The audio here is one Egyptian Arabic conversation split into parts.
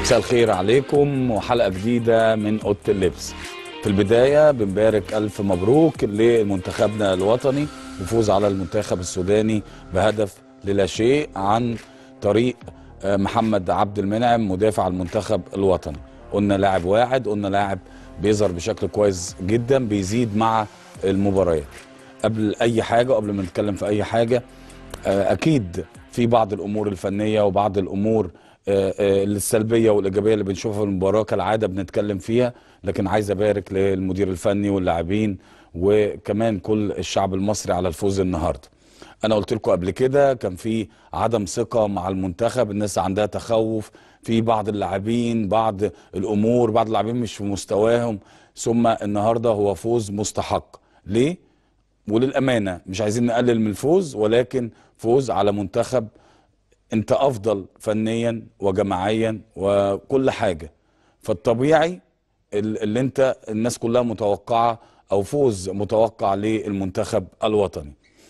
مساء الخير عليكم وحلقه جديده من اوضه اللبس في البدايه بنبارك الف مبروك لمنتخبنا الوطني وفوز على المنتخب السوداني بهدف للا شيء عن طريق آه، محمد عبد المنعم مدافع المنتخب الوطني قلنا لاعب واعد قلنا لاعب بيظهر بشكل كويس جدا بيزيد مع المباريات قبل اي حاجه قبل ما نتكلم في اي حاجه آه، اكيد في بعض الامور الفنيه وبعض الامور آه، آه، السلبيه والايجابيه اللي بنشوفها في المباراه كالعاده بنتكلم فيها لكن عايز ابارك للمدير الفني واللاعبين وكمان كل الشعب المصري على الفوز النهارده انا قلت لكم قبل كده كان في عدم ثقه مع المنتخب الناس عندها تخوف في بعض اللاعبين بعض الامور بعض اللاعبين مش في مستواهم ثم النهارده هو فوز مستحق ليه وللامانه مش عايزين نقلل من الفوز ولكن فوز على منتخب انت افضل فنيا وجماعيا وكل حاجه فالطبيعي ال- اللي انت الناس كلها متوقعه او فوز متوقع للمنتخب الوطني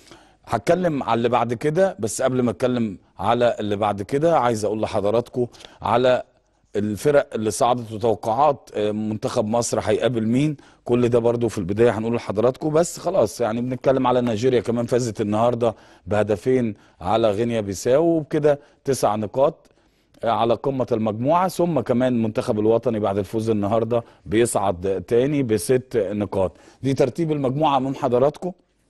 هتكلم على اللي بعد كده بس قبل ما اتكلم على اللي بعد كده عايز اقول لحضراتكم على الفرق اللي صعدت وتوقعات آه، منتخب مصر هيقابل مين كل ده برضو في البدايه هنقول لحضراتكم بس خلاص يعني بنتكلم على نيجيريا كمان فازت النهارده بهدفين على غينيا بيساو وبكده تسع نقاط آه، على قمة المجموعة ثم كمان المنتخب الوطني بعد الفوز النهاردة بيصعد تاني بست نقاط دي ترتيب المجموعة من حضراتكم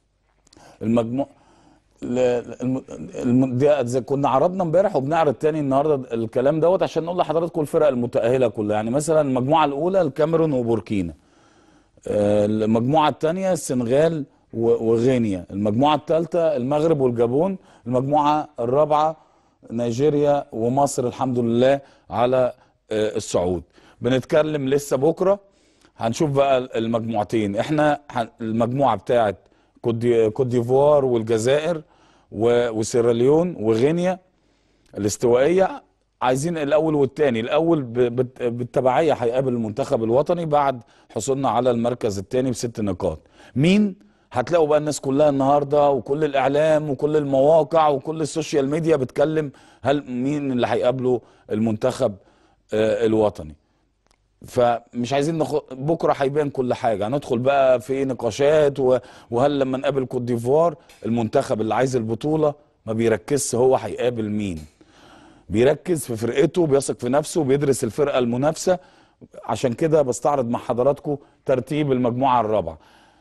المجموع ل- الم... الم... دي زي كنا عرضنا امبارح وبنعرض تاني النهارده الكلام دوت عشان نقول لحضراتكم الفرق المتأهلة كلها يعني مثلا المجموعة الأولى الكاميرون وبوركينا آه، المجموعة الثانية السنغال و- وغينيا المجموعة الثالثة المغرب والجابون المجموعة الرابعة نيجيريا ومصر الحمد لله على آه، الصعود بنتكلم لسه بكرة هنشوف بقى المجموعتين احنا ح- المجموعة بتاعت كوت دي- كوت ديفوار والجزائر و- وسيراليون وغينيا الاستوائيه عايزين الاول والثاني الاول ب- بت- بالتبعيه هيقابل المنتخب الوطني بعد حصولنا على المركز الثاني بست نقاط مين هتلاقوا بقى الناس كلها النهارده وكل الاعلام وكل المواقع وكل السوشيال ميديا بتكلم هل مين اللي هيقابله المنتخب آه، الوطني فمش عايزين نخ... بكره هيبان كل حاجه هندخل بقى في نقاشات و... وهل لما نقابل كوت ديفوار المنتخب اللي عايز البطوله ما بيركزش هو هيقابل مين بيركز في فرقته بيثق في نفسه بيدرس الفرقه المنافسه عشان كده بستعرض مع حضراتكم ترتيب المجموعه الرابعه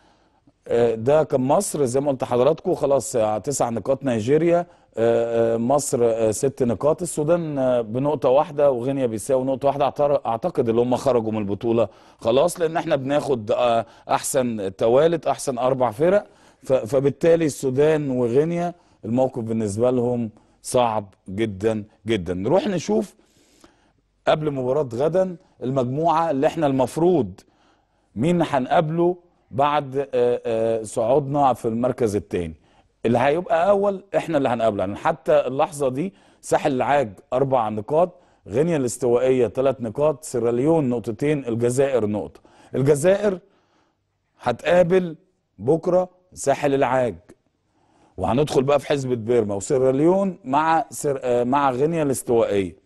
آه، ده كان مصر زي ما قلت لحضراتكم خلاص آه، تسع نقاط نيجيريا آه، آه، مصر آه، ست نقاط السودان آه، بنقطة واحدة وغينيا بيساو نقطة واحدة أعتر- أعتقد اللي هم خرجوا من البطولة خلاص لأن احنا بناخد آه، أحسن توالت أحسن أربع فرق ف- فبالتالي السودان وغينيا الموقف بالنسبة لهم صعب جدا جدا نروح نشوف قبل مباراة غدا المجموعة اللي احنا المفروض مين هنقابله بعد آه، آه، صعودنا في المركز الثاني اللي هيبقى اول احنا اللي هنقابله يعني حتى اللحظه دي ساحل العاج اربع نقاط غينيا الاستوائيه ثلاث نقاط سيراليون نقطتين الجزائر نقطه الجزائر هتقابل بكره ساحل العاج وهندخل بقى في حزبة بيرما وسيراليون مع سر... آه، مع غينيا الاستوائيه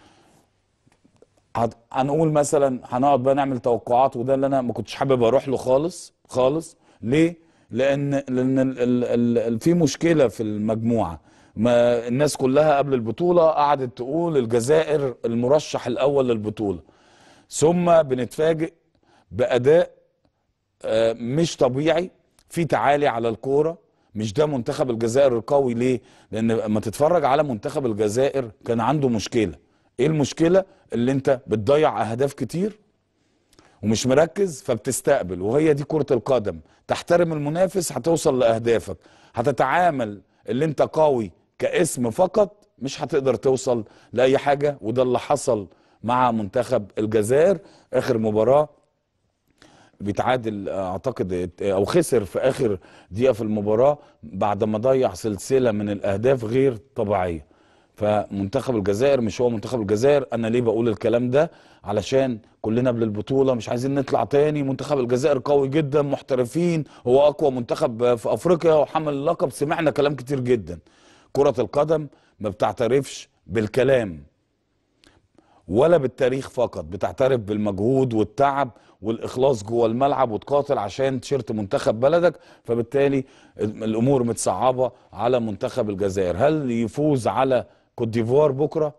هت- هنقول مثلا هنقعد بقى نعمل توقعات وده اللي انا ما كنتش حابب اروح له خالص خالص ليه لان لان ال ال ال ال في مشكله في المجموعه ما الناس كلها قبل البطوله قعدت تقول الجزائر المرشح الاول للبطوله ثم بنتفاجئ باداء آه، مش طبيعي في تعالي على الكوره مش ده منتخب الجزائر القوي ليه لان لما تتفرج على منتخب الجزائر كان عنده مشكله ايه المشكله اللي انت بتضيع اهداف كتير ومش مركز فبتستقبل وهي دي كرة القدم تحترم المنافس هتوصل لأهدافك هتتعامل اللي انت قوي كاسم فقط مش هتقدر توصل لأي حاجة وده اللي حصل مع منتخب الجزائر آخر مباراة بيتعادل اعتقد او خسر في اخر دقيقه في المباراه بعد ما ضيع سلسله من الاهداف غير طبيعيه فمنتخب الجزائر مش هو منتخب الجزائر انا ليه بقول الكلام ده علشان كلنا قبل البطوله مش عايزين نطلع تاني منتخب الجزائر قوي جدا محترفين هو اقوى منتخب في افريقيا وحمل اللقب سمعنا كلام كتير جدا كره القدم ما بتعترفش بالكلام ولا بالتاريخ فقط بتعترف بالمجهود والتعب والاخلاص جوه الملعب وتقاتل عشان تيشيرت منتخب بلدك فبالتالي الامور متصعبه على منتخب الجزائر هل يفوز على كوت ديفوار بكره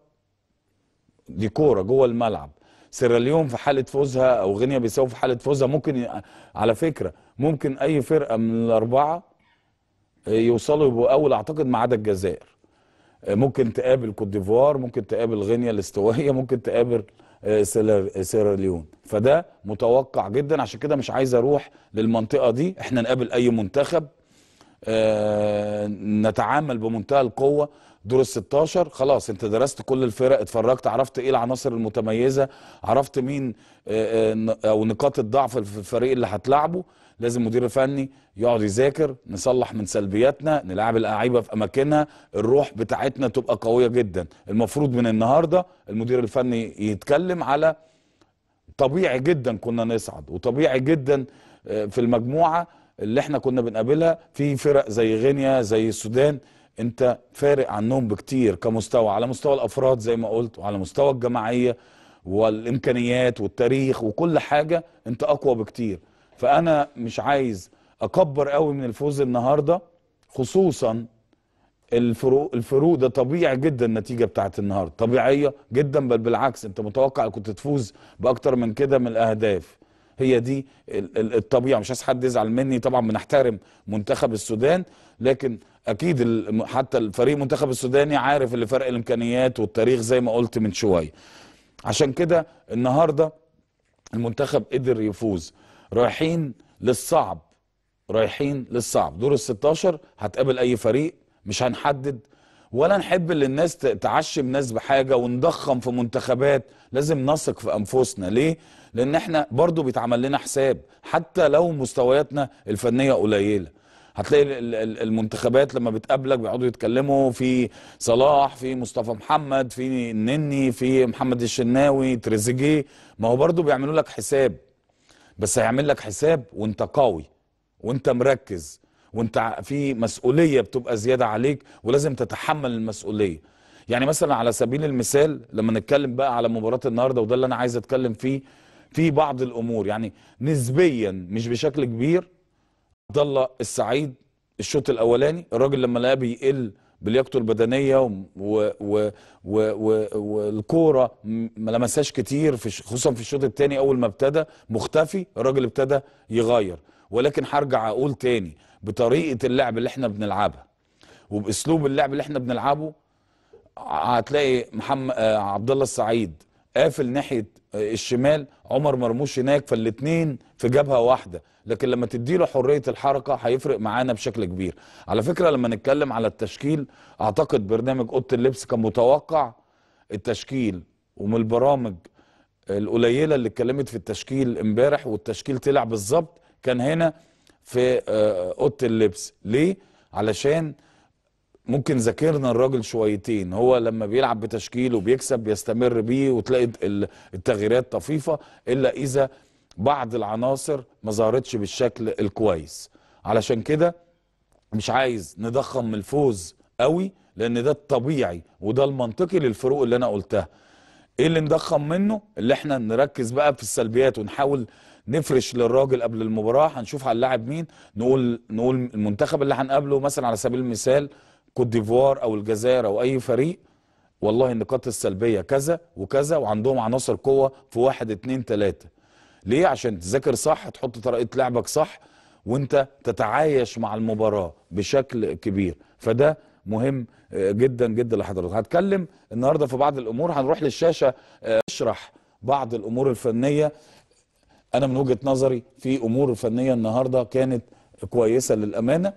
دي كوره جوه الملعب سيراليون في حاله فوزها او غينيا بيساو في حاله فوزها ممكن ي... على فكره ممكن اي فرقه من الاربعه يوصلوا يبقوا اول اعتقد ما عدا الجزائر ممكن تقابل كوت ديفوار ممكن تقابل غينيا الاستوائيه ممكن تقابل آه، سيلا- سيراليون فده متوقع جدا عشان كده مش عايز اروح للمنطقه دي احنا نقابل اي منتخب آه، نتعامل بمنتهى القوه دور ال 16 خلاص انت درست كل الفرق اتفرجت عرفت ايه العناصر المتميزه عرفت مين آه، آه، ن- او نقاط الضعف في الفريق اللي هتلعبه لازم المدير الفني يقعد يذاكر نصلح من سلبياتنا نلعب اللعيبه في اماكنها الروح بتاعتنا تبقى قويه جدا المفروض من النهارده المدير الفني يتكلم على طبيعي جدا كنا نصعد وطبيعي جدا آه، في المجموعه اللي احنا كنا بنقابلها في فرق زي غينيا زي السودان انت فارق عنهم بكتير كمستوى على مستوى الافراد زي ما قلت وعلى مستوى الجماعيه والامكانيات والتاريخ وكل حاجه انت اقوى بكتير فانا مش عايز اكبر قوي من الفوز النهارده خصوصا الفروق الفروق ده طبيعي جدا النتيجه بتاعت النهارده طبيعيه جدا بل بالعكس انت متوقع كنت تفوز باكتر من كده من الاهداف هي دي ال- ال- الطبيعه مش عايز حد يزعل مني طبعا بنحترم منتخب السودان لكن اكيد ال- حتى الفريق منتخب السوداني عارف اللي فرق الامكانيات والتاريخ زي ما قلت من شويه عشان كده النهارده المنتخب قدر يفوز رايحين للصعب رايحين للصعب دور ال 16 هتقابل اي فريق مش هنحدد ولا نحب ان الناس ت- تعشم ناس بحاجه ونضخم في منتخبات لازم نثق في انفسنا ليه لان احنا برضو بيتعمل لنا حساب حتى لو مستوياتنا الفنيه قليله هتلاقي ال- ال- المنتخبات لما بتقابلك بيقعدوا يتكلموا في صلاح في مصطفى محمد في النني في محمد الشناوي تريزيجيه ما هو برضو بيعملوا لك حساب بس هيعمل لك حساب وانت قوي وانت مركز وانت ع- في مسؤوليه بتبقى زياده عليك ولازم تتحمل المسؤوليه يعني مثلا على سبيل المثال لما نتكلم بقى على مباراه النهارده وده اللي انا عايز اتكلم فيه في بعض الامور يعني نسبيا مش بشكل كبير عبد الله السعيد الشوط الاولاني الراجل لما لقاه بيقل بلياقته البدنيه و و و و و والكوره م- ما لمسهاش كتير في ش- خصوصا في الشوط الثاني اول ما ابتدى مختفي الراجل ابتدى يغير ولكن هرجع اقول تاني بطريقه اللعب اللي احنا بنلعبها وباسلوب اللعب اللي احنا بنلعبه هتلاقي محمد آه، عبد الله السعيد قافل ناحيه آه، الشمال عمر مرموش هناك فالاثنين في جبهه واحده لكن لما تديله حريه الحركه هيفرق معانا بشكل كبير على فكره لما نتكلم على التشكيل اعتقد برنامج اوضه اللبس كان متوقع التشكيل ومن البرامج القليله اللي اتكلمت في التشكيل امبارح والتشكيل طلع بالظبط كان هنا في آه، اوضه اللبس ليه علشان ممكن ذاكرنا الراجل شويتين هو لما بيلعب بتشكيل وبيكسب بيستمر بيه وتلاقي ال- التغييرات طفيفة إلا إذا بعض العناصر ما ظهرتش بالشكل الكويس علشان كده مش عايز نضخم من الفوز قوي لأن ده الطبيعي وده المنطقي للفروق اللي أنا قلتها ايه اللي نضخم منه اللي احنا نركز بقى في السلبيات ونحاول نفرش للراجل قبل المباراه هنشوف هنلاعب مين نقول نقول المنتخب اللي هنقابله مثلا على سبيل المثال كوت ديفوار او الجزائر او اي فريق والله النقاط السلبيه كذا وكذا وعندهم عناصر قوه في واحد اتنين تلاته ليه عشان تذاكر صح تحط طريقه لعبك صح وانت تتعايش مع المباراه بشكل كبير فده مهم آه، جدا جدا لحضرتك هتكلم النهارده في بعض الامور هنروح للشاشه آه، اشرح بعض الامور الفنيه انا من وجهه نظري في امور فنيه النهارده كانت كويسه للامانه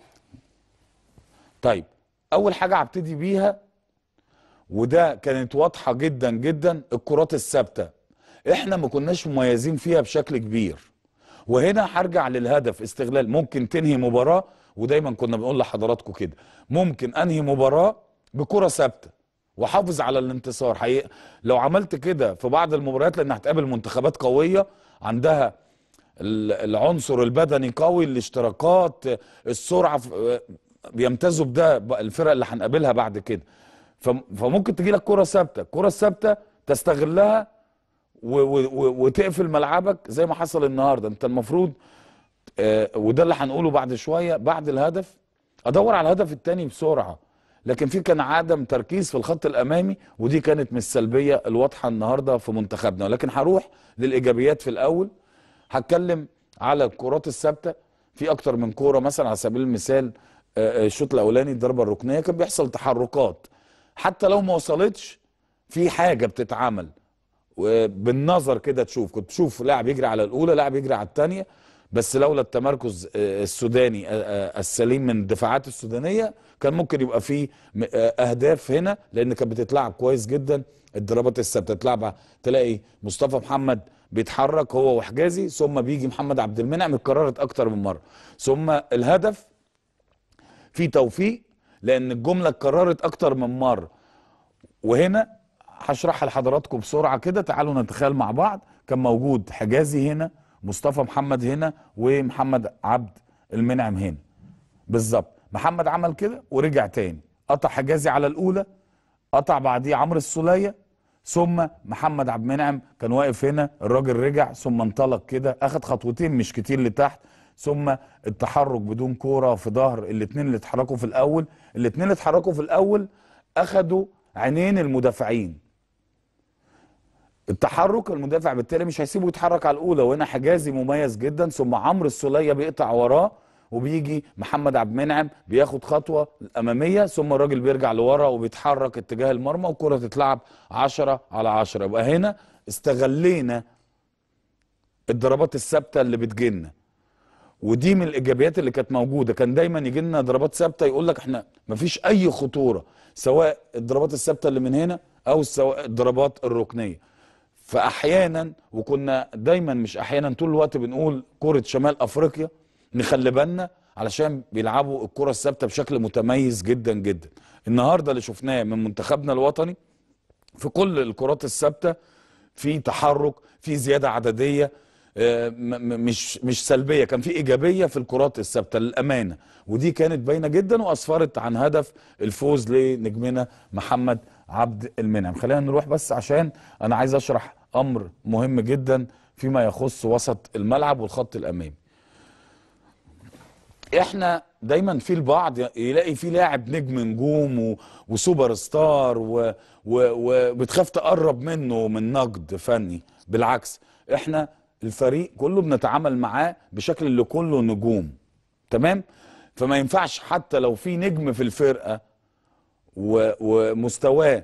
طيب اول حاجه هبتدي بيها وده كانت واضحه جدا جدا الكرات الثابته احنا ما كناش مميزين فيها بشكل كبير وهنا هرجع للهدف استغلال ممكن تنهي مباراه ودايما كنا بنقول لحضراتكم كده ممكن انهي مباراه بكره ثابته وحافظ على الانتصار حقيقة لو عملت كده في بعض المباريات لان هتقابل منتخبات قويه عندها ال- العنصر البدني قوي الاشتراكات السرعه ف- بيمتازوا بده بقى الفرق اللي هنقابلها بعد كده فم- فممكن تجي لك كره ثابته الكره الثابته تستغلها و و و وتقفل ملعبك زي ما حصل النهارده انت المفروض آه وده اللي هنقوله بعد شويه بعد الهدف ادور على الهدف الثاني بسرعه لكن في كان عدم تركيز في الخط الامامي ودي كانت من السلبيه الواضحه النهارده في منتخبنا ولكن هروح للايجابيات في الاول هتكلم على الكرات الثابته في اكتر من كوره مثلا على سبيل المثال آه، آه، الشوط الاولاني الضربه الركنيه كان بيحصل تحركات حتى لو ما وصلتش في حاجه بتتعمل وبالنظر كده تشوف كنت تشوف لاعب يجري على الاولى لاعب يجري على الثانيه بس لولا التمركز آه، السوداني آه، آه، السليم من الدفاعات السودانيه كان ممكن يبقى فيه م- آه، اهداف هنا لان كانت بتتلعب كويس جدا الضربات الثابته تتلعب تلاقي مصطفى محمد بيتحرك هو وحجازي ثم بيجي محمد عبد المنعم اتكررت اكتر من مره ثم الهدف في توفيق لان الجمله اتكررت اكتر من مره وهنا هشرحها لحضراتكم بسرعه كده تعالوا نتخيل مع بعض كان موجود حجازي هنا مصطفى محمد هنا ومحمد عبد المنعم هنا بالظبط محمد عمل كده ورجع تاني قطع حجازي على الاولى قطع بعديه عمرو السوليه ثم محمد عبد المنعم كان واقف هنا الراجل رجع ثم انطلق كده اخد خطوتين مش كتير لتحت ثم التحرك بدون كوره في ظهر الاثنين اللي اتحركوا في الاول الاثنين اللي اتحركوا في الاول اخدوا عينين المدافعين التحرك المدافع بالتالي مش هيسيبه يتحرك على الاولى وهنا حجازي مميز جدا ثم عمرو السوليه بيقطع وراه وبيجي محمد عبد المنعم بياخد خطوه الاماميه ثم الراجل بيرجع لورا وبيتحرك اتجاه المرمى والكره تتلعب 10 على 10 يبقى هنا استغلينا الضربات الثابته اللي بتجيلنا ودي من الايجابيات اللي كانت موجوده كان دايما يجي لنا ضربات ثابته يقول لك احنا مفيش اي خطوره سواء الضربات الثابته اللي من هنا او سواء الضربات الركنيه فاحيانا وكنا دايما مش احيانا طول الوقت بنقول كره شمال افريقيا نخلي بالنا علشان بيلعبوا الكره الثابته بشكل متميز جدا جدا النهارده اللي شفناه من منتخبنا الوطني في كل الكرات الثابته في تحرك في زياده عدديه آه، م- م- مش مش سلبيه كان في ايجابيه في الكرات الثابته للامانه ودي كانت باينه جدا واسفرت عن هدف الفوز لنجمنا محمد عبد المنعم خلينا نروح بس عشان انا عايز اشرح امر مهم جدا فيما يخص وسط الملعب والخط الامامي احنا دايما في البعض يلاقي في لاعب نجم نجوم و... وسوبر ستار و... و... وبتخاف تقرب منه من نقد فني بالعكس احنا الفريق كله بنتعامل معاه بشكل اللي كله نجوم تمام فما ينفعش حتى لو في نجم في الفرقه و... ومستواه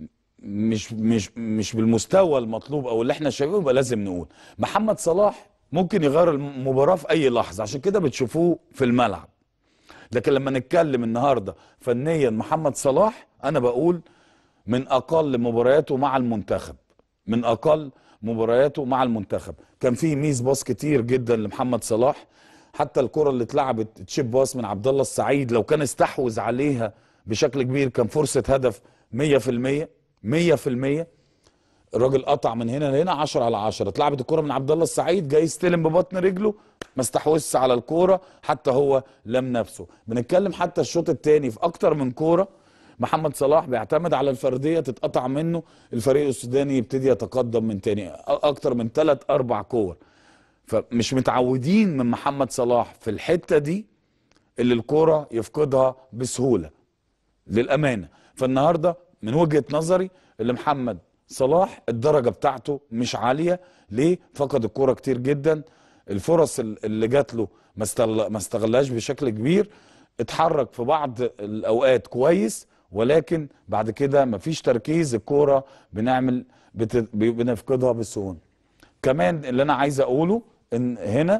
مش مش مش بالمستوى المطلوب او اللي احنا شايفينه يبقى لازم نقول محمد صلاح ممكن يغير المباراه في اي لحظه عشان كده بتشوفوه في الملعب لكن لما نتكلم النهارده فنيا محمد صلاح انا بقول من اقل مبارياته مع المنتخب من اقل مبارياته مع المنتخب كان في ميز باص كتير جدا لمحمد صلاح حتى الكره اللي اتلعبت تشيب باص من عبد الله السعيد لو كان استحوذ عليها بشكل كبير كان فرصه هدف 100% 100% الراجل قطع من هنا لهنا 10 على 10 اتلعبت الكره من عبد الله السعيد جاي يستلم ببطن رجله ما استحوذش على الكوره حتى هو لم نفسه بنتكلم حتى الشوط الثاني في اكتر من كوره محمد صلاح بيعتمد على الفرديه تتقطع منه الفريق السوداني يبتدي يتقدم من تاني اكتر من ثلاث اربع كور فمش متعودين من محمد صلاح في الحته دي اللي الكوره يفقدها بسهوله للامانه فالنهارده من وجهه نظري اللي محمد صلاح الدرجه بتاعته مش عاليه ليه فقد الكوره كتير جدا الفرص ال- اللي جات له ما استغل- ما استغلهاش بشكل كبير اتحرك في بعض الاوقات كويس ولكن بعد كده مفيش تركيز الكوره بنعمل بت... ب- بنفقدها بسهوله كمان اللي انا عايز اقوله ان هنا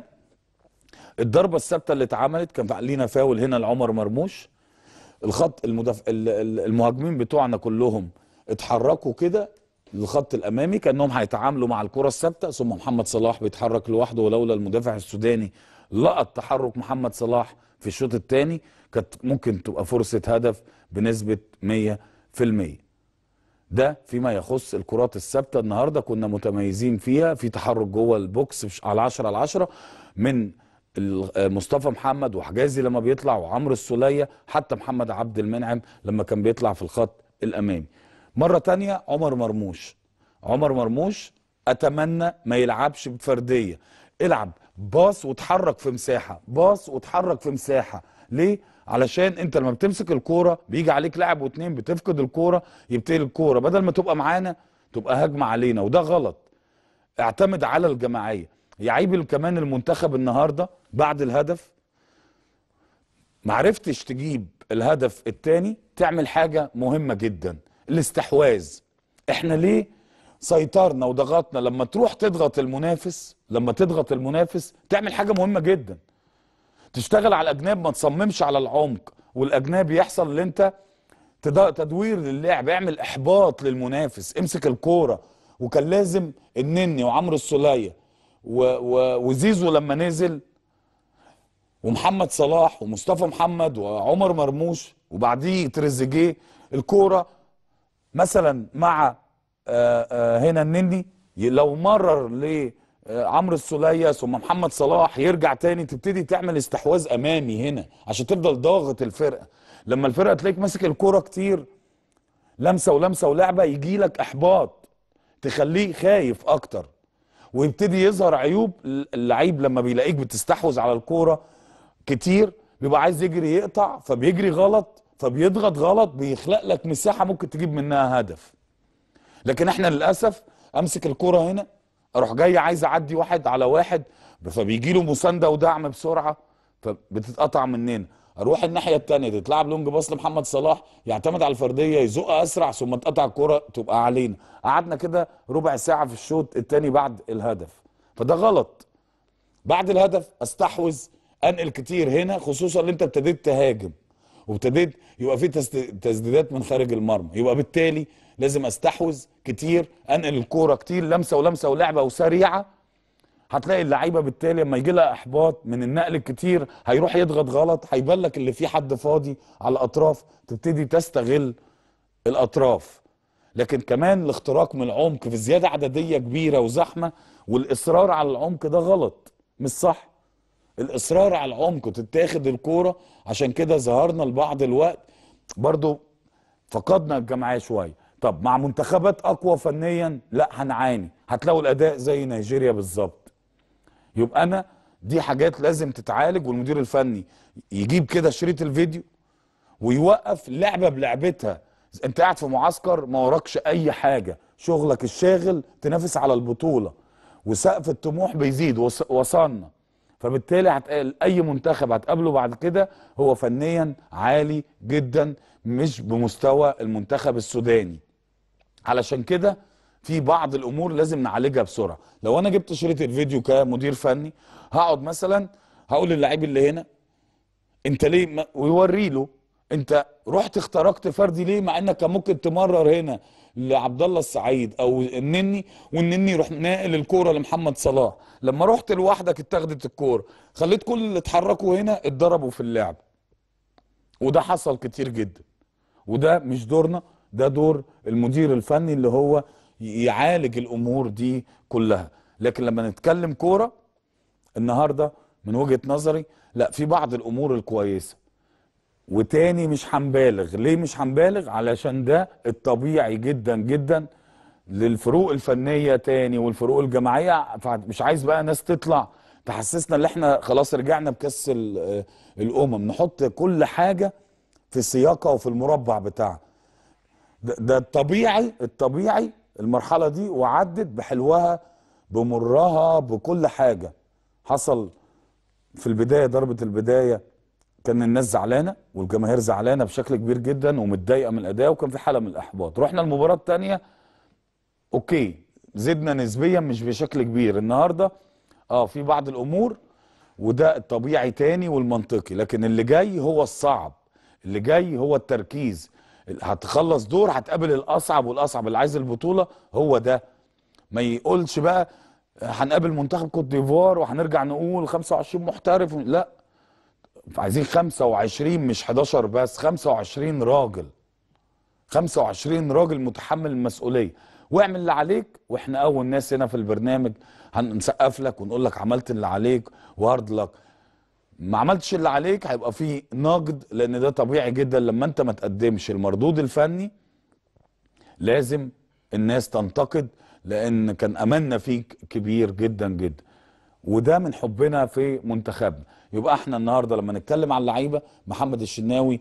الضربه الثابته اللي اتعملت كان لينا فاول هنا لعمر مرموش الخط المدف... ال- ال- المهاجمين بتوعنا كلهم اتحركوا كده للخط الامامي كانهم هيتعاملوا مع الكره الثابته ثم محمد صلاح بيتحرك لوحده ولولا المدافع السوداني لقط تحرك محمد صلاح في الشوط الثاني كانت ممكن تبقى فرصه هدف بنسبه 100% ده فيما يخص الكرات الثابته النهارده كنا متميزين فيها في تحرك جوه البوكس مش على 10 على 10 من ال- مصطفى محمد وحجازي لما بيطلع وعمرو السوليه حتى محمد عبد المنعم لما كان بيطلع في الخط الامامي مره تانية عمر مرموش عمر مرموش اتمنى ما يلعبش بفرديه العب باص وتحرك في مساحه باص وتحرك في مساحه ليه علشان انت لما بتمسك الكوره بيجي عليك لاعب واتنين بتفقد الكوره يبتدي الكوره بدل ما تبقى معانا تبقى هجمه علينا وده غلط اعتمد على الجماعيه يعيب كمان المنتخب النهارده بعد الهدف معرفتش تجيب الهدف الثاني تعمل حاجه مهمه جدا الاستحواذ احنا ليه سيطرنا وضغطنا لما تروح تضغط المنافس لما تضغط المنافس تعمل حاجه مهمه جدا تشتغل على الاجناب ما تصممش على العمق والاجناب يحصل اللي انت تد- تدوير للعب اعمل احباط للمنافس امسك الكوره وكان لازم النني وعمرو السوليه و... و... وزيزو لما نزل ومحمد صلاح ومصطفى محمد وعمر مرموش وبعديه تريزيجيه الكوره مثلا مع آه، آه، هنا النني ي- لو مرر لعمرو السوليه ثم محمد صلاح يرجع تاني تبتدي تعمل استحواذ امامي هنا عشان تفضل ضاغط الفرقه لما الفرقه تلاقيك ماسك الكوره كتير لمسه ولمسه ولعبه يجي لك احباط تخليه خايف اكتر ويبتدي يظهر عيوب اللعيب لما بيلاقيك بتستحوذ على الكوره كتير بيبقى عايز يجري يقطع فبيجري غلط فبيضغط غلط بيخلق لك مساحه ممكن تجيب منها هدف لكن احنا للاسف امسك الكرة هنا اروح جاي عايز اعدي واحد على واحد فبيجي له مسانده ودعم بسرعه فبتتقطع مننا اروح الناحيه الثانيه تتلعب لونج باص لمحمد صلاح يعتمد على الفرديه يزق اسرع ثم تقطع الكرة تبقى علينا قعدنا كده ربع ساعه في الشوط الثاني بعد الهدف فده غلط بعد الهدف استحوذ انقل كتير هنا خصوصا ان انت ابتديت تهاجم وابتديت يبقى في تسد- تسديدات من خارج المرمى يبقى بالتالي لازم استحوذ كتير انقل الكوره كتير لمسه ولمسه ولعبه وسريعه هتلاقي اللعيبه بالتالي لما يجي لها احباط من النقل الكتير هيروح يضغط غلط هيبان لك اللي فيه حد فاضي على الاطراف تبتدي تستغل الاطراف لكن كمان الاختراق من العمق في زياده عدديه كبيره وزحمه والاصرار على العمق ده غلط مش صح الاصرار على العمق وتتاخد الكوره عشان كده ظهرنا لبعض الوقت برضو فقدنا الجماعيه شويه طب مع منتخبات اقوى فنيا لا هنعاني هتلاقوا الاداء زي نيجيريا بالظبط يبقى انا دي حاجات لازم تتعالج والمدير الفني يجيب كده شريط الفيديو ويوقف لعبه بلعبتها انت قاعد في معسكر ما وراكش اي حاجه شغلك الشاغل تنافس على البطوله وسقف الطموح بيزيد وص- وصلنا فبالتالي هتقال اي منتخب هتقابله بعد كده هو فنيا عالي جدا مش بمستوى المنتخب السوداني علشان كده في بعض الامور لازم نعالجها بسرعه لو انا جبت شريط الفيديو كمدير فني هقعد مثلا هقول للعيب اللي هنا انت ليه ما ويوري له انت رحت اخترقت فردي ليه مع انك كان ممكن تمرر هنا لعبد الله السعيد او النني والنني يروح ناقل الكوره لمحمد صلاح لما رحت لوحدك اتاخدت الكوره خليت كل اللي اتحركوا هنا اتضربوا في اللعب وده حصل كتير جدا وده مش دورنا ده دور المدير الفني اللي هو يعالج الامور دي كلها لكن لما نتكلم كوره النهارده من وجهه نظري لا في بعض الامور الكويسه وتاني مش هنبالغ ليه مش هنبالغ علشان ده الطبيعي جدا جدا للفروق الفنيه تاني والفروق الجماعيه فمش عايز بقى ناس تطلع تحسسنا ان احنا خلاص رجعنا بكاس ال- آه، الامم نحط كل حاجه في سياقها وفي المربع بتاعها ده, ده الطبيعي الطبيعي المرحله دي وعدت بحلوها بمرها بكل حاجه حصل في البدايه ضربه البدايه كان الناس زعلانه والجماهير زعلانه بشكل كبير جدا ومتضايقه من الاداء وكان في حاله من الاحباط رحنا المباراه الثانيه اوكي زدنا نسبيا مش بشكل كبير النهارده اه في بعض الامور وده الطبيعي تاني والمنطقي لكن اللي جاي هو الصعب اللي جاي هو التركيز هتخلص دور هتقابل الاصعب والاصعب اللي عايز البطوله هو ده ما يقولش بقى هنقابل منتخب كوت ديفوار وهنرجع نقول 25 محترف لا عايزين 25 مش 11 بس 25 راجل 25 راجل متحمل المسؤوليه واعمل اللي عليك واحنا اول ناس هنا في البرنامج هنسقف لك ونقول لك عملت اللي عليك وهارد لك ما عملتش اللي عليك هيبقى في نقد لان ده طبيعي جدا لما انت ما تقدمش المردود الفني لازم الناس تنتقد لان كان املنا فيك كبير جدا جدا وده من حبنا في منتخبنا يبقى احنا النهارده لما نتكلم على اللعيبه محمد الشناوي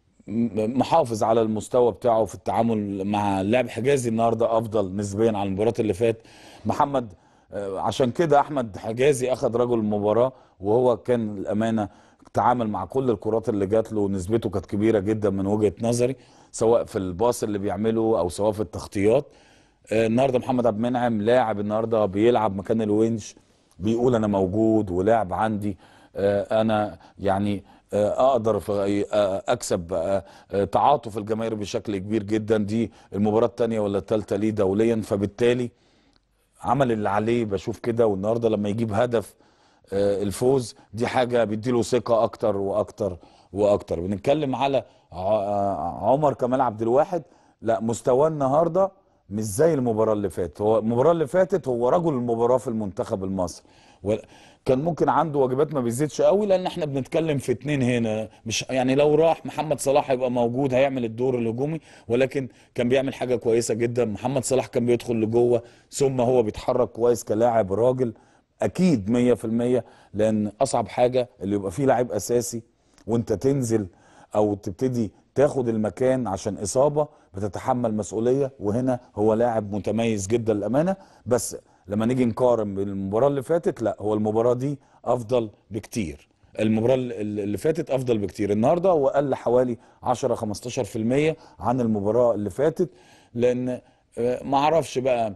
م- محافظ على المستوى بتاعه في التعامل مع اللاعب حجازي النهارده افضل نسبيا على المباراه اللي فات محمد آه، عشان كده احمد حجازي اخذ رجل المباراه وهو كان الامانه تعامل مع كل الكرات اللي جات له نسبته كانت كبيره جدا من وجهه نظري سواء في الباص اللي بيعمله او سواء في التغطيات آه، النهارده محمد عبد المنعم لاعب النهارده بيلعب مكان الونش بيقول انا موجود ولاعب عندي آه، انا يعني آه، اقدر في- آه، اكسب آه، آه، تعاطف الجماهير بشكل كبير جدا دي المباراه الثانيه ولا الثالثه ليه دوليا فبالتالي عمل اللي عليه بشوف كده والنهارده لما يجيب هدف آه، الفوز دي حاجه بيديله ثقه اكتر واكتر واكتر بنتكلم على ع- آه، عمر كمال عبد الواحد لا مستواه النهارده مش زي المباراه اللي فاتت هو المباراه اللي فاتت هو رجل المباراه في المنتخب المصري و- كان ممكن عنده واجبات ما بيزيدش قوي لان احنا بنتكلم في اتنين هنا مش يعني لو راح محمد صلاح هيبقى موجود هيعمل الدور الهجومي ولكن كان بيعمل حاجه كويسه جدا محمد صلاح كان بيدخل لجوه ثم هو بيتحرك كويس كلاعب راجل اكيد 100% لان اصعب حاجه اللي يبقى فيه لاعب اساسي وانت تنزل او تبتدي تاخد المكان عشان اصابه بتتحمل مسؤوليه وهنا هو لاعب متميز جدا للامانه بس لما نيجي نقارن بالمباراه اللي فاتت لا هو المباراه دي افضل بكتير المباراه اللي اللي فاتت افضل بكتير النهارده هو قل حوالي 10 15% عن المباراه اللي فاتت لان آه، ما اعرفش بقى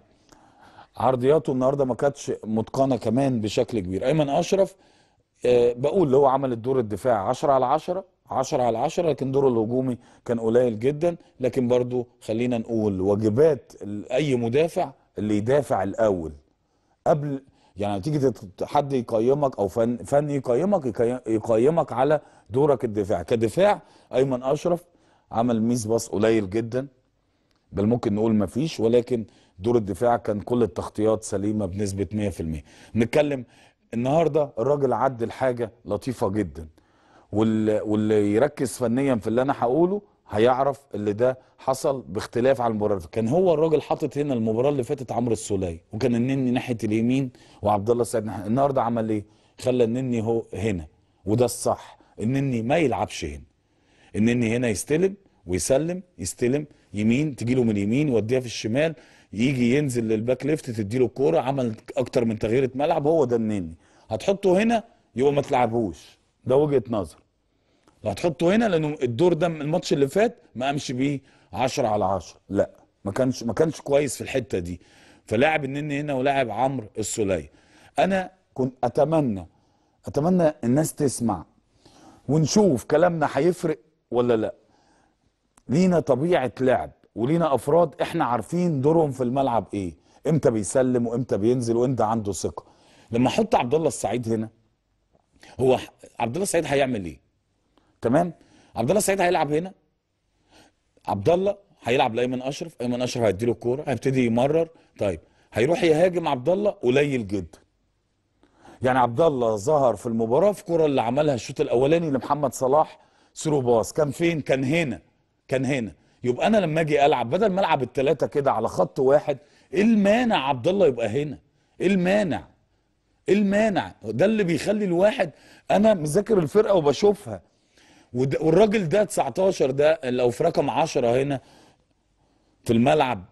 عرضياته النهارده ما كانتش متقنه كمان بشكل كبير ايمن اشرف آه، بقول اللي هو عمل الدور الدفاع 10 على 10 10 على 10 لكن دوره الهجومي كان قليل جدا لكن برضو خلينا نقول واجبات ال- اي مدافع اللي يدافع الاول قبل يعني تيجي تت- حد يقيمك او فن فني يقيمك يقي- يقيمك على دورك الدفاع كدفاع ايمن اشرف عمل ميس باص قليل جدا بل ممكن نقول ما فيش ولكن دور الدفاع كان كل التغطيات سليمه بنسبه 100% نتكلم النهارده الراجل عدل حاجه لطيفه جدا واللي, واللي يركز فنيا في اللي انا هقوله هيعرف اللي ده حصل باختلاف عن المباراه اللي فاتت. كان هو الراجل حاطط هنا المباراه اللي فاتت عمرو السوليه وكان النني ناحيه اليمين وعبد الله السعيد ناحيه النهارده عمل ايه؟ خلى النني هو هنا وده الصح النني ما يلعبش هنا النني هنا يستلم ويسلم يستلم يمين تجي له من اليمين يوديها في الشمال يجي ينزل للباك ليفت تدي له الكوره عمل اكتر من تغييره ملعب هو ده النني هتحطه هنا يبقى ما تلعبوش ده وجهه نظر لو هتحطه هنا لانه الدور ده من الماتش اللي فات ما قامش بيه 10 على 10 لا ما كانش ما كانش كويس في الحته دي فلاعب النني هنا ولاعب عمرو السوليه انا كنت اتمنى اتمنى الناس تسمع ونشوف كلامنا هيفرق ولا لا لينا طبيعه لعب ولينا افراد احنا عارفين دورهم في الملعب ايه امتى بيسلم وامتى بينزل وامتى عنده ثقه لما احط عبد الله السعيد هنا هو ح- عبد الله السعيد هيعمل ايه تمام عبد الله السعيد هيلعب هنا عبد الله هيلعب لايمن اشرف ايمن اشرف هيديله الكوره هيبتدي يمرر طيب هيروح يهاجم عبد الله قليل جدا يعني عبد الله ظهر في المباراه في الكوره اللي عملها الشوط الاولاني لمحمد صلاح ثرو باص كان فين كان هنا كان هنا يبقى انا لما اجي العب بدل ما العب الثلاثه كده على خط واحد ايه المانع عبد الله يبقى هنا ايه المانع ايه المانع ده اللي بيخلي الواحد انا مذاكر الفرقه وبشوفها وده والراجل ده 19 ده لو في رقم 10 هنا في الملعب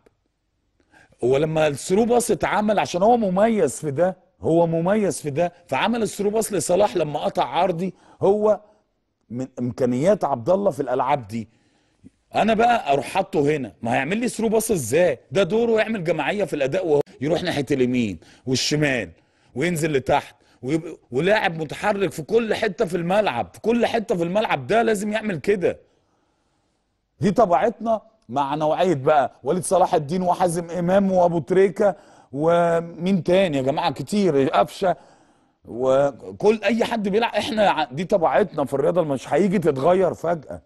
هو لما الثرو باص اتعمل عشان هو مميز في ده هو مميز في ده فعمل الثرو باص لصلاح لما قطع عرضي هو من امكانيات عبد الله في الالعاب دي انا بقى اروح حاطه هنا ما هيعمل لي ثرو باص ازاي ده دوره يعمل جماعيه في الاداء وهو يروح ناحيه اليمين والشمال وينزل لتحت ويبقى ولاعب متحرك في كل حته في الملعب في كل حته في الملعب ده لازم يعمل كده دي طبيعتنا مع نوعيه بقى وليد صلاح الدين وحازم امام وابو تريكه ومين تاني يا جماعه كتير قفشه وكل اي حد بيلعب احنا ع- دي طبيعتنا في الرياضه مش هيجي تتغير فجاه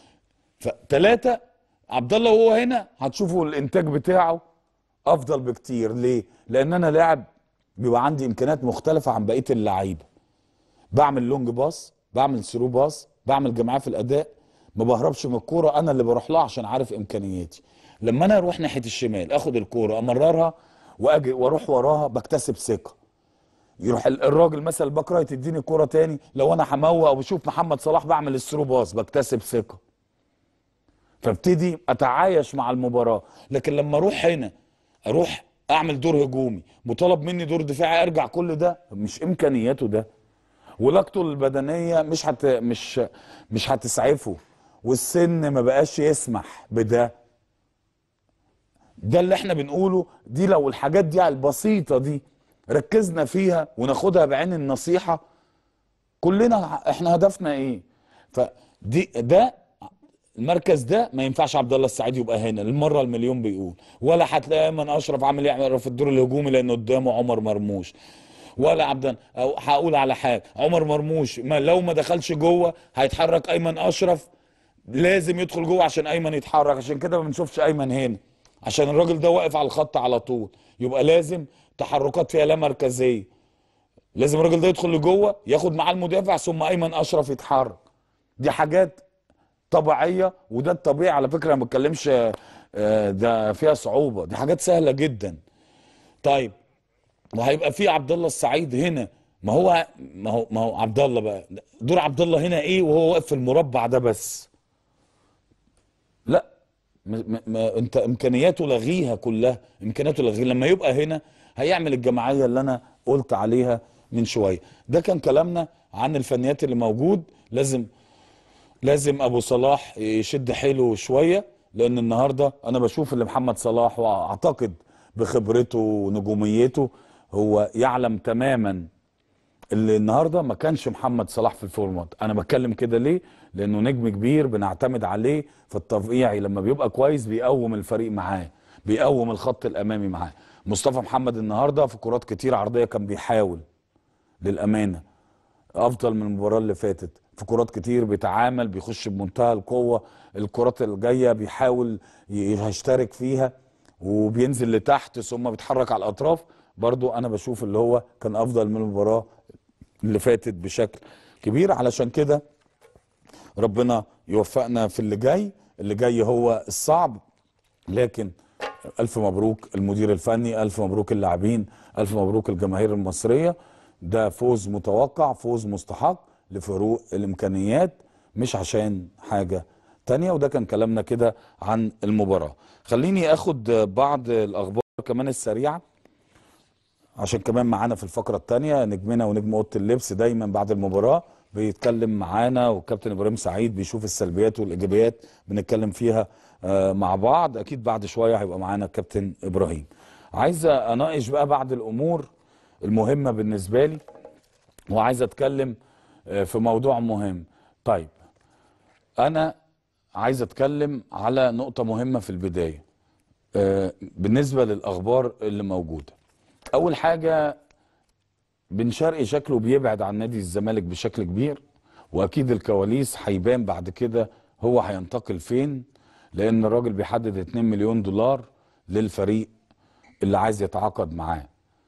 فتلاتة عبد الله وهو هنا هتشوفوا الانتاج بتاعه افضل بكتير ليه لان انا لاعب بيبقى عندي امكانيات مختلفه عن بقيه اللعيبه بعمل لونج باص بعمل ثرو باص بعمل جماعه في الاداء ما بهربش من الكوره انا اللي بروح لها عشان عارف امكانياتي لما انا اروح ناحيه الشمال اخد الكوره امررها واجي واروح وراها بكتسب ثقه يروح ال- الراجل مثلا الباك رايت يديني كوره تاني لو انا هموه او بشوف محمد صلاح بعمل الثرو باص بكتسب ثقه فابتدي اتعايش مع المباراه لكن لما اروح هنا اروح اعمل دور هجومي مطالب مني دور دفاعي ارجع كل ده مش امكانياته ده ولياقته البدنيه مش هت مش مش هتسعفه والسن ما بقاش يسمح بده ده اللي احنا بنقوله دي لو الحاجات دي البسيطه دي ركزنا فيها وناخدها بعين النصيحه كلنا احنا هدفنا ايه فدي ده المركز ده ما ينفعش عبد الله السعيد يبقى هنا المره المليون بيقول ولا هتلاقي ايمن اشرف عامل يعمل في الدور الهجومي لان قدامه عمر مرموش ولا عبد او هقول على حاجه عمر مرموش ما لو ما دخلش جوه هيتحرك ايمن اشرف لازم يدخل جوه عشان ايمن يتحرك عشان كده ما بنشوفش ايمن هنا عشان الراجل ده واقف على الخط على طول يبقى لازم تحركات فيها لا مركزيه لازم الراجل ده يدخل لجوه ياخد معاه المدافع ثم ايمن اشرف يتحرك دي حاجات طبيعيه وده الطبيعي على فكره ما بتكلمش آه، ده فيها صعوبه دي حاجات سهله جدا طيب وهيبقى في عبد الله السعيد هنا ما هو ما هو ما هو عبد الله بقى دور عبد الله هنا ايه وهو واقف في المربع ده بس لا ما ما ما انت امكانياته لغيها كلها امكانياته لغيها لما يبقى هنا هيعمل الجماعيه اللي انا قلت عليها من شويه ده كان كلامنا عن الفنيات اللي موجود لازم لازم ابو صلاح يشد حيله شويه لان النهارده انا بشوف اللي محمد صلاح واعتقد بخبرته ونجوميته هو يعلم تماما اللي النهارده ما كانش محمد صلاح في الفورمات انا بتكلم كده ليه لانه نجم كبير بنعتمد عليه في الطبيعي لما بيبقى كويس بيقوم الفريق معاه بيقوم الخط الامامي معاه مصطفى محمد النهارده في كرات كتير عرضيه كان بيحاول للامانه افضل من المباراه اللي فاتت في كرات كتير بيتعامل بيخش بمنتهى القوه الكرات الجايه بيحاول ي- يشترك فيها وبينزل لتحت ثم بيتحرك على الاطراف برضو انا بشوف اللي هو كان افضل من المباراه اللي فاتت بشكل كبير علشان كده ربنا يوفقنا في اللي جاي اللي جاي هو الصعب لكن الف مبروك المدير الفني الف مبروك اللاعبين الف مبروك الجماهير المصريه ده فوز متوقع فوز مستحق لفروق الامكانيات مش عشان حاجه تانية وده كان كلامنا كده عن المباراه خليني اخد بعض الاخبار كمان السريعه عشان كمان معانا في الفقره الثانيه نجمنا ونجم اوضه اللبس دايما بعد المباراه بيتكلم معانا والكابتن ابراهيم سعيد بيشوف السلبيات والايجابيات بنتكلم فيها آه، مع بعض اكيد بعد شويه هيبقى معانا الكابتن ابراهيم عايز اناقش بقى بعض الامور المهمه بالنسبه لي وعايز اتكلم آه، في موضوع مهم طيب انا عايز اتكلم على نقطه مهمه في البدايه آه، بالنسبه للاخبار اللي موجوده اول حاجه بن شرقي شكله بيبعد عن نادي الزمالك بشكل كبير واكيد الكواليس هيبان بعد كده هو هينتقل فين لان الراجل بيحدد 2 مليون دولار للفريق اللي عايز يتعاقد معاه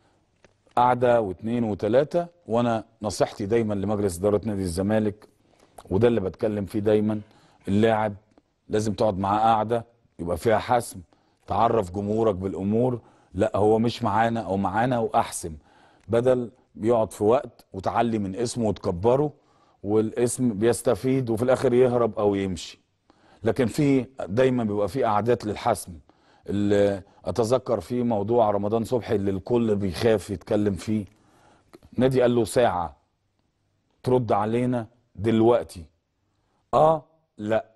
قعده واثنين وثلاثه وانا نصيحتي دايما لمجلس اداره نادي الزمالك وده اللي بتكلم فيه دايما اللاعب لازم تقعد معاه قعده يبقى فيها حسم تعرف جمهورك بالامور لا هو مش معانا او معانا واحسم بدل بيقعد في وقت وتعلي من اسمه وتكبره والاسم بيستفيد وفي الاخر يهرب او يمشي لكن في دايما بيبقى في قعدات للحسم اللي اتذكر فيه موضوع رمضان صبحي اللي الكل بيخاف يتكلم فيه نادي قال له ساعه ترد علينا دلوقتي اه لا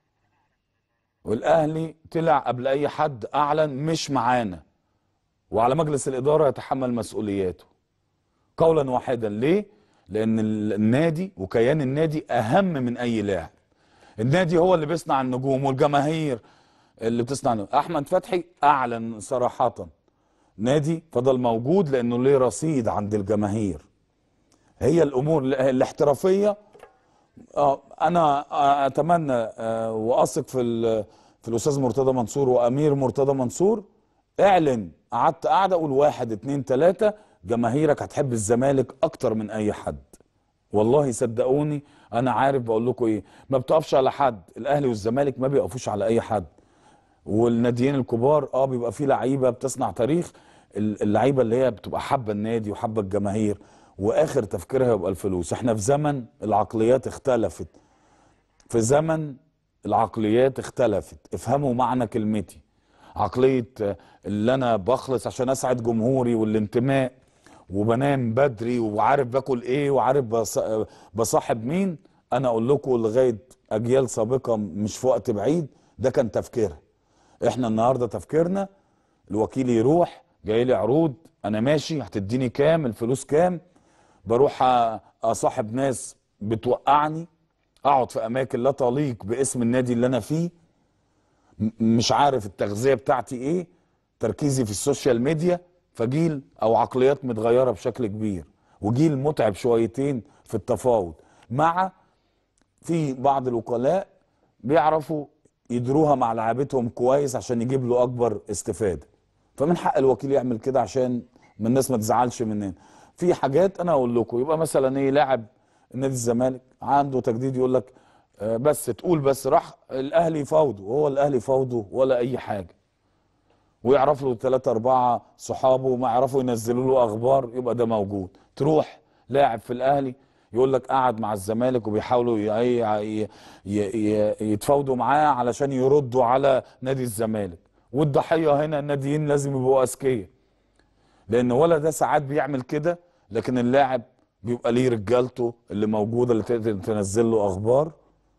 والاهلي طلع قبل اي حد اعلن مش معانا وعلى مجلس الاداره يتحمل مسؤولياته قولا واحدا ليه لان النادي وكيان النادي اهم من اي لاعب النادي هو اللي بيصنع النجوم والجماهير اللي بتصنع النجوم. احمد فتحي اعلن صراحه نادي فضل موجود لانه ليه رصيد عند الجماهير هي الامور ال- الاحترافيه آه، انا آه، اتمنى آه، واثق في ال- في الاستاذ مرتضى منصور وامير مرتضى منصور اعلن قعدت قاعده اقول واحد اتنين تلاته جماهيرك هتحب الزمالك اكتر من اي حد والله صدقوني انا عارف بقول لكم ايه ما بتقفش على حد الاهلي والزمالك ما بيقفوش على اي حد والناديين الكبار اه بيبقى فيه لعيبه بتصنع تاريخ ال- اللعيبه اللي هي بتبقى حابه النادي وحابه الجماهير واخر تفكيرها يبقى الفلوس احنا في زمن العقليات اختلفت في زمن العقليات اختلفت افهموا معنى كلمتي عقلية آه، اللي انا بخلص عشان اسعد جمهوري والانتماء وبنام بدري وعارف باكل ايه وعارف بص- آه، بصاحب مين انا اقول لكم لغاية اجيال سابقة مش في وقت بعيد ده كان تفكيرها احنا النهاردة تفكيرنا الوكيل يروح جاي لي عروض انا ماشي هتديني كام الفلوس كام بروح أ- اصاحب ناس بتوقعني اقعد في اماكن لا تليق باسم النادي اللي انا فيه م- مش عارف التغذيه بتاعتي ايه تركيزي في السوشيال ميديا فجيل او عقليات متغيره بشكل كبير وجيل متعب شويتين في التفاوض مع في بعض الوكلاء بيعرفوا يدروها مع لعيبتهم كويس عشان يجيب له اكبر استفاده فمن حق الوكيل يعمل كده عشان ما الناس ما تزعلش مننا في حاجات انا اقول لكم يبقى مثلا ايه لاعب نادي الزمالك عنده تجديد يقول لك آه، بس تقول بس راح الاهلي فوضه وهو الاهلي فوضه ولا اي حاجه ويعرف له ثلاثة أربعة صحابه وما يعرفوا ينزلوا له أخبار يبقى ده موجود تروح لاعب في الأهلي يقول لك قعد مع الزمالك وبيحاولوا ي- ي- ي- ي- يتفاوضوا معاه علشان يردوا على نادي الزمالك والضحية هنا الناديين لازم يبقوا أذكياء لأن ولا ده ساعات بيعمل كده لكن اللاعب بيبقى ليه رجالته اللي موجودة اللي تقدر تنزل له أخبار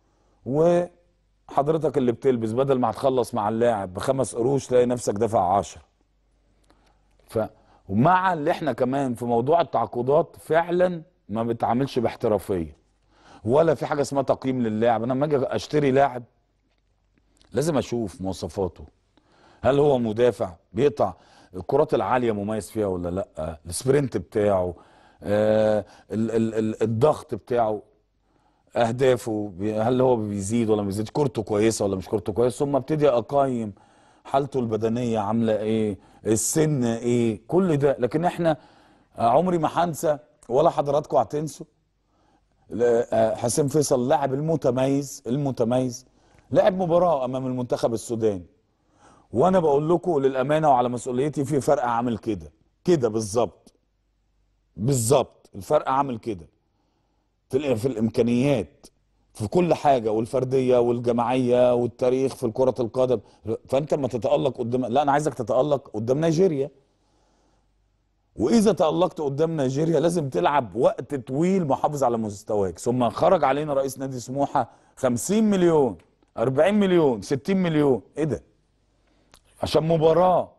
وحضرتك اللي بتلبس بدل ما هتخلص مع اللاعب بخمس قروش تلاقي نفسك دافع عشر ف ومع اللي احنا كمان في موضوع التعاقدات فعلا ما بتعاملش باحترافيه ولا في حاجه اسمها تقييم للاعب انا لما اجي اشتري لاعب لازم اشوف مواصفاته هل هو مدافع بيقطع الكرات العاليه مميز فيها ولا لا السبرنت بتاعه آه ال ال ال الضغط بتاعه اهدافه بي- هل هو بيزيد ولا ما بيزيدش كورته كويسه ولا مش كورته كويسه ثم ابتدي اقيم حالته البدنيه عامله ايه السن ايه كل ده لكن احنا آه، عمري ما هنسى ولا حضراتكم هتنسوا لا، آه، حسين فيصل اللاعب المتميز المتميز لعب مباراه امام المنتخب السوداني وانا بقول لكم للامانه وعلى مسؤوليتي في فرق عامل كده كده بالظبط بالظبط الفرق عامل كده في الإ- في الامكانيات في كل حاجه والفرديه والجماعيه والتاريخ في كره القدم فانت لما تتالق قدام لا انا عايزك تتالق قدام نيجيريا واذا تالقت قدام نيجيريا لازم تلعب وقت طويل محافظ على مستواك ثم خرج علينا رئيس نادي سموحه 50 مليون 40 مليون 60 مليون ايه ده عشان مباراه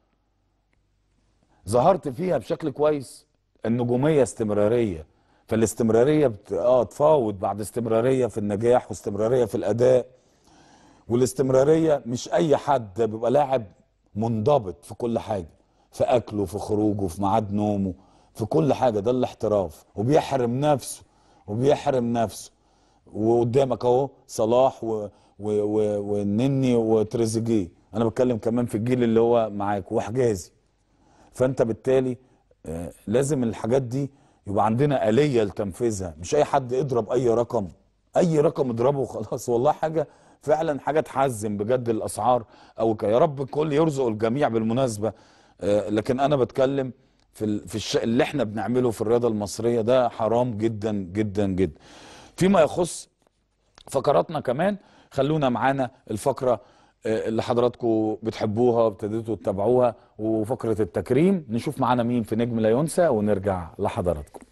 ظهرت فيها بشكل كويس النجوميه استمراريه فالاستمراريه بت... اه تفاوض بعد استمراريه في النجاح واستمراريه في الاداء والاستمراريه مش اي حد بيبقى لاعب منضبط في كل حاجه في اكله في خروجه في ميعاد نومه في كل حاجه ده الاحتراف وبيحرم نفسه وبيحرم نفسه وقدامك اهو صلاح و... و... و... والنني وتريزيجيه انا بتكلم كمان في الجيل اللي هو معاك وحجازي فانت بالتالي آه، لازم الحاجات دي يبقى عندنا آلية لتنفيذها مش اي حد يضرب اي رقم اي رقم اضربه وخلاص والله حاجة فعلا حاجة تحزن بجد الاسعار او ك- يا رب الكل يرزق الجميع بالمناسبة آه، لكن انا بتكلم في ال... في الش... اللي احنا بنعمله في الرياضة المصرية ده حرام جدا جدا جدا فيما يخص فقراتنا كمان خلونا معانا الفقرة آه، اللي حضراتكم بتحبوها وابتديتوا تتابعوها وفقرة التكريم نشوف معانا مين في نجم لا ينسى ونرجع لحضراتكم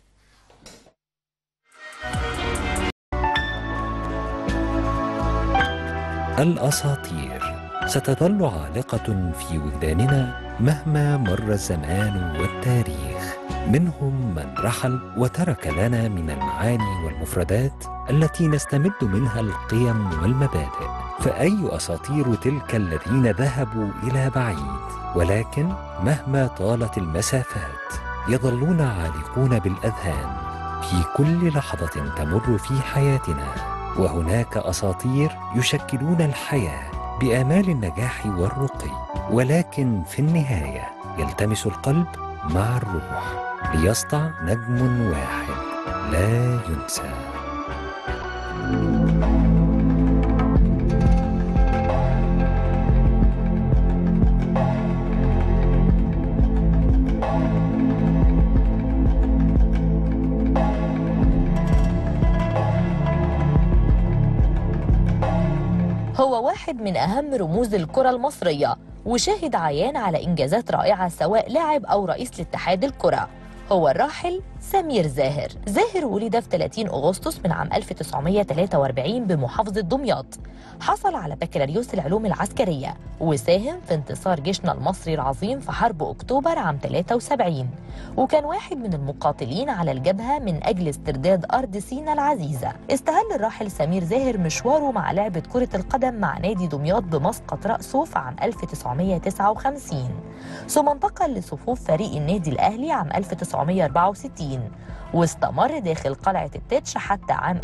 الأساطير ستظل عالقة في وجداننا مهما مر الزمان والتاريخ منهم من رحل وترك لنا من المعاني والمفردات التي نستمد منها القيم والمبادئ فأي أساطير تلك الذين ذهبوا إلى بعيد ولكن مهما طالت المسافات يظلون عالقون بالأذهان في كل لحظة تمر في حياتنا وهناك اساطير يشكلون الحياه بامال النجاح والرقي ولكن في النهايه يلتمس القلب مع الروح ليسطع نجم واحد لا ينسى واحد من أهم رموز الكرة المصرية وشاهد عيان على إنجازات رائعة سواء لاعب أو رئيس لاتحاد الكرة هو الراحل سمير زاهر زاهر ولد في 30 أغسطس من عام 1943 بمحافظة دمياط حصل على بكالوريوس العلوم العسكرية وساهم في انتصار جيشنا المصري العظيم في حرب أكتوبر عام 73 وكان واحد من المقاتلين على الجبهة من أجل استرداد أرض سينا العزيزة استهل الراحل سمير زاهر مشواره مع لعبة كرة القدم مع نادي دمياط بمسقط رأسه في عام 1959 ثم انتقل لصفوف فريق النادي الأهلي عام 1964 واستمر داخل قلعة التتش حتى عام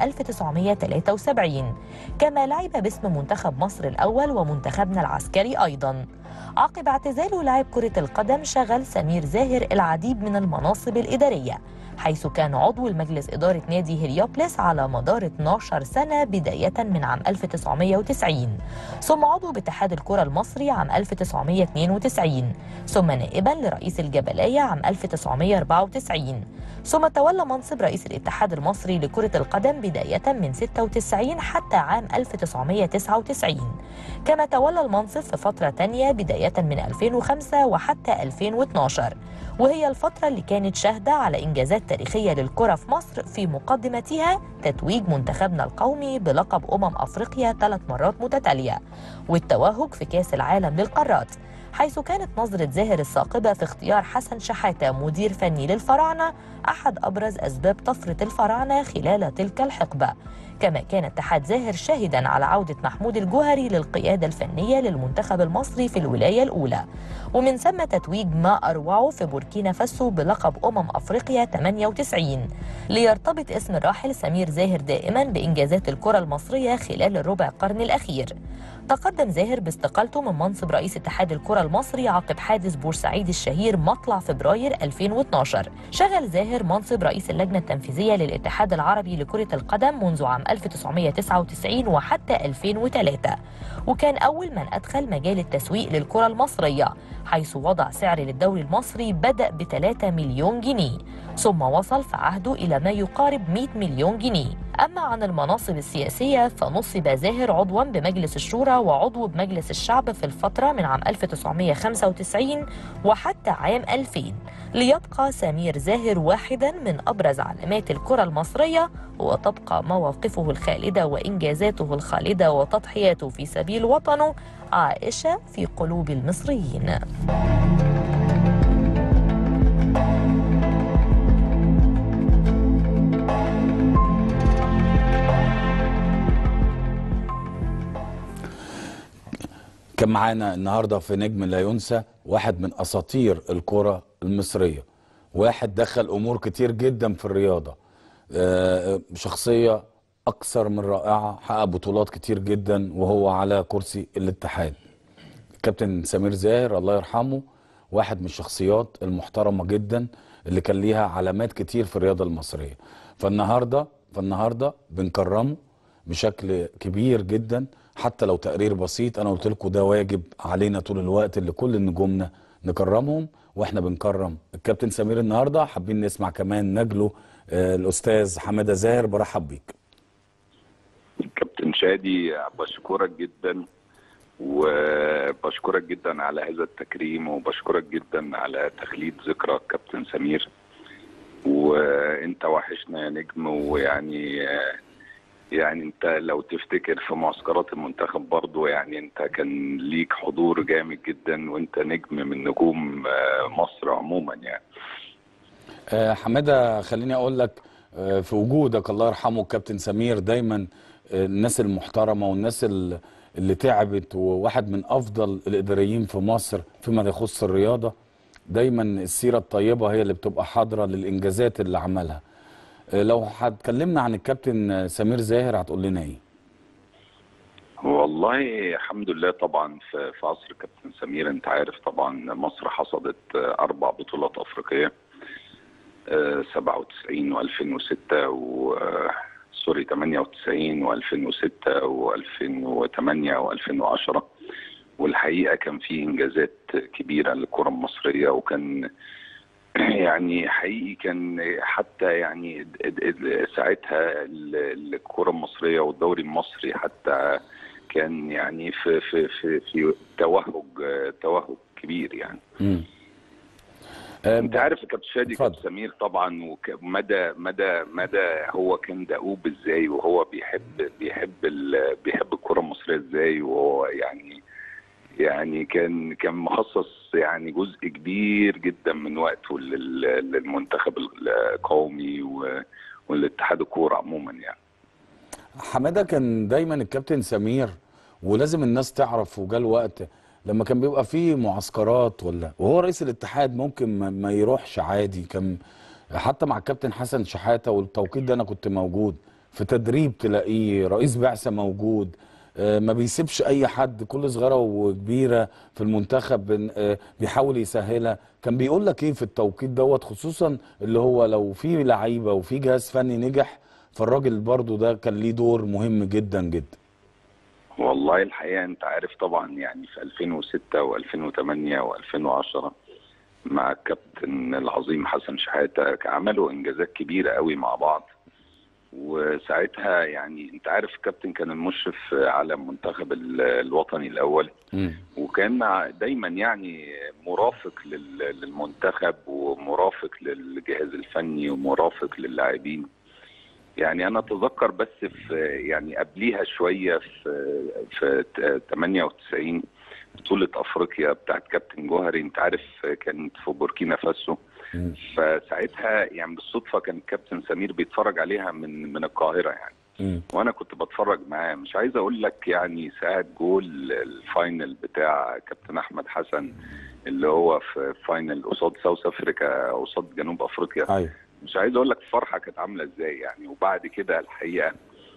1973 كما لعب باسم منتخب مصر الأول ومنتخبنا العسكري أيضاً عقب اعتزاله لاعب كرة القدم شغل سمير زاهر العديد من المناصب الإدارية حيث كان عضو المجلس إدارة نادي هليوبلس على مدار 12 سنة بداية من عام 1990 ثم عضو باتحاد الكرة المصري عام 1992 ثم نائبا لرئيس الجبلية عام 1994 ثم تولى منصب رئيس الاتحاد المصري لكرة القدم بداية من 96 حتى عام 1999 كما تولى المنصب في فترة تانية بداية من 2005 وحتى 2012 وهي الفترة اللي كانت شاهدة على إنجازات تاريخية للكرة في مصر في مقدمتها تتويج منتخبنا القومي بلقب أمم أفريقيا ثلاث مرات متتالية والتوهج في كأس العالم للقارات حيث كانت نظرة زاهر الثاقبة في اختيار حسن شحاتة مدير فني للفراعنة أحد أبرز أسباب طفرة الفراعنة خلال تلك الحقبة كما كان اتحاد زاهر شاهدا على عودة محمود الجوهري للقيادة الفنية للمنتخب المصري في الولاية الأولى ومن ثم تتويج ما أروعه في بوركينا فاسو بلقب أمم أفريقيا 98 ليرتبط اسم الراحل سمير زاهر دائما بإنجازات الكرة المصرية خلال الربع قرن الأخير تقدم زاهر باستقالته من منصب رئيس اتحاد الكرة المصري عقب حادث بورسعيد الشهير مطلع فبراير 2012 شغل زاهر منصب رئيس اللجنة التنفيذية للاتحاد العربي لكرة القدم منذ عام 1999 وحتى 2003 وكان أول من أدخل مجال التسويق للكرة المصرية حيث وضع سعر للدوري المصري بدأ ب 3 مليون جنيه ثم وصل في عهده إلى ما يقارب 100 مليون جنيه أما عن المناصب السياسية فنصب زاهر عضوا بمجلس الشورى وعضو بمجلس الشعب في الفترة من عام 1995 وحتى عام 2000 ليبقى سمير زاهر واحدا من أبرز علامات الكرة المصرية وتبقى مواقفه الخالدة وإنجازاته الخالدة وتضحياته في سبيل وطنه عائشة في قلوب المصريين كان معانا النهارده في نجم لا ينسى واحد من اساطير الكره المصريه واحد دخل امور كتير جدا في الرياضه آه، شخصيه اكثر من رائعه حقق بطولات كتير جدا وهو على كرسي الاتحاد كابتن سمير زاهر الله يرحمه واحد من الشخصيات المحترمه جدا اللي كان ليها علامات كتير في الرياضه المصريه فالنهارده فالنهارده بنكرمه بشكل كبير جدا حتى لو تقرير بسيط انا قلت لكم ده واجب علينا طول الوقت اللي كل نجومنا نكرمهم واحنا بنكرم الكابتن سمير النهارده حابين نسمع كمان نجله آه، الاستاذ حماده زاهر برحب بيك كابتن شادي بشكرك جدا وبشكرك جدا على هذا التكريم وبشكرك جدا على تخليد ذكرى كابتن سمير وانت وحشنا يا نجم ويعني يعني انت لو تفتكر في معسكرات المنتخب برضو يعني انت كان ليك حضور جامد جدا وانت نجم من نجوم آه، مصر عموما يعني آه، حماده خليني اقول لك آه، في وجودك الله يرحمه الكابتن سمير دايما آه، الناس المحترمه والناس ال- اللي تعبت وواحد من افضل الاداريين في مصر فيما يخص الرياضه دايما السيره الطيبه هي اللي بتبقى حاضره للانجازات اللي عملها آه، لو هتكلمنا عن الكابتن آه، سمير زاهر هتقول لنا ايه والله الحمد لله طبعا في في عصر كابتن سمير انت عارف طبعا مصر حصدت آه، اربع بطولات افريقيه آه، 97 و2006 و آه، سوري 98 و2006 و2008 و2010 والحقيقه كان في انجازات كبيره للكره المصريه وكان يعني حقيقي كان حتى يعني اد- اد- اد- ساعتها ال- الكره المصريه والدوري المصري حتى كان يعني في في في في توهج توهج كبير يعني مم. آه، انت عارف يا كابتن شادي اتفضل. كابتن سمير طبعا ومدى مدى مدى هو كان دؤوب ازاي وهو بيحب بيحب ال- بيحب الكره المصريه ازاي وهو يعني يعني كان كان مخصص يعني جزء كبير جدا من وقته لل- للمنتخب القومي و- والاتحاد الكوره عموما يعني حماده كان دايما الكابتن سمير ولازم الناس تعرف وجا الوقت لما كان بيبقى فيه معسكرات ولا وهو رئيس الاتحاد ممكن ما, ما يروحش عادي كان حتى مع الكابتن حسن شحاته والتوقيت ده انا كنت موجود في تدريب تلاقيه رئيس بعثه موجود آه، ما بيسيبش اي حد كل صغيره وكبيره في المنتخب بن- آه، بيحاول يسهلها كان بيقول لك ايه في التوقيت دوت خصوصا اللي هو لو في لعيبه وفي جهاز فني نجح فالراجل برضو ده كان ليه دور مهم جدا جدا والله الحقيقه انت عارف طبعا يعني في 2006 و2008 و2010 مع الكابتن العظيم حسن شحاته عملوا انجازات كبيره قوي مع بعض وساعتها يعني انت عارف الكابتن كان المشرف على المنتخب ال- الوطني الاول مم. وكان مع دايما يعني مرافق لل- للمنتخب ومرافق للجهاز الفني ومرافق للاعبين يعني انا اتذكر بس في يعني قبليها شويه في في 98 بطوله افريقيا بتاعت كابتن جوهري انت عارف كانت في بوركينا فاسو مم. فساعتها يعني بالصدفه كان كابتن سمير بيتفرج عليها من من القاهره يعني مم. وانا كنت بتفرج معاه مش عايز اقول لك يعني ساعه جول الفاينل بتاع كابتن احمد حسن اللي هو في فاينل قصاد ساوث افريكا قصاد جنوب افريقيا ايوه مش عايز اقول لك الفرحه كانت عامله ازاي يعني وبعد كده الحقيقه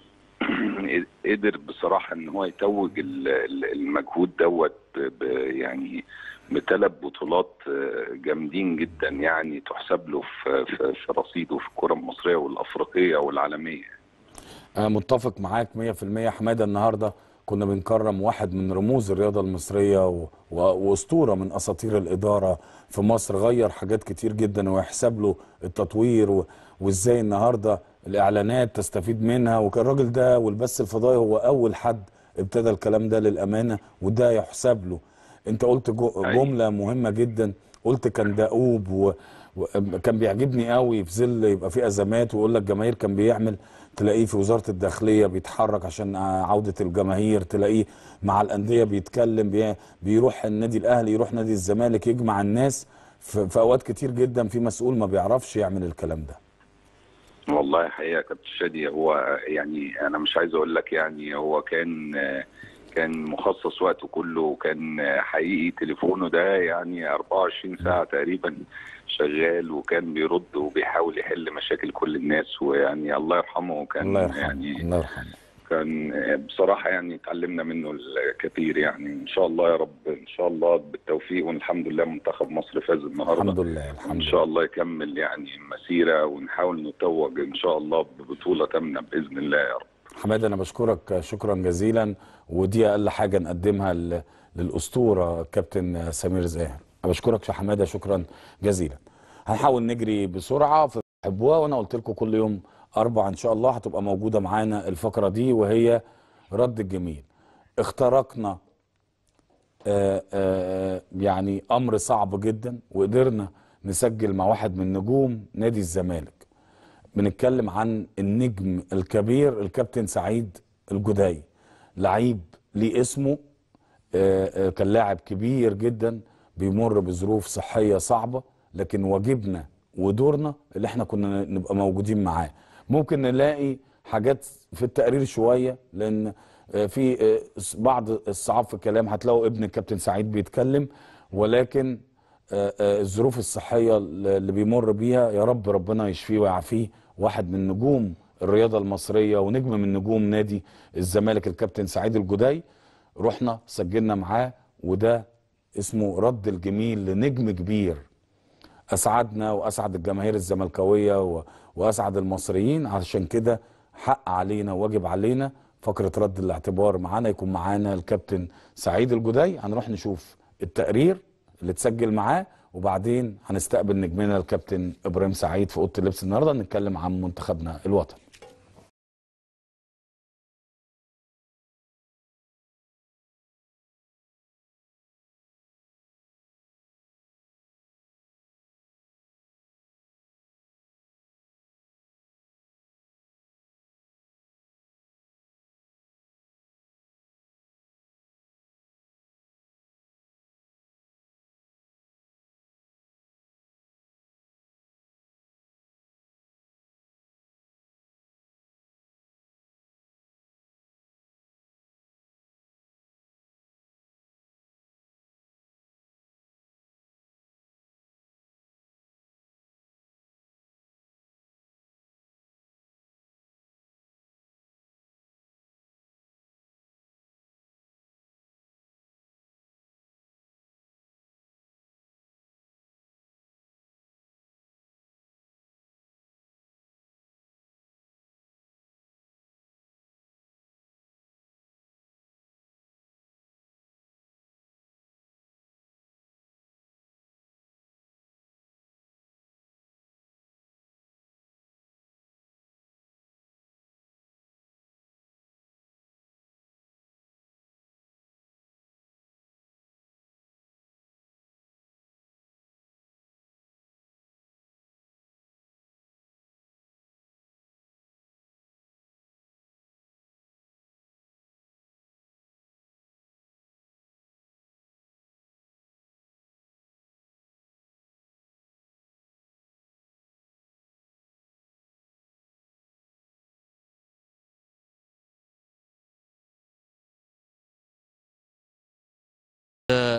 قدر بصراحه ان هو يتوج ال- ال- المجهود دوت ب- ب- يعني بثلاث بطولات آه، جامدين جدا يعني تحسب له في في في رصيده في الكره المصريه والافريقيه والعالميه انا متفق معاك 100% حماده النهارده كنا بنكرم واحد من رموز الرياضه المصريه و... و... واسطوره من اساطير الاداره في مصر غير حاجات كتير جدا ويحسب له التطوير و... وازاي النهارده الاعلانات تستفيد منها وكان الراجل ده والبث الفضائي هو اول حد ابتدى الكلام ده للامانه وده يحسب له انت قلت جو... أيوة. جمله مهمه جدا قلت كان دؤوب و... وكان بيعجبني قوي في ظل يبقى في ازمات ويقول لك جماهير كان بيعمل تلاقيه في وزاره الداخليه بيتحرك عشان عوده الجماهير تلاقيه مع الانديه بيتكلم بي... بيروح النادي الاهلي يروح نادي الزمالك يجمع الناس في, في اوقات كتير جدا في مسؤول ما بيعرفش يعمل الكلام ده والله حقيقة كابتن شادي هو يعني أنا مش عايز أقول لك يعني هو كان كان مخصص وقته كله وكان حقيقي تليفونه ده يعني 24 ساعة تقريبا شغال وكان بيرد وبيحاول يحل مشاكل كل الناس ويعني الله يرحمه كان الله يرحمه يعني الله يرحمه كان بصراحة يعني اتعلمنا منه الكثير يعني إن شاء الله يا رب إن شاء الله بالتوفيق والحمد لله منتخب مصر فاز النهاردة الحمد لله الحمد ان لله شاء الله يكمل يعني مسيره ونحاول نتوج ان شاء الله ببطوله تامنه باذن الله يا رب حماده انا بشكرك شكرا جزيلا ودي اقل حاجه نقدمها ل- للاسطوره كابتن سمير زاهر انا بشكرك يا حماده شكرا جزيلا هنحاول نجري بسرعه في حبوها وانا قلت لكم كل يوم اربع ان شاء الله هتبقى موجوده معانا الفقره دي وهي رد الجميل اخترقنا آه، آه، يعني امر صعب جدا وقدرنا نسجل مع واحد من نجوم نادي الزمالك بنتكلم عن النجم الكبير الكابتن سعيد الجداي لعيب ليه اسمه آه، آه، كان لاعب كبير جدا بيمر بظروف صحية صعبة لكن واجبنا ودورنا اللي احنا كنا نبقى موجودين معاه ممكن نلاقي حاجات في التقرير شوية لان آه، في آه، بعض الصعاب في الكلام هتلاقوا ابن الكابتن سعيد بيتكلم ولكن آه، آه، الظروف الصحية اللي بيمر بيها يا رب ربنا يشفيه ويعافيه واحد من نجوم الرياضة المصرية ونجم من نجوم نادي الزمالك الكابتن سعيد الجداي رحنا سجلنا معاه وده اسمه رد الجميل لنجم كبير اسعدنا واسعد الجماهير الزملكاويه و... واسعد المصريين عشان كده حق علينا وواجب علينا فقره رد الاعتبار معانا يكون معانا الكابتن سعيد الجداي هنروح نشوف التقرير اللي اتسجل معاه وبعدين هنستقبل نجمنا الكابتن ابراهيم سعيد في اوضه اللبس النهارده نتكلم عن منتخبنا الوطني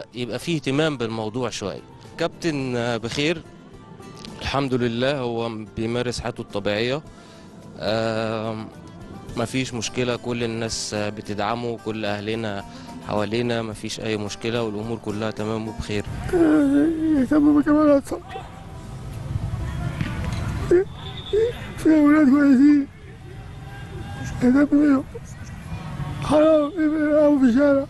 يبقى فيه اهتمام بالموضوع شويه كابتن آه، بخير الحمد لله هو بيمارس حياته الطبيعيه آم، مفيش مشكله كل الناس آه، بتدعمه كل اهلنا حوالينا مفيش اي مشكله والامور كلها تمام وبخير يهتموا بكمال أطفال في أولاد كويسين يهتم بيهم حرام يلعبوا في الشارع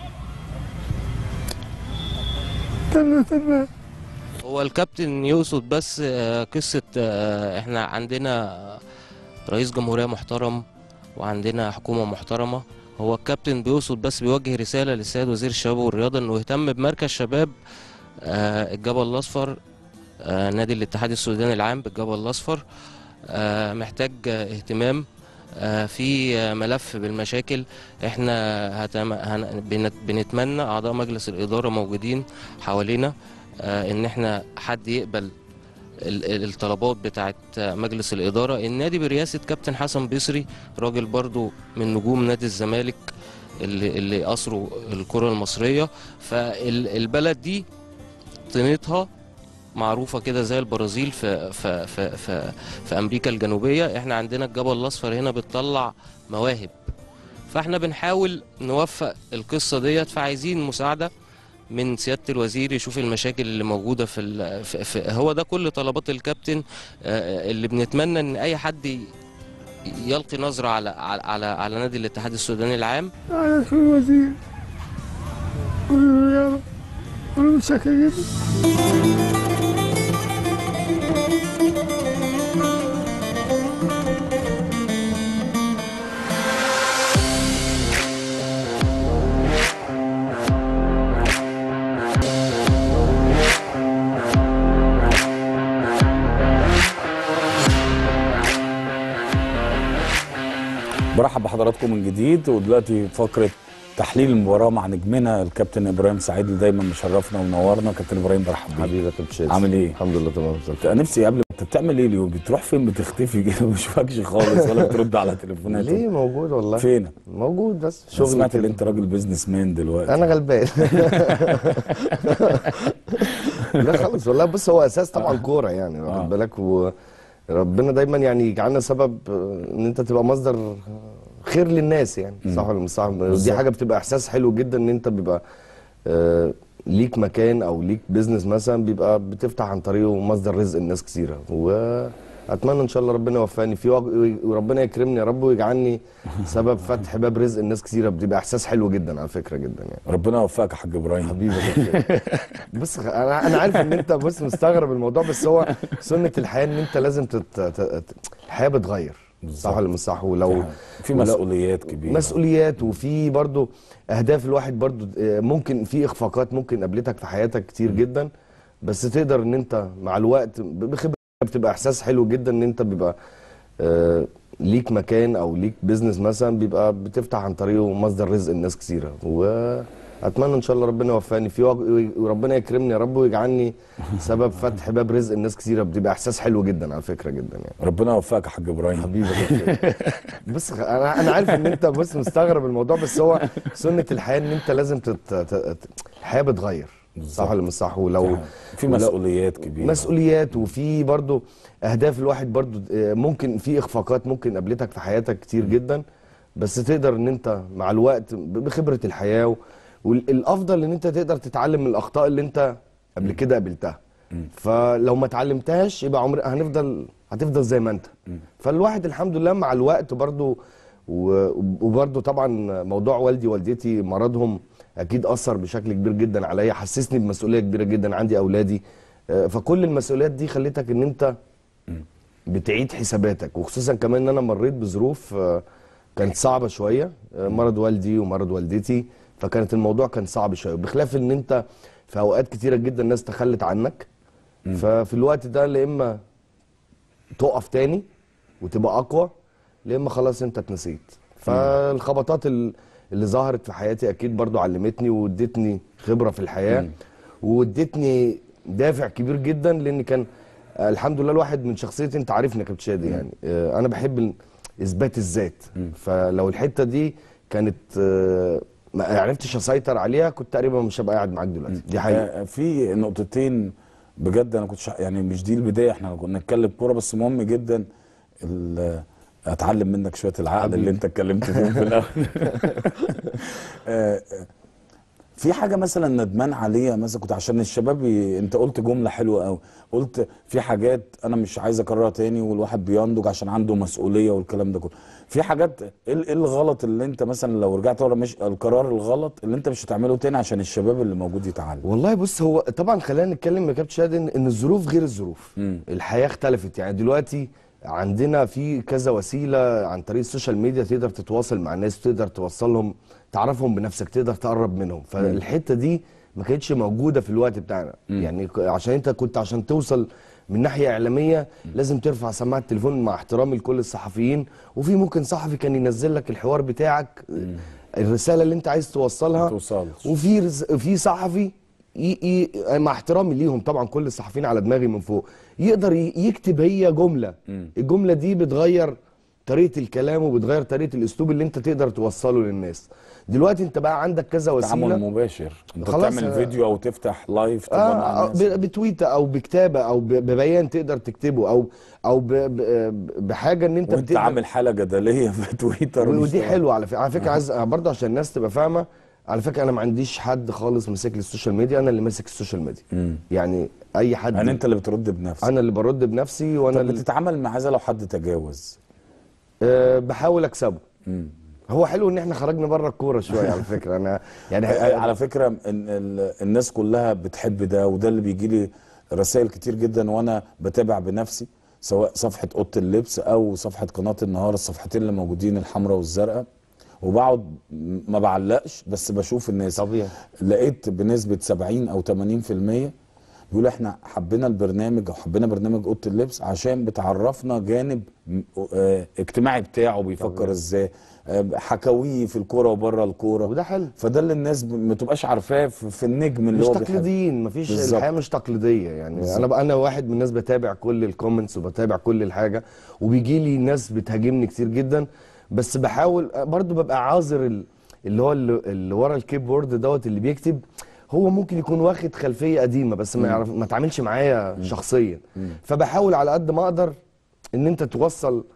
تنى تنى هو الكابتن يقصد بس آه، قصة آه، احنا عندنا رئيس جمهورية محترم وعندنا حكومة محترمة هو الكابتن بيقصد بس بيوجه رسالة للسيد وزير الشباب والرياضة انه يهتم بمركز شباب آه، الجبل الأصفر آه، نادي الاتحاد السوداني العام بالجبل الأصفر آه، محتاج آه، اهتمام آه، في آه، ملف بالمشاكل احنا هتم... هن... بنت... بنتمنى اعضاء مجلس الاداره موجودين حوالينا آه، ان احنا حد يقبل ال- ال- الطلبات بتاعت آه، مجلس الإدارة النادي برئاسة كابتن حسن بيصري راجل برضو من نجوم نادي الزمالك اللي, اللي أسروا الكرة المصرية فالبلد دي طينتها معروفة كده زي البرازيل في, في, في, في, في أمريكا الجنوبية احنا عندنا الجبل الأصفر هنا بتطلع مواهب فاحنا بنحاول نوفق القصة ديت فعايزين مساعدة من سياده الوزير يشوف المشاكل اللي موجوده في, ال- في, في هو ده كل طلبات الكابتن آه، اللي بنتمنى ان اي حد ي- يلقي نظره على على على, على نادي الاتحاد السوداني العام على كل وزير والرياضة وأنا متشكر جدا برحب بحضراتكم من جديد ودلوقتي فقره تحليل المباراه مع نجمنا الكابتن ابراهيم سعيد اللي دايما مشرفنا ومنورنا كابتن ابراهيم برحب بيك حبيبي يا كابتن شادي عامل ايه؟ الحمد لله تمام زي انا نفسي قبل انت بتعمل ايه اليوم؟ بتروح فين بتختفي كده ما بشوفكش خالص ولا بترد على تليفونات ليه موجود والله فين؟ موجود بس شغل شغل سمعت ان كده. انت راجل بيزنس مان دلوقتي انا غلبان لا خالص والله بص هو اساس طبعا كوره يعني آه. واخد بالك وربنا دايما يعني يجعلنا سبب آه، ان انت تبقى مصدر خير للناس يعني صح ولا مش صح دي بالظبط. حاجه بتبقى احساس حلو جدا ان انت بيبقى آه، ليك مكان او ليك بيزنس مثلا بيبقى بتفتح عن طريقه مصدر رزق الناس كثيره واتمنى ان شاء الله ربنا يوفقني فيه وأج- وربنا يكرمني يا رب ويجعلني سبب فتح باب رزق الناس كثيره بتبقى احساس حلو جدا على فكره جدا يعني ربنا يوفقك يا حاج ابراهيم حبيبي يا كابتن. بص انا انا عارف ان انت بص مستغرب الموضوع بس هو سنه الحياه ان انت لازم تت... تت... الحياه بتغير صح ولا مش صح ولو في ولو- مسؤوليات كبيره مسؤوليات وفي برضو اهداف الواحد برضو آه، ممكن في اخفاقات ممكن قابلتك في حياتك كتير جدا بس تقدر ان انت مع الوقت ب- بخبره بتبقى احساس حلو جدا ان انت بيبقى آه، ليك مكان او ليك بيزنس مثلا بيبقى بتفتح عن طريقه مصدر رزق الناس كثيره واتمنى ان شاء الله ربنا يوفقني فيه وأج- وربنا يكرمني يا رب ويجعلني سبب فتح باب رزق الناس كثيره بتبقى احساس حلو جدا على فكره جدا يعني ربنا يوفقك يا حاج ابراهيم حبيبي يا كابتن. بص انا انا عارف ان انت بص مستغرب الموضوع بس هو سنه الحياه ان انت لازم تت... تت... الحياه بتغير صح ولا مش صح ولو في ولو- مسؤوليات كبيره مسؤوليات وفي برضو اهداف الواحد برضو آه، ممكن في اخفاقات ممكن قابلتك في حياتك كتير جدا بس تقدر ان انت مع الوقت ب- بخبره الحياه و- والافضل ان انت تقدر تتعلم من الاخطاء اللي انت قبل كده قابلتها فلو ما اتعلمتهاش يبقى عمر هنفضل هتفضل زي ما انت فالواحد الحمد لله مع الوقت برضو و- وبرضو طبعا موضوع والدي والدتي مرضهم اكيد اثر بشكل كبير جدا عليا حسسني بمسؤوليه كبيره جدا عندي اولادي آه، فكل المسؤوليات دي خلتك ان انت بتعيد حساباتك وخصوصا كمان ان انا مريت بظروف آه، كانت صعبه شويه آه، مرض والدي ومرض والدتي فكانت الموضوع كان صعب شويه بخلاف ان انت في اوقات كتيره جدا الناس تخلت عنك ففي الوقت ده لا اما تقف تاني وتبقى اقوى لا اما خلاص انت اتنسيت فالخبطات ال- اللي ظهرت في حياتي اكيد برضو علمتني وادتني خبره في الحياه وادتني دافع كبير جدا لان كان آه، الحمد لله الواحد من شخصيتي انت عارفني يا كابتن شادي يعني آه، انا بحب ال- اثبات الذات فلو الحته دي كانت آه، ما عرفتش اسيطر عليها كنت تقريبا مش هبقى قاعد معاك دلوقتي دي حقيقه آه، في نقطتين بجد انا كنت شا... يعني مش دي البدايه احنا كنا نتكلم كوره بس مهم جدا ال... اتعلم منك شويه العقل اللي انت اتكلمت فيهم في الاول آه، آه، في حاجه مثلا ندمان عليها مثلا كنت عشان الشباب ي... انت قلت جمله حلوه قوي قلت في حاجات انا مش عايز اكررها تاني والواحد بينضج عشان عنده مسؤوليه والكلام ده كله في حاجات ايه ال- إيه الغلط اللي انت مثلا لو رجعت ورا مش القرار الغلط اللي انت مش هتعمله تاني عشان الشباب اللي موجود يتعلم والله بص هو طبعا خلينا نتكلم يا كابتن شادي ان إن الظروف غير الظروف مم. الحياه اختلفت يعني دلوقتي عندنا في كذا وسيله عن طريق السوشيال ميديا تقدر تتواصل مع الناس تقدر توصلهم تعرفهم بنفسك تقدر تقرب منهم فالحته دي ما كانتش موجوده في الوقت بتاعنا يعني ك- عشان انت كنت عشان توصل من ناحيه اعلاميه لازم ترفع سماعه التليفون مع احترامي لكل الصحفيين وفي ممكن صحفي كان ينزل لك الحوار بتاعك الرساله اللي انت عايز توصلها ما توصلش. وفي رز... في صحفي ي... ي... مع احترامي ليهم طبعا كل الصحفيين على دماغي من فوق يقدر ي... يكتب هي جمله الجمله دي بتغير طريقه الكلام وبتغير طريقه الاسلوب اللي انت تقدر توصله للناس دلوقتي انت بقى عندك كذا تعامل وسيله مباشر انت خلاص، بتعمل آه. فيديو او تفتح لايف تبقى آه مع آه، الناس ب- بتويته او بكتابه او ب- ببيان تقدر تكتبه او او ب... ب... بحاجه ان انت وانت بتقدر عامل حاله جدليه في تويتر ودي ومش- حلوه على فكره على فكره عايز برضه عشان الناس تبقى فاهمه على فكره انا ما عنديش حد خالص ماسك لي السوشيال ميديا انا اللي ماسك السوشيال ميديا مم. يعني اي حد يعني انت اللي بترد بنفسك انا اللي برد بنفسي وانا طب اللي بتتعامل مع هذا لو حد تجاوز أه بحاول اكسبه مم. هو حلو ان احنا خرجنا بره الكوره شويه على فكره انا يعني آه، على فكره إن ال- الناس كلها بتحب ده وده اللي بيجي لي رسائل كتير جدا وانا بتابع بنفسي سواء صفحه اوضه اللبس او صفحه قناه النهار الصفحتين اللي موجودين الحمراء والزرقاء وبقعد م- ما بعلقش بس بشوف الناس طبيعي. لقيت بنسبه 70 او 80% بيقول احنا حبينا البرنامج او حبينا برنامج اوضه اللبس عشان بتعرفنا جانب م- آه، اجتماعي بتاعه بيفكر ازاي آه، حكاويه في الكوره وبره الكوره وده حلو فده اللي الناس ب- ما تبقاش عارفاه في في النجم اللي مش هو بيحب. تقليديين مفيش بالظبط. الحياه مش تقليديه يعني بالظبط. انا بقى انا واحد من الناس بتابع كل الكومنتس وبتابع كل الحاجه وبيجي لي ناس بتهاجمني كتير جدا بس بحاول برضو ببقى عاذر ال- اللي هو اللي, اللي ورا الكيبورد دوت اللي بيكتب هو ممكن يكون واخد خلفيه قديمه بس ما يعرف ما اتعاملش معايا شخصيا فبحاول على قد ما اقدر ان انت توصل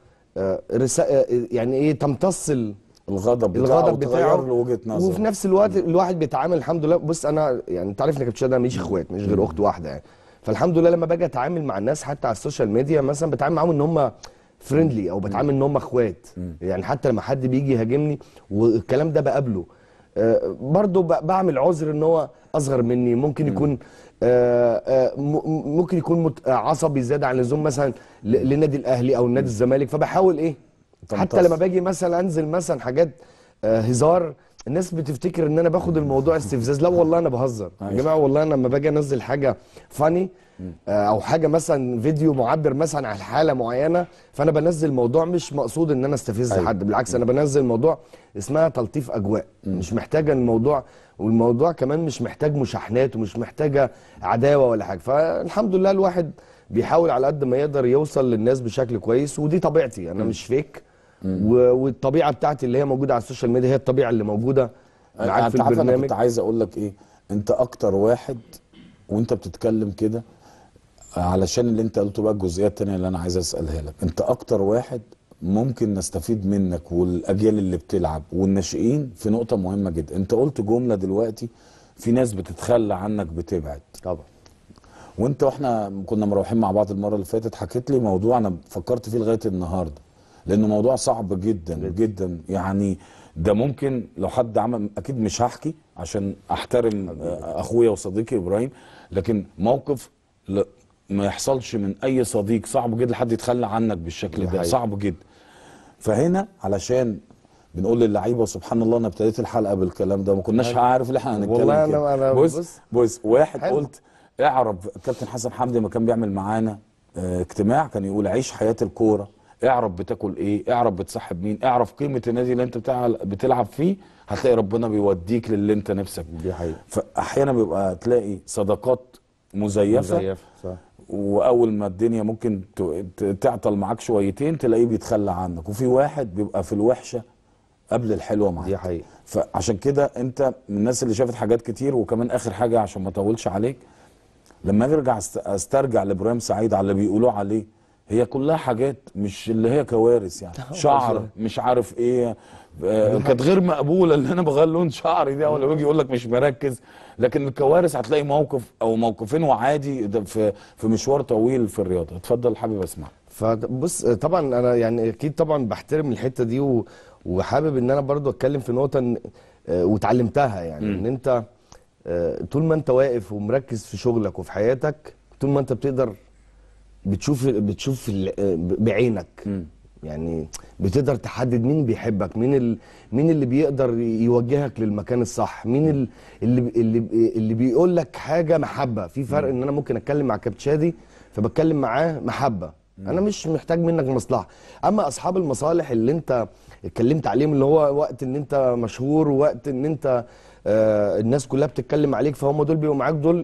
رسالة يعني ايه تمتص ال- الغضب بتاعه الغضب بتاعه وتغير له وجهه نظر وفي نفس الوقت الواحد بيتعامل الحمد لله بص انا يعني انت عارف انك كابتن انا ماليش اخوات ماليش غير اخت واحده يعني فالحمد لله لما باجي اتعامل مع الناس حتى على السوشيال ميديا مثلا بتعامل معاهم ان هم فريندلي او بتعامل ان هم اخوات يعني حتى لما حد بيجي يهاجمني والكلام ده بقابله آه، برضه ب- بعمل عذر ان هو اصغر مني ممكن يكون آه، آه، م- ممكن يكون مت- عصبي زياده عن اللزوم مثلا ل- للنادي الاهلي او النادي الزمالك فبحاول ايه حتى تمتص. لما باجي مثلا انزل مثلا حاجات آه، هزار الناس بتفتكر ان انا باخد الموضوع استفزاز لا والله انا بهزر يا أيوة. جماعه والله انا لما باجي انزل حاجه فاني او حاجه مثلا فيديو معبر مثلا عن حاله معينه فانا بنزل موضوع مش مقصود ان انا استفز أيوة. حد بالعكس انا بنزل موضوع اسمها تلطيف اجواء مش محتاجه الموضوع والموضوع كمان مش محتاج مشاحنات ومش محتاجه عداوه ولا حاجه فالحمد لله الواحد بيحاول على قد ما يقدر يوصل للناس بشكل كويس ودي طبيعتي انا مش فيك و- والطبيعه بتاعتي اللي هي موجوده على السوشيال ميديا هي الطبيعه اللي موجوده معاك انت في عارف انا البرنامج كنت عايز اقول لك ايه انت اكتر واحد وانت بتتكلم كده علشان اللي انت قلته بقى الجزئيه التانية اللي انا عايز اسالها لك انت اكتر واحد ممكن نستفيد منك والاجيال اللي بتلعب والناشئين في نقطه مهمه جدا انت قلت جمله دلوقتي في ناس بتتخلى عنك بتبعد طبعا وانت واحنا كنا مروحين مع بعض المره اللي فاتت حكيت لي موضوع انا فكرت فيه لغايه النهارده لانه موضوع صعب جدا جدا, جدا يعني ده ممكن لو حد عمل اكيد مش هحكي عشان احترم آه، اخويا وصديقي ابراهيم لكن موقف ل- ما يحصلش من اي صديق صعب جدا حد يتخلى عنك بالشكل دي ده حقيقة. صعب جدا فهنا علشان بنقول للعيبه سبحان الله انا ابتديت الحلقه بالكلام ده ما كناش عارف ان احنا هنتكلم والله أنا- كده. أنا بص بص- بص واحد حلو. قلت اعرف كابتن حسن حمدي لما كان بيعمل معانا آه، اجتماع كان يقول عيش حياه الكوره اعرف بتاكل ايه اعرف بتصاحب مين اعرف قيمه النادي اللي انت بتاع بتلعب فيه هتلاقي ربنا بيوديك للي انت نفسك دي حقيقه فاحيانا بيبقى تلاقي صداقات مزيفه مزيف صح واول ما الدنيا ممكن ت- ت- تعطل معاك شويتين تلاقيه بيتخلى عنك وفي واحد بيبقى في الوحشه قبل الحلوه معاك دي حقيقة فعشان كده انت من الناس اللي شافت حاجات كتير وكمان اخر حاجه عشان ما اطولش عليك لما اجي ارجع است- استرجع لابراهيم سعيد على اللي بيقولوه عليه هي كلها حاجات مش اللي هي كوارث يعني شعر مش عارف ايه آه، كانت غير مقبوله اللي انا بغير لون شعري ده ولا بيجي يقول لك مش مركز لكن الكوارث هتلاقي موقف او موقفين وعادي ده في في مشوار طويل في الرياضه اتفضل حابب اسمع فبص طبعا انا يعني اكيد طبعا بحترم الحته دي و... وحابب ان انا برضو اتكلم في نقطه إن... آه، واتعلمتها يعني ان انت آه، طول ما انت واقف ومركز في شغلك وفي حياتك طول ما انت بتقدر بتشوف بتشوف ال- آه، ب- بعينك يعني بتقدر تحدد مين بيحبك مين ال... مين اللي بيقدر يوجهك للمكان الصح مين ال... اللي اللي اللي بيقول لك حاجه محبه في فرق ان انا ممكن اتكلم مع كابتن شادي فبتكلم معاه محبه انا مش محتاج منك مصلحه اما اصحاب المصالح اللي انت اتكلمت عليهم اللي هو وقت ان انت مشهور ووقت ان انت آه الناس كلها بتتكلم عليك فهم دول بيبقوا معاك دول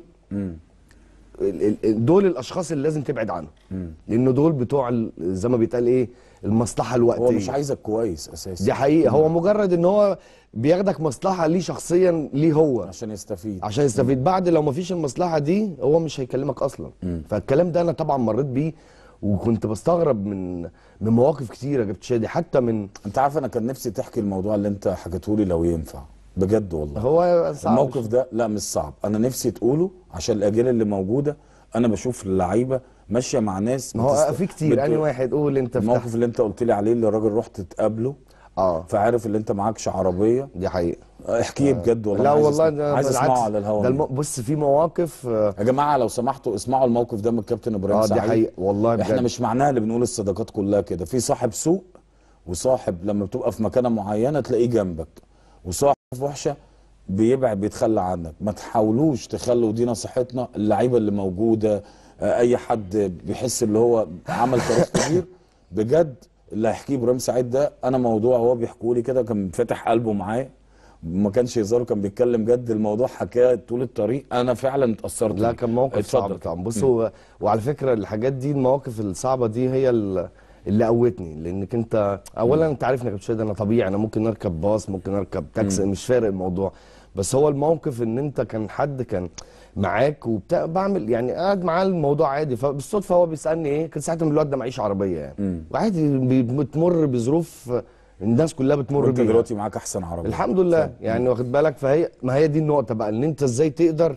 ال- ال- دول الاشخاص اللي لازم تبعد عنهم لان دول بتوع ال- زي ما بيتقال ايه المصلحه الوقتيه هو مش عايزك كويس اساسا دي حقيقه هو مجرد ان هو بياخدك مصلحه ليه شخصيا ليه هو عشان يستفيد عشان يستفيد بعد لو ما فيش المصلحه دي هو مش هيكلمك اصلا فالكلام ده انا طبعا مريت بيه وكنت بستغرب من من مواقف كتيره يا كابتن شادي حتى من انت عارف انا كان نفسي تحكي الموضوع اللي انت حكيته لي لو ينفع بجد والله هو صعب الموقف ده لا مش صعب انا نفسي تقوله عشان الاجيال اللي موجوده انا بشوف اللعيبه ماشيه مع ناس ما هو بتست- في كتير بت- انهي واحد قول انت الموقف فتحت اللي انت قلت لي عليه اللي الراجل رحت تقابله اه فعارف اللي انت معكش عربيه دي حقيقه احكيه بجد والله لا أنا عايز والله أسمع- ده عايز بالعكس. اسمعه على الهواء ده الم... بص في مواقف اه يا جماعه لو سمحتوا اسمعوا الموقف ده من الكابتن ابراهيم آه، دي سعيد حقيقة. والله احنا بجد. مش معناها اللي بنقول الصداقات كلها كده في صاحب سوء وصاحب لما بتبقى في مكانه معينه تلاقيه جنبك وصاحب وحشه بيبعد بيتخلى عنك ما تحاولوش تخلوا دي نصيحتنا اللعيبه اللي موجوده آه، اي حد بيحس اللي هو عمل تاريخ كبير بجد اللي هيحكيه ابراهيم سعيد ده انا موضوع هو بيحكوا لي كده كان فاتح قلبه معايا ما كانش هزار كان بيتكلم جد الموضوع حكايه طول الطريق انا فعلا اتاثرت لا بيه. كان موقف اتفضل. صعب طبعا بص هو وعلى فكره الحاجات دي المواقف الصعبه دي هي ال- اللي قوتني لانك انت اولا انت عارفني يا كابتن شادي انا طبيعي انا ممكن اركب باص ممكن اركب تاكسي مش فارق الموضوع بس هو الموقف ان انت كان حد كان معاك وبتاع بعمل يعني قاعد معاه الموضوع عادي فبالصدفه هو بيسالني ايه كان ساعتها من الوقت ده معيش عربيه يعني وعادي بي- بتمر بظروف الناس كلها بتمر وانت بيها دلوقتي معاك احسن عربيه الحمد لله يعني واخد بالك فهي ما هي دي النقطة بقى ان انت ازاي تقدر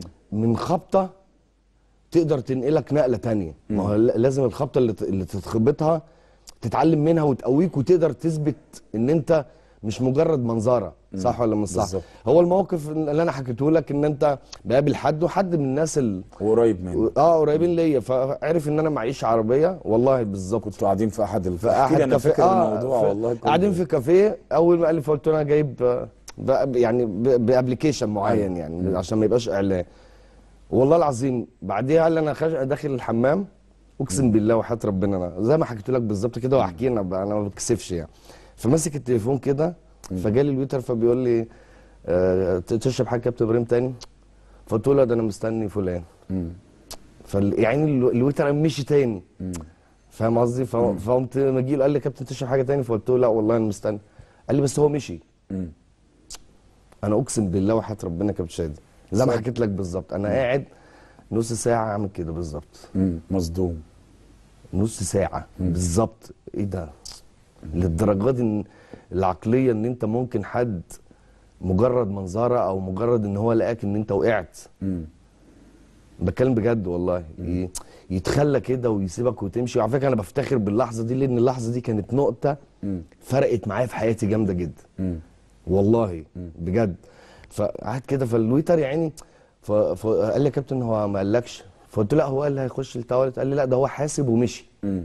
من خبطة تقدر تنقلك نقلة تانية ما هو ل- لازم الخبطة اللي ت- اللي تتخبطها تتعلم منها وتقويك وتقدر تثبت ان انت مش مجرد منظرة صح ولا مش صح بالظبط. هو الموقف اللي انا حكيته لك ان انت بقابل حد وحد من الناس ال... وقريب مني اه قريبين ليا فعرف ان انا معيش عربيه والله بالظبط كنتوا قاعدين في احد الف... في احكي احد لي انا كافيه فاكر آه، الموضوع ف- والله كله. قاعدين في كافيه اول ما قال لي فقلت له انا جايب آه، ب- يعني ب- بابلكيشن معين يعني عشان ما يبقاش اعلان والله العظيم بعديها قال لي انا خش... داخل الحمام اقسم بالله وحياه ربنا انا زي ما حكيت لك بالظبط كده واحكي انا بقى، انا ما بتكسفش يعني فماسك التليفون كده فجالي الويتر فبيقول لي آه، ت- تشرب حاجه كابتن ابراهيم تاني فقلت له لا ده انا مستني فلان فال... يعني ال- الويتر مشي تاني فاهم قصدي ف- فقمت مجيله قال لي كابتن تشرب حاجه تاني فقلت له لا والله انا مستني قال لي بس هو مشي مم. انا اقسم بالله وحياه ربنا يا كابتن شادي زي ما صدق. حكيت لك بالظبط انا قاعد نص ساعه عامل كده بالظبط مم. مصدوم نص ساعه بالظبط ايه ده للدرجه دي إن العقليه ان انت ممكن حد مجرد منظره او مجرد ان هو لقاك ان انت وقعت مم. بتكلم بجد والله ي- يتخلى كده ويسيبك وتمشي وعلى فكره انا بفتخر باللحظه دي لان اللحظه دي كانت نقطه مم. فرقت معايا في حياتي جامده جدا مم. والله بجد فقعد كده فالويتر يعني ف- فقال لي يا كابتن هو ما قالكش فقلت له لا هو قال لي هيخش التواليت قال لي لا ده هو حاسب ومشي مم.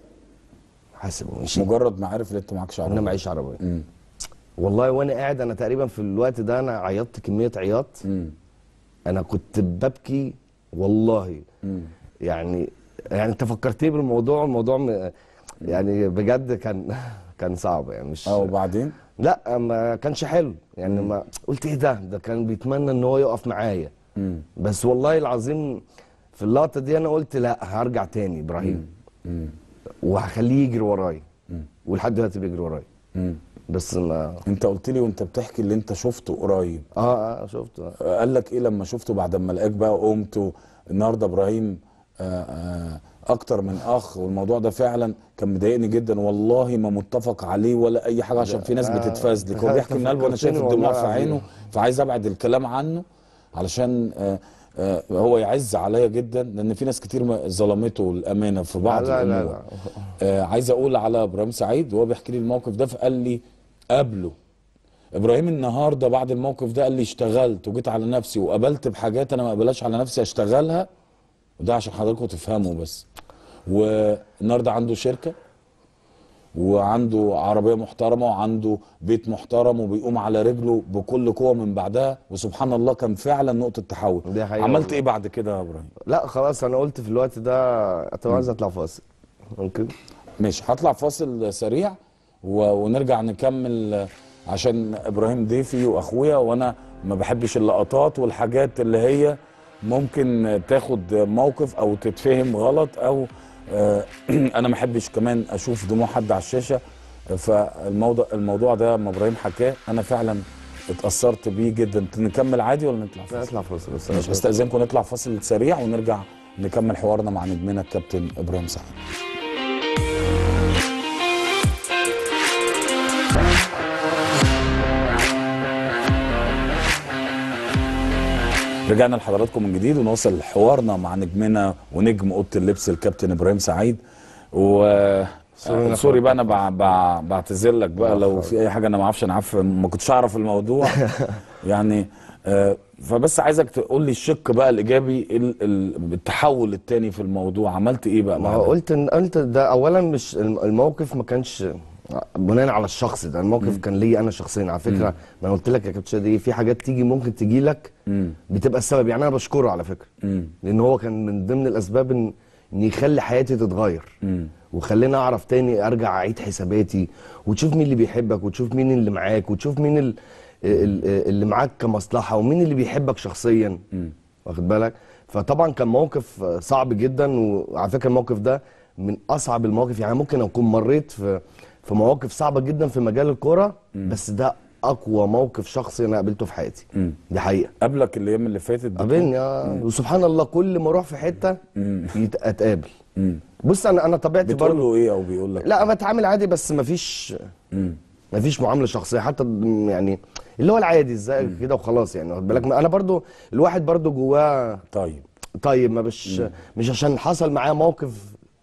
حاسب ومشي مجرد ما عارف ان انت معكش عربيه انا معيش عربيه مم. والله وانا قاعد انا تقريبا في الوقت ده انا عيطت كميه عياط مم. انا كنت ببكي والله مم. يعني يعني انت فكرتني بالموضوع الموضوع م... يعني بجد كان كان صعب يعني مش اه وبعدين لا ما كانش حلو يعني ما قلت ايه ده ده كان بيتمنى ان هو يقف معايا مم. بس والله العظيم في اللقطه دي انا قلت لا هرجع تاني ابراهيم مم. وهخليه يجري ورايا مم. ولحد دلوقتي بيجري ورايا مم. بس ما انت قلت لي وانت بتحكي اللي انت شفته قريب اه اه شفت آه. قال لك ايه لما شفته بعد ما لقاك بقى قمت و- النهارده ابراهيم آه، آه، اكتر من اخ والموضوع ده فعلا كان مضايقني جدا والله ما متفق عليه ولا اي حاجه عشان في ناس آه، بتتفزلك هو أنت بيحكي من قلبه انا شايف فكرتني الدموع والله في العظيم. عينه فعايز ابعد الكلام عنه علشان آه، آه، هو يعز عليا جدا لان في ناس كتير ما- ظلمته الامانه في بعض لا لا الامور لا آه عايز اقول على ابراهيم سعيد وهو بيحكي لي الموقف ده فقال لي قابله ابراهيم النهارده بعد الموقف ده قال لي اشتغلت وجيت على نفسي وقبلت بحاجات انا ما قبلاش على نفسي اشتغلها وده عشان حضراتكم تفهموا بس والنهارده عنده شركه وعنده عربيه محترمه وعنده بيت محترم وبيقوم على رجله بكل قوه من بعدها وسبحان الله كان فعلا نقطه تحول دي حقيقة عملت والله. ايه بعد كده يا ابراهيم لا خلاص انا قلت في الوقت ده طب عايز اطلع فاصل ممكن ماشي هطلع فاصل سريع و... ونرجع نكمل عشان ابراهيم ضيفي واخويا وانا ما بحبش اللقطات والحاجات اللي هي ممكن تاخد موقف او تتفهم غلط او آه، انا ما احبش كمان اشوف دموع حد على الشاشه فالموضوع الموضوع ده لما ابراهيم حكاه انا فعلا اتاثرت بيه جدا نكمل عادي ولا نطلع لا فاصل؟ اطلع فاصل بس ماشي استاذنكم نطلع فاصل سريع ونرجع نكمل حوارنا مع نجمنا الكابتن ابراهيم سعيد رجعنا لحضراتكم من جديد ونوصل حوارنا مع نجمنا ونجم اوضه اللبس الكابتن ابراهيم سعيد و سوري سوري بقى انا بع- بع- بعتذر لك بقى لا لو خالص. في اي حاجه انا ما اعرفش انا عارف ما كنتش اعرف الموضوع يعني آه، فبس عايزك تقول لي الشق بقى الايجابي ال- ال- التحول التاني في الموضوع عملت ايه بقى ما بعدها؟ هو قلت ان قلت ده اولا مش الم- الموقف ما كانش بناء على الشخص ده الموقف كان ليا انا شخصيا على فكره ما انا قلت لك يا كابتن شادي في حاجات تيجي ممكن تيجي لك مم. بتبقى السبب يعني انا بشكره على فكره مم. لان هو كان من ضمن الاسباب ان ان يخلي حياتي تتغير مم. وخليني اعرف تاني ارجع اعيد حساباتي وتشوف مين اللي بيحبك وتشوف مين اللي معاك وتشوف مين ال- ال- اللي معاك كمصلحه ومين اللي بيحبك شخصيا مم. واخد بالك فطبعا كان موقف صعب جدا وعلى فكره الموقف ده من اصعب المواقف يعني ممكن اكون مريت في في مواقف صعبه جدا في مجال الكوره بس ده اقوى موقف شخصي انا قابلته في حياتي مم. دي حقيقه قبلك الايام اللي فاتت بتقول- قابلني آه. وسبحان الله كل ما اروح في حته مم. يت- اتقابل مم. بص انا انا طبيعتي بتقول برضه له ايه او بيقول لك لا بتعامل عادي بس مفيش مم. مفيش معامله شخصيه حتى يعني اللي هو العادي ازاي كده وخلاص يعني واخد بالك انا برضو الواحد برضو جواه طيب طيب ما مش مش عشان حصل معاه موقف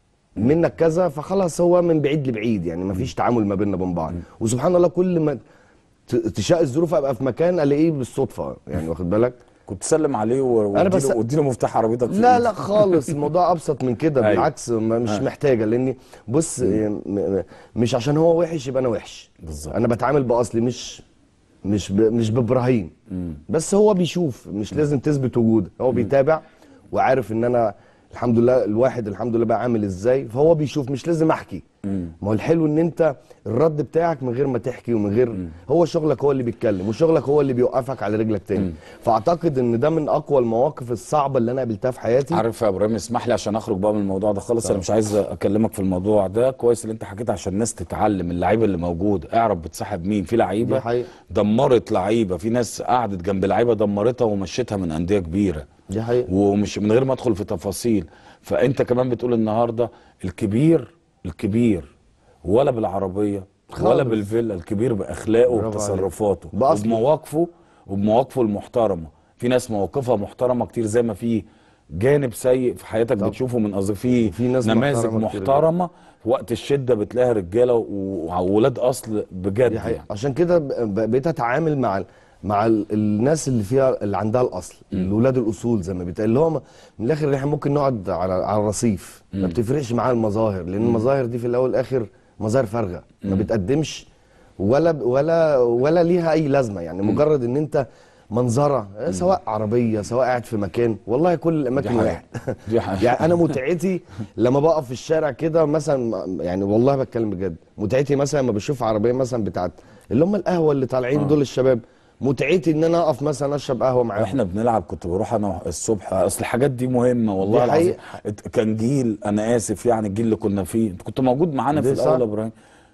منك كذا فخلاص هو من بعيد لبعيد يعني مفيش تعامل ما بيننا وبين بعض وسبحان الله كل ما ت- تشاء الظروف ابقى في مكان الاقيه بالصدفه يعني واخد بالك كنت تسلم عليه و- أنا بس- واديله واديله مفتاح عربيتك في لا إيده. لا خالص الموضوع ابسط من كده أيوة. بالعكس ما- مش آه. محتاجه لاني بص م- م- مش عشان هو وحش يبقى انا وحش بالظبط. انا بتعامل باصلي مش مش ب... مش بابراهيم بس هو بيشوف مش لازم تثبت وجودك هو بيتابع وعارف ان انا الحمد لله الواحد الحمد لله بقى عامل ازاي فهو بيشوف مش لازم احكي ما هو الحلو ان انت الرد بتاعك من غير ما تحكي ومن غير هو شغلك هو اللي بيتكلم وشغلك هو اللي بيوقفك على رجلك تاني فاعتقد ان ده من اقوى المواقف الصعبه اللي انا قابلتها في حياتي عارف يا ابراهيم اسمح لي عشان اخرج بقى من الموضوع ده خالص انا مش عايز اكلمك في الموضوع ده كويس اللي انت حكيت عشان الناس تتعلم اللعيبه اللي موجوده اعرف بتصاحب مين في لعيبه دي حقيقة. دمرت لعيبه في ناس قعدت جنب لعيبه دمرتها ومشيتها من انديه كبيره دي حقيقة ومش من غير ما ادخل في تفاصيل فانت كمان بتقول النهارده الكبير الكبير ولا بالعربيه ولا خالص. بالفيلا الكبير باخلاقه برافو وبتصرفاته بأصله. وبمواقفه وبمواقفه المحترمه في ناس مواقفها محترمه كتير زي ما في جانب سيء في حياتك طبعا. بتشوفه من قصدي في, في ناس نماذج محترمة كتير محترمه في وقت الشده بتلاقيها رجاله و- وولاد اصل بجد دي حقيقة يعني. عشان كده ب- ب- بقيت اتعامل مع ال- مع ال- الناس اللي فيها اللي عندها الاصل الاولاد الاصول زي ما بيتقال اللي هو م- من الاخر احنا ممكن نقعد على على الرصيف ما بتفرقش معاه المظاهر لان المظاهر دي في الاول والاخر مظاهر فارغه ما بتقدمش ولا ب- ولا ولا ليها اي لازمه يعني مجرد ان انت منظره سواء عربيه سواء قاعد في مكان والله كل الاماكن حقيقة. واحد دي حقيقة. يعني انا متعتي لما بقف في الشارع كده مثلا يعني والله بتكلم بجد متعتي مثلا لما بشوف عربيه مثلا بتاعت اللي هم القهوه اللي طالعين دول الشباب متعتي ان انا اقف مثلا اشرب قهوه معاهم احنا بنلعب كنت بروح انا الصبح اصل الحاجات دي مهمه والله دي العظيم حقيقة. ات- كان جيل انا اسف يعني الجيل اللي كنا فيه انت كنت موجود معانا في دي الاول صح. يا ابراهيم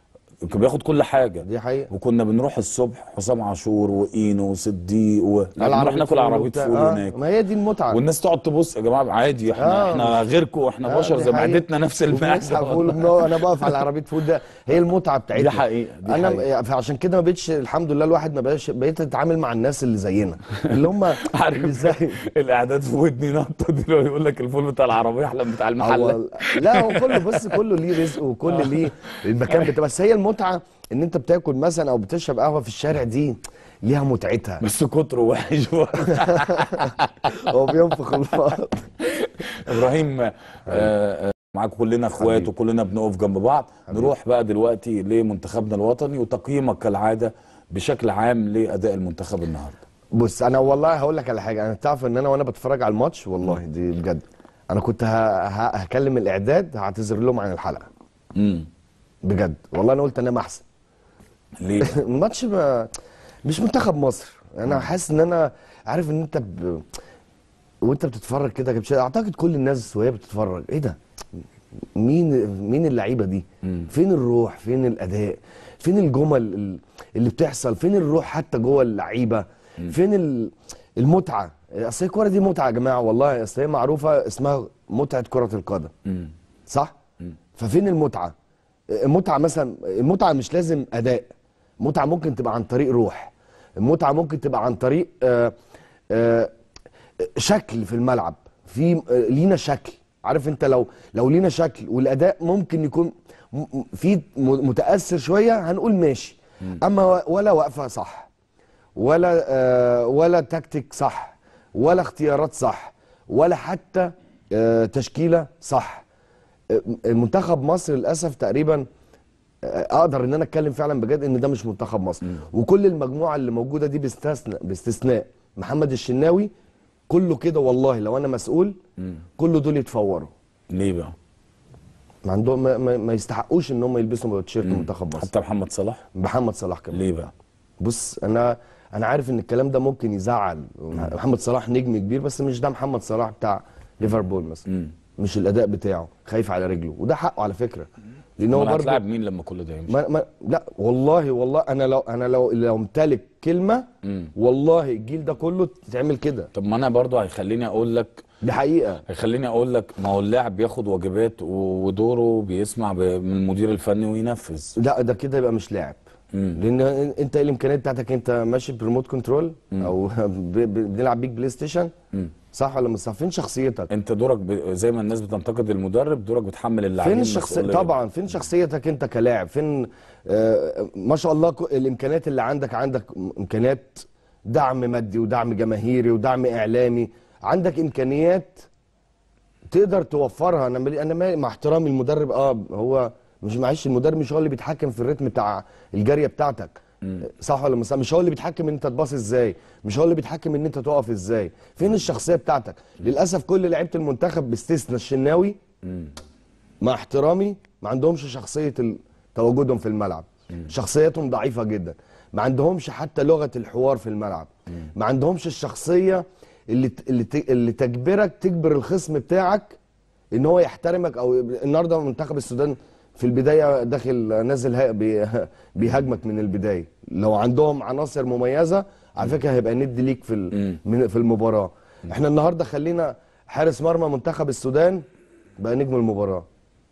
كان بياخد كل حاجه دي حقيقه وكنا بنروح الصبح حسام عاشور واينو وصديق و... على نروح ناكل عربيه وبتاع. فول آه، هناك ما هي دي المتعه والناس تقعد تبص يا جماعه عادي احنا آه. احنا غيركم احنا آه، بشر دي زي حقيقة. معدتنا نفس وبنسحب المعده فول وبنقعد- انا بقف على عربيه فول ده هي المتعه بتاعتنا دي حقيقة، دي انا حقيقة. فعشان كده ما بقتش الحمد لله الواحد ما بقاش بقيت اتعامل مع الناس اللي زينا اللي هم عارف ازاي الاعداد في ودني نطه دي لو يقول لك الفول بتاع العربيه احلى من بتاع المحل هو لا هو كله بص كله ليه رزق وكل ليه المكان بتاع بس هي المتعه ان انت بتاكل مثلا او بتشرب قهوه في الشارع دي ليها متعتها بس كتره وحش هو بينفخ الفاض ابراهيم آه، آه، معاكم كلنا اخوات حبيبي. وكلنا بنقف جنب بعض نروح بقى دلوقتي لمنتخبنا الوطني وتقييمك كالعاده بشكل عام لاداء المنتخب النهارده بص انا والله هقول لك على حاجه انا تعرف ان انا وانا بتفرج على الماتش والله دي بجد انا كنت ه... ه... هكلم الاعداد هعتذر لهم عن الحلقه امم بجد والله انا قلت انام احسن ليه الماتش ما مش منتخب مصر انا حاسس ان انا عارف ان انت ب... وانت بتتفرج كده يا كابتن، اعتقد كل الناس وهي بتتفرج ايه ده مين مين اللعيبه دي مم. فين الروح فين الاداء فين الجمل ال- اللي بتحصل فين الروح حتى جوه اللعيبه فين ال- المتعه اصل الكوره دي متعه يا جماعه والله اصل هي معروفه اسمها متعه كره القدم مم. صح ففين المتعه المتعه مثلا المتعه مش لازم اداء المتعه ممكن تبقى عن طريق روح المتعه ممكن تبقى عن طريق آه، آه، شكل في الملعب في آه، لينا شكل عارف انت لو لو لينا شكل والاداء ممكن يكون م- م- في م- متاثر شويه هنقول ماشي اما و- ولا وقفه صح ولا آه ولا تكتيك صح ولا اختيارات صح ولا حتى آه تشكيله صح آه، منتخب مصر للاسف تقريبا آه، اقدر ان انا اتكلم فعلا بجد ان ده مش منتخب مصر وكل المجموعه اللي موجوده دي باستثناء باستثناء محمد الشناوي كله كده والله لو انا مسؤول كله دول يتفوروا ليه بقى ما عندهم ما, ما, ما يستحقوش ان هم يلبسوا تيشيرت منتخب مصر حتى محمد صلاح محمد صلاح كمان ليه بقى بص انا انا عارف ان الكلام ده ممكن يزعل محمد صلاح نجم كبير بس مش ده محمد صلاح بتاع ليفربول مثلا مم. مش الاداء بتاعه خايف على رجله وده حقه على فكره لان هو امال برضه هتلاعب مين لما كل ده يمشي ما ما لا والله والله انا لو انا لو لو امتلك كلمه مم. والله الجيل ده كله تعمل كده طب ما انا برضو هيخليني اقول لك دي حقيقه هيخليني اقول لك ما هو اللاعب بياخد واجبات و- ودوره بيسمع ب- من المدير الفني وينفذ لا ده كده يبقى مش لاعب مم. لان انت ايه الامكانيات بتاعتك انت ماشي بريموت كنترول او ب- ب- بنلعب بيك بلاي ستيشن مم. صح ولا مش صح فين شخصيتك انت دورك ب... زي ما الناس بتنتقد المدرب دورك بتحمل اللاعبين فين الشخصيه المسؤولية. طبعا فين شخصيتك انت كلاعب فين آه ما شاء الله ك- الامكانيات اللي عندك عندك امكانيات دعم مادي ودعم جماهيري ودعم اعلامي عندك امكانيات تقدر توفرها انا مالي انا مالي مع احترامي المدرب اه هو مش معلش المدرب مش هو اللي بيتحكم في الريتم بتاع الجاريه بتاعتك صح ولا مش صح؟ مش هو اللي بيتحكم ان انت تباص ازاي مش هو اللي بيتحكم ان انت تقف ازاي فين الشخصيه بتاعتك للاسف كل لعيبه المنتخب باستثناء الشناوي مع احترامي ما عندهمش شخصيه ال- تواجدهم في الملعب شخصيتهم ضعيفه جدا ما عندهمش حتى لغه الحوار في الملعب ما عندهمش الشخصيه اللي ت- اللي ت- اللي تجبرك تجبر الخصم بتاعك ان هو يحترمك او النهارده منتخب السودان في البدايه داخل نازل ها- بي- بيهاجمك من البدايه لو عندهم عناصر مميزه على فكره هيبقى ند ليك في ال- من- في المباراه احنا النهارده خلينا حارس مرمى منتخب السودان بقى نجم المباراه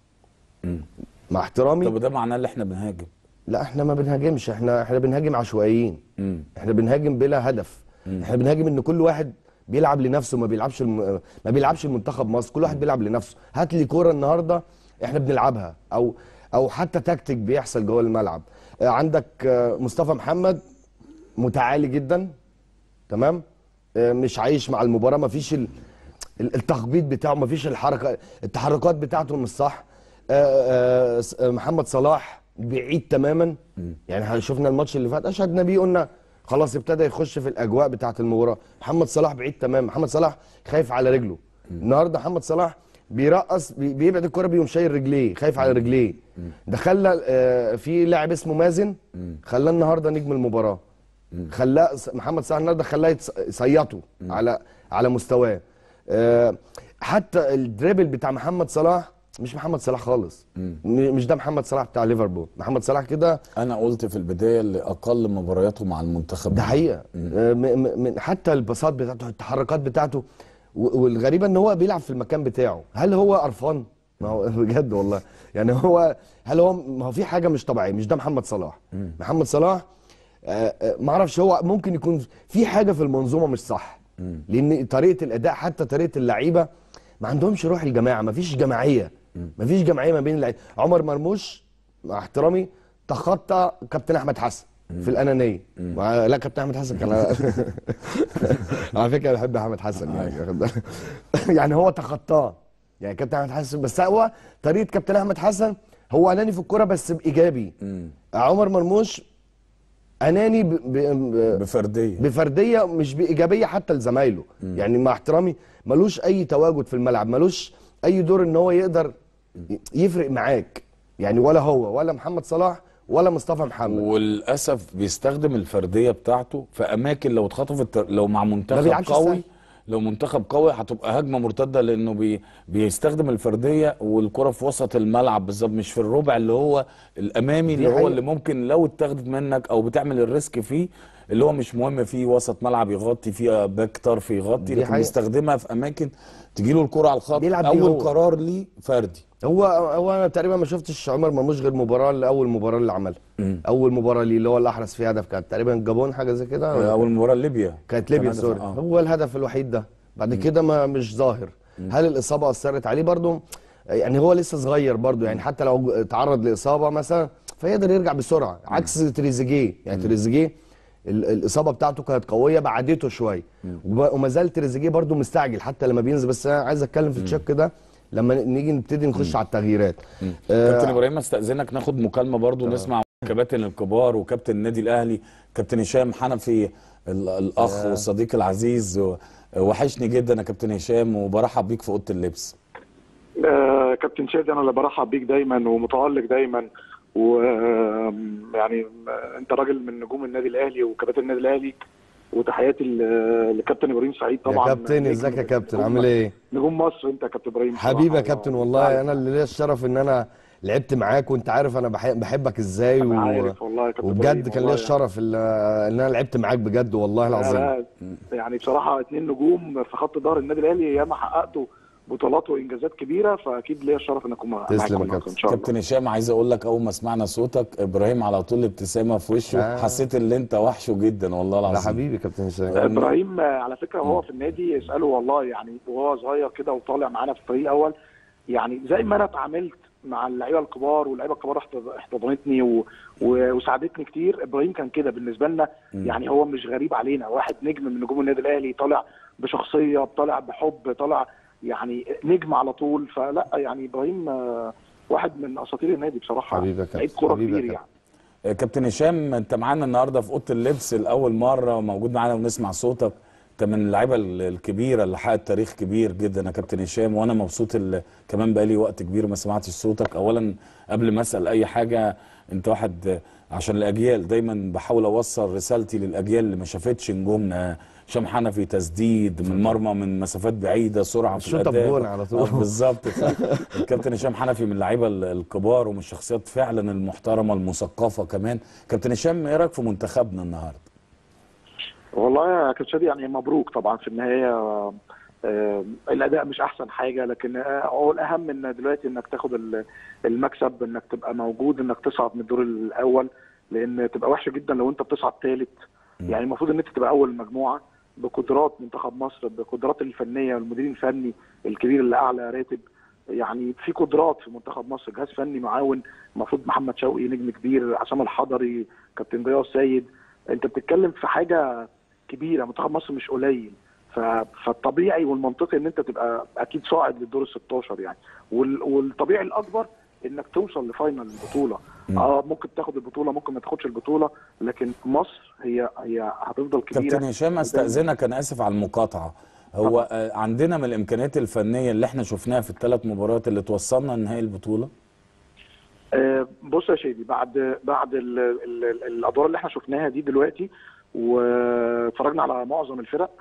مع احترامي طب ده معناه ان احنا بنهاجم لا احنا ما بنهاجمش احنا احنا بنهاجم عشوائيين مم. احنا بنهاجم بلا هدف احنا بنهاجم ان كل واحد بيلعب لنفسه ما بيلعبش الم... ما بيلعبش المنتخب مصر كل واحد بيلعب لنفسه هات لي كوره النهارده احنا بنلعبها او او حتى تكتيك بيحصل جوه الملعب آه، عندك آه، مصطفى محمد متعالي جدا تمام آه، مش عايش مع المباراه ما فيش ال... ال- التخبيط بتاعه ما فيش الحركه التحركات بتاعته مش صح آه، آه، س- آه، محمد صلاح بعيد تماما يعني شفنا الماتش اللي فات اشهدنا بيه قلنا خلاص ابتدى يخش في الاجواء بتاعه المباراه محمد صلاح بعيد تماما محمد صلاح خايف على رجله النهارده محمد صلاح بيرقص بي- بيبعد الكره بيقوم شايل رجليه خايف على رجليه ده خلى آه، في لاعب اسمه مازن خلاه النهارده نجم المباراه خلاه محمد صلاح النهارده خلاه يتص- يصيطه على على مستواه آه، حتى الدريبل بتاع محمد صلاح مش محمد صلاح خالص م- مش ده محمد صلاح بتاع ليفربول محمد صلاح كده انا قلت في البدايه اللي اقل مبارياته مع المنتخب ده حقيقه آه، م- م- من حتى الباصات بتاعته التحركات بتاعته و- والغريبه ان هو بيلعب في المكان بتاعه هل هو قرفان ما هو بجد والله يعني هو هل هو ما هو في حاجه مش طبيعيه مش ده محمد صلاح محمد صلاح آه، آه، ما اعرفش هو ممكن يكون في حاجه في المنظومه مش صح لان طريقه الاداء حتى طريقه اللعيبه ما عندهمش روح الجماعه ما فيش جماعيه ما فيش جماعيه ما بين اللعيبه عمر مرموش مع احترامي تخطى كابتن احمد حسن في الانانيه مع- لا كابتن احمد حسن كان على فكره بحب احمد حسن يعني واخد بالك؟ يعني هو تخطاه يعني كابتن احمد حسن بس هو طريقه كابتن احمد حسن هو اناني في الكوره بس بايجابي عمر مرموش اناني ب... ب... ب... بفرديه بفرديه مش بايجابيه حتى لزمايله يعني مع احترامي ملوش اي تواجد في الملعب ملوش اي دور ان هو يقدر يفرق معاك يعني ولا هو ولا محمد صلاح ولا مصطفى محمد وللاسف بيستخدم الفرديه بتاعته في اماكن لو اتخطفت لو مع منتخب بيلعبش قوي سهل. لو منتخب قوي هتبقى هجمه مرتده لانه بي بيستخدم الفرديه والكره في وسط الملعب بالظبط مش في الربع اللي هو الامامي اللي هو حقيقة. اللي ممكن لو اتاخدت منك او بتعمل الريسك فيه اللي هو مش مهم فيه وسط ملعب يغطي فيه باك طرف يغطي دي لكن حقيقة. بيستخدمها في اماكن تجيله الكره على الخط بيلعب بيه اول هو. قرار ليه فردي هو هو انا تقريبا ما شفتش عمر مرموش غير مباراه لاول مباراه اللي عملها اول مباراه ليه اللي هو اللي احرز فيها هدف كانت تقريبا جابون حاجه زي كده اول مباراه ليبيا كانت ليبيا كان هدف- سوري آه. هو الهدف الوحيد ده بعد كده ما مش ظاهر هل الاصابه اثرت عليه برضو يعني هو لسه صغير برضو يعني حتى لو تعرض لاصابه مثلا فيقدر يرجع بسرعه عكس تريزيجيه يعني تريزيجيه ال- الاصابه بتاعته كانت قويه بعدته شويه وب- وما زال تريزيجيه برضو مستعجل حتى لما بينزل بس انا عايز اتكلم في التشيك ده لما نيجي نبتدي نخش على التغييرات كابتن آه ابراهيم استاذنك ناخد مكالمه برضو نسمع كباتن الكبار وكابتن النادي الاهلي كابتن هشام حنفي ال- الاخ والصديق العزيز و- وحشني جدا يا كابتن هشام وبرحب بيك في اوضه اللبس آه، كابتن شادي انا اللي برحب بيك دايما ومتالق دايما ويعني انت راجل من نجوم النادي الاهلي وكباتن النادي الاهلي وتحياتي ل- لكابتن ابراهيم سعيد طبعا يا كابتن نجم- ازيك يا كابتن نجوم- عامل ايه نجوم مصر انت يا كابتن ابراهيم حبيبي يا بصراحة. كابتن والله انا اللي ليا الشرف ان انا لعبت معاك وانت عارف انا بح- بحبك ازاي انا و... عارف والله يا كابتن وبجد إبراهيم كان ليا والله الشرف ال- ان انا لعبت معاك بجد والله العظيم لا، يعني بصراحه اتنين نجوم في خط ظهر النادي الاهلي ياما حققتوا بطولات وانجازات كبيره فاكيد ليا الشرف ان اكون معاكم تسلم يا النهاردة كابتن. ان شاء الله كابتن هشام عايز اقول لك اول ما سمعنا صوتك ابراهيم على طول ابتسامه في وشه آه. حسيت ان انت وحشه جدا والله لا العظيم حبيبي كابتن هشام ابراهيم آه، على فكره وهو في النادي اساله والله يعني وهو صغير كده وطالع معانا في الفريق الاول يعني زي ما انا اتعاملت مع اللعيبه الكبار واللعيبه الكبار احتض- احتضنتني و... و... وساعدتني كتير ابراهيم كان كده بالنسبه لنا يعني هو مش غريب علينا واحد نجم من نجوم النادي الاهلي طالع بشخصيه طالع بحب طالع يعني نجم على طول فلا يعني ابراهيم آه، واحد من اساطير النادي بصراحه حبيبي يا كابتن. لعيب كوره حبيبي يا كبير كابتن. يعني كابتن هشام انت معانا النهارده في اوضه اللبس لاول مره وموجود معانا ونسمع صوتك انت من اللعيبه ال- الكبيره اللي حققت تاريخ كبير جدا يا كابتن هشام وانا مبسوط ال- كمان بقالي وقت كبير ما سمعتش صوتك اولا قبل ما اسال اي حاجه انت واحد عشان الاجيال دايما بحاول اوصل رسالتي للاجيال اللي ما شافتش نجومنا هشام حنفي تسديد من مرمى من مسافات بعيده سرعه في الشوطة الاداء بجون على طول. آه، بالظبط ف- الكابتن هشام حنفي من اللعيبه ال- الكبار ومن الشخصيات فعلا المحترمه المثقفه كمان كابتن هشام ايه رايك في منتخبنا النهارده والله يا كابتن شادي يعني مبروك طبعا في النهايه آه، الاداء مش احسن حاجه لكن آه، هو الاهم ان دلوقتي انك تاخد ال- المكسب انك تبقى موجود انك تصعد من الدور الاول لان تبقى وحشه جدا لو انت بتصعد ثالث يعني المفروض ان انت تبقى اول المجموعه بقدرات منتخب مصر بقدرات الفنيه والمدير الفني الكبير اللي اعلى راتب يعني في قدرات في منتخب مصر جهاز فني معاون المفروض محمد شوقي نجم كبير عصام الحضري كابتن ضياء السيد انت بتتكلم في حاجه كبيره منتخب مصر مش قليل ف- فالطبيعي والمنطقي ان انت تبقى اكيد صاعد للدور ال 16 يعني وال- والطبيعي الاكبر انك توصل لفاينل البطوله اه ممكن تاخد البطوله ممكن ما تاخدش البطوله لكن مصر هي هي هتفضل كبيره كابتن هشام استاذنك انا اسف على المقاطعه هو آه، عندنا من الامكانيات الفنيه اللي احنا شفناها في الثلاث مباريات اللي توصلنا لنهائي البطوله آه، بص يا شادي بعد بعد ال ال ال الادوار اللي احنا شفناها دي دلوقتي واتفرجنا على معظم الفرق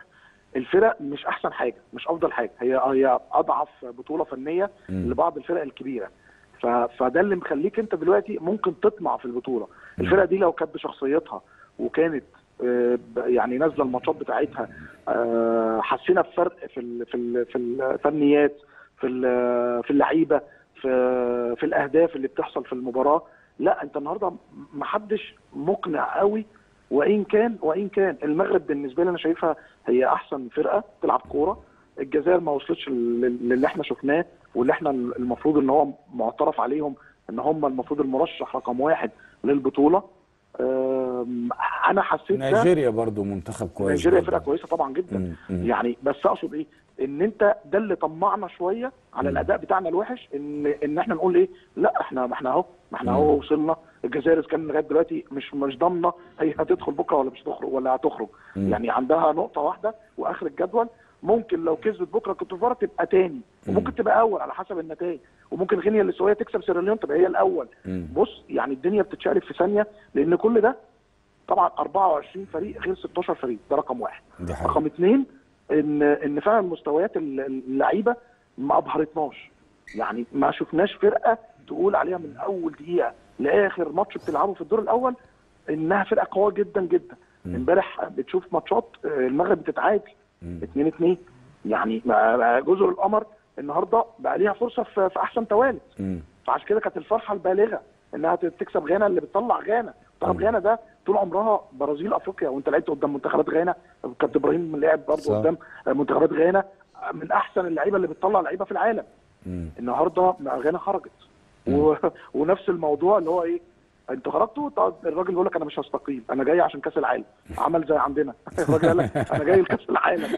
الفرق مش احسن حاجه مش افضل حاجه هي هي اضعف بطوله فنيه مم. لبعض الفرق الكبيره ف... فده اللي مخليك انت دلوقتي ممكن تطمع في البطوله الفرقه دي لو كانت بشخصيتها وكانت آه، ب- يعني نازله الماتشات بتاعتها آه، حسينا بفرق في ال... في ال... في الفنيات في ال... في اللعيبه في في الاهداف اللي بتحصل في المباراه لا انت النهارده محدش مقنع قوي وان كان وان كان المغرب بالنسبه لي انا شايفها هي احسن فرقه تلعب كوره الجزائر ما وصلتش لل- للي احنا شفناه واللي احنا المفروض ان هو معترف عليهم ان هم المفروض المرشح رقم واحد للبطوله أم، انا حسيت ده نيجيريا برضو منتخب كويس نيجيريا برضو. فرقه كويسه طبعا جدا مم. مم. يعني بس اقصد ايه ان انت ده اللي طمعنا شويه على مم. الاداء بتاعنا الوحش ان ان احنا نقول ايه لا احنا ما احنا اهو ما احنا اهو وصلنا الجزائر كان لغايه دلوقتي مش مش ضامنه هي هتدخل بكره ولا مش هتخرج ولا هتخرج مم. يعني عندها نقطه واحده واخر الجدول ممكن لو كسبت بكره كوت ديفوار تبقى تاني وممكن تبقى اول على حسب النتائج وممكن غينيا الاسيويه تكسب سيراليون تبقى هي الاول مم. بص يعني الدنيا بتتشقلب في ثانيه لان كل ده طبعا 24 فريق غير 16 فريق ده رقم واحد دي حقيقة رقم اثنين ان ان فعلا مستويات ال- اللعيبه ما ابهرتناش يعني ما شفناش فرقه تقول عليها من اول دقيقه لاخر ماتش بتلعبه في الدور الاول انها فرقه قويه جدا جدا مم. امبارح بتشوف ماتشات آه، المغرب بتتعادل مم. 2 2 يعني ما- ما جزر القمر النهارده بقى ليها فرصه في في احسن توالد مم. فعشان كده كانت الفرحه البالغه انها تكسب غانا اللي بتطلع غانا منتخب مم. غانا ده طول عمرها برازيل افريقيا وانت لعبت قدام منتخبات غانا كابتن ابراهيم لعب برضه صح. قدام منتخبات غانا من احسن اللعيبه اللي بتطلع لعيبه في العالم مم. النهارده مع غانا خرجت و... ونفس الموضوع اللي هو ايه انتوا خرجتوا طب الراجل يقول لك انا مش هستقيل انا جاي عشان كاس العالم عمل زي عندنا الراجل قال لك انا جاي لكاس العالم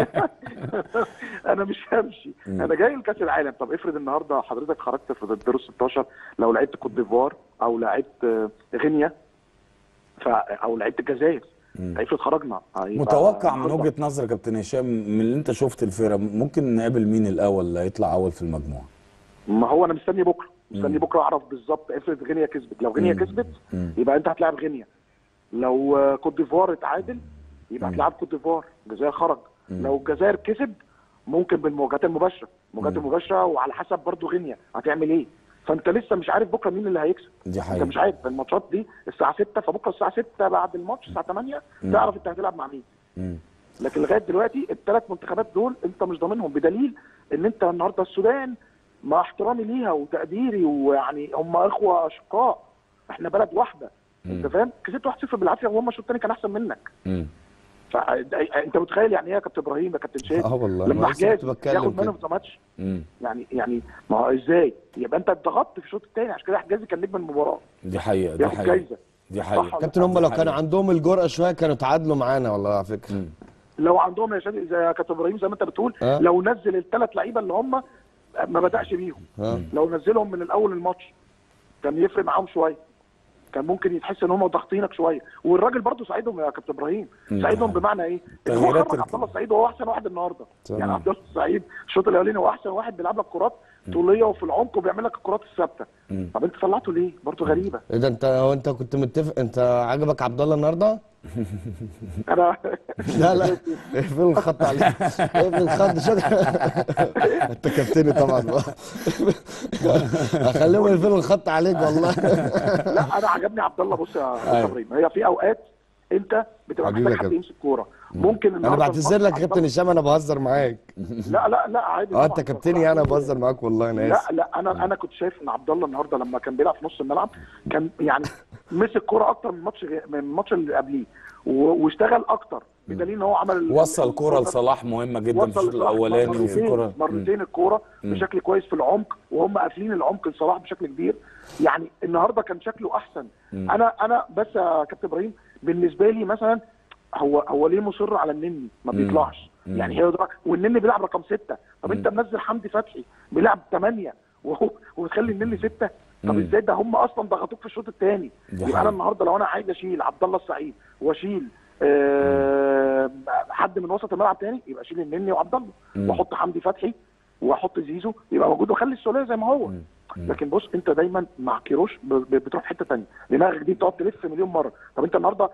انا مش همشي مم. انا جاي لكاس العالم طب افرض النهارده حضرتك خرجت في الدور 16 لو لعبت كوت ديفوار او لعبت آه، غينيا ف... او لعبت الجزائر مم. افرض خرجنا هيبقى متوقع من النهاردة- وجهة نظرك يا كابتن هشام من اللي انت شفت الفرق ممكن نقابل مين الاول اللي هيطلع اول في المجموعة ما هو انا مستني بكره مستني مم. بكره اعرف بالظبط افرض غينيا كسبت لو غينيا مم. كسبت مم. يبقى انت هتلاعب غينيا لو آه، كوت ديفوار اتعادل يبقى مم. هتلاعب كوت ديفوار الجزائر خرج مم. لو الجزائر كسب ممكن بالمواجهات المباشره المواجهات مم. المباشره وعلى حسب برضو غينيا هتعمل ايه فانت لسه مش عارف بكره مين اللي هيكسب دي انت حقيقة مش عارف الماتشات دي الساعه 6 فبكره الساعه 6 بعد الماتش الساعه 8 مم. تعرف انت هتلعب مع مين مم. لكن لغايه دلوقتي الثلاث منتخبات دول انت مش ضامنهم بدليل ان انت النهارده السودان مع احترامي ليها وتقديري ويعني هم اخوه اشقاء احنا بلد واحده انت مم. فاهم كسبت 1-0 بالعافيه وهم الشوط الثاني كان احسن منك مم. فانت متخيل يعني ايه يا كابتن ابراهيم يا كابتن شادي اه والله لما أنا لسه حجاز كنت بتكلم ياخد مان كده. اوف ذا ماتش مم. يعني يعني ما هو ازاي يبقى انت اتضغطت في الشوط الثاني عشان كده حجازي كان نجم المباراه دي حقيقة دي ياخد حقيقة جايزه دي صح حقيقة ولا كابتن هم لو دي كانوا حقيقة. عندهم الجرأة شوية كانوا تعادلوا معانا والله على فكرة مم. لو عندهم يا شادي زي يا كابتن ابراهيم زي ما انت بتقول اه. لو نزل الثلاث لعيبه اللي هم ما بداش بيهم ها لو نزلهم من الاول الماتش كان يفرق معاهم شويه كان ممكن يتحس ان هم ضاغطينك شويه والراجل برضو ساعدهم يا كابتن ابراهيم مم. ساعدهم بمعنى ايه؟ إن هو تغييرات خرج ال- عبد الله السعيد وهو احسن واحد النهارده تمام. يعني عبد الله السعيد الشوط الاولاني هو احسن واحد بيلعب لك كرات طوليه وفي العمق وبيعمل لك الكرات الثابته مم. طب انت طلعته ليه؟ برضو غريبه ايه ده انت هو انت كنت متفق انت عجبك عبد الله النهارده؟ انا لا لا اقفل الخط عليك اقفل الخط شكرا انت كابتني طبعا بقى هخليهم يقفلوا الخط عليك والله لا انا عجبني عبد الله بص يا كابتن أيوة. ابراهيم هي في اوقات انت بتبقى حبيبي محتاج يا حد كابتن. يمسك كوره ممكن انا النهارده بعتذر لك عبد يا كابتن الله- هشام انا بهزر معاك لا لا لا عادي اه انت طبعاً. كابتني انا بهزر معاك والله انا لا اسف لا انا انا كنت شايف ان عبد الله النهارده لما كان بيلعب في نص الملعب كان يعني مسك كوره اكتر من ماتش غي- من الماتش اللي قبليه و- واشتغل اكتر بدليل ان هو عمل ال- وصل ال- كرة لصلاح مهمة جدا في وصل الشوط لصلاح الأولاني وفي مرتين- كرة مم. مرتين الكوره مم. بشكل كويس في العمق وهم قافلين العمق لصلاح بشكل كبير يعني النهارده كان شكله احسن مم. انا انا بس يا كابتن ابراهيم بالنسبه لي مثلا هو هو ليه مصر على النني ما مم. بيطلعش مم. يعني هي ده والنني بيلعب رقم ستة طب مم. انت منزل حمدي فتحي بيلعب ثمانية وهو وتخلي النني ستة طب مم. ازاي ده هم اصلا ضغطوك في الشوط الثاني دي يبقى حقيقة. انا النهارده لو انا عايز اشيل عبد الله السعيد واشيل آه حد من وسط الملعب تاني يبقى اشيل النني وعبد الله مم. واحط حمدي فتحي واحط زيزو يبقى موجود واخلي السوليه زي ما هو مم. مم. لكن بص انت دايما مع كيروش ب- ب- بتروح حته ثانيه دماغك دي بتقعد تلف مليون مره طب انت النهارده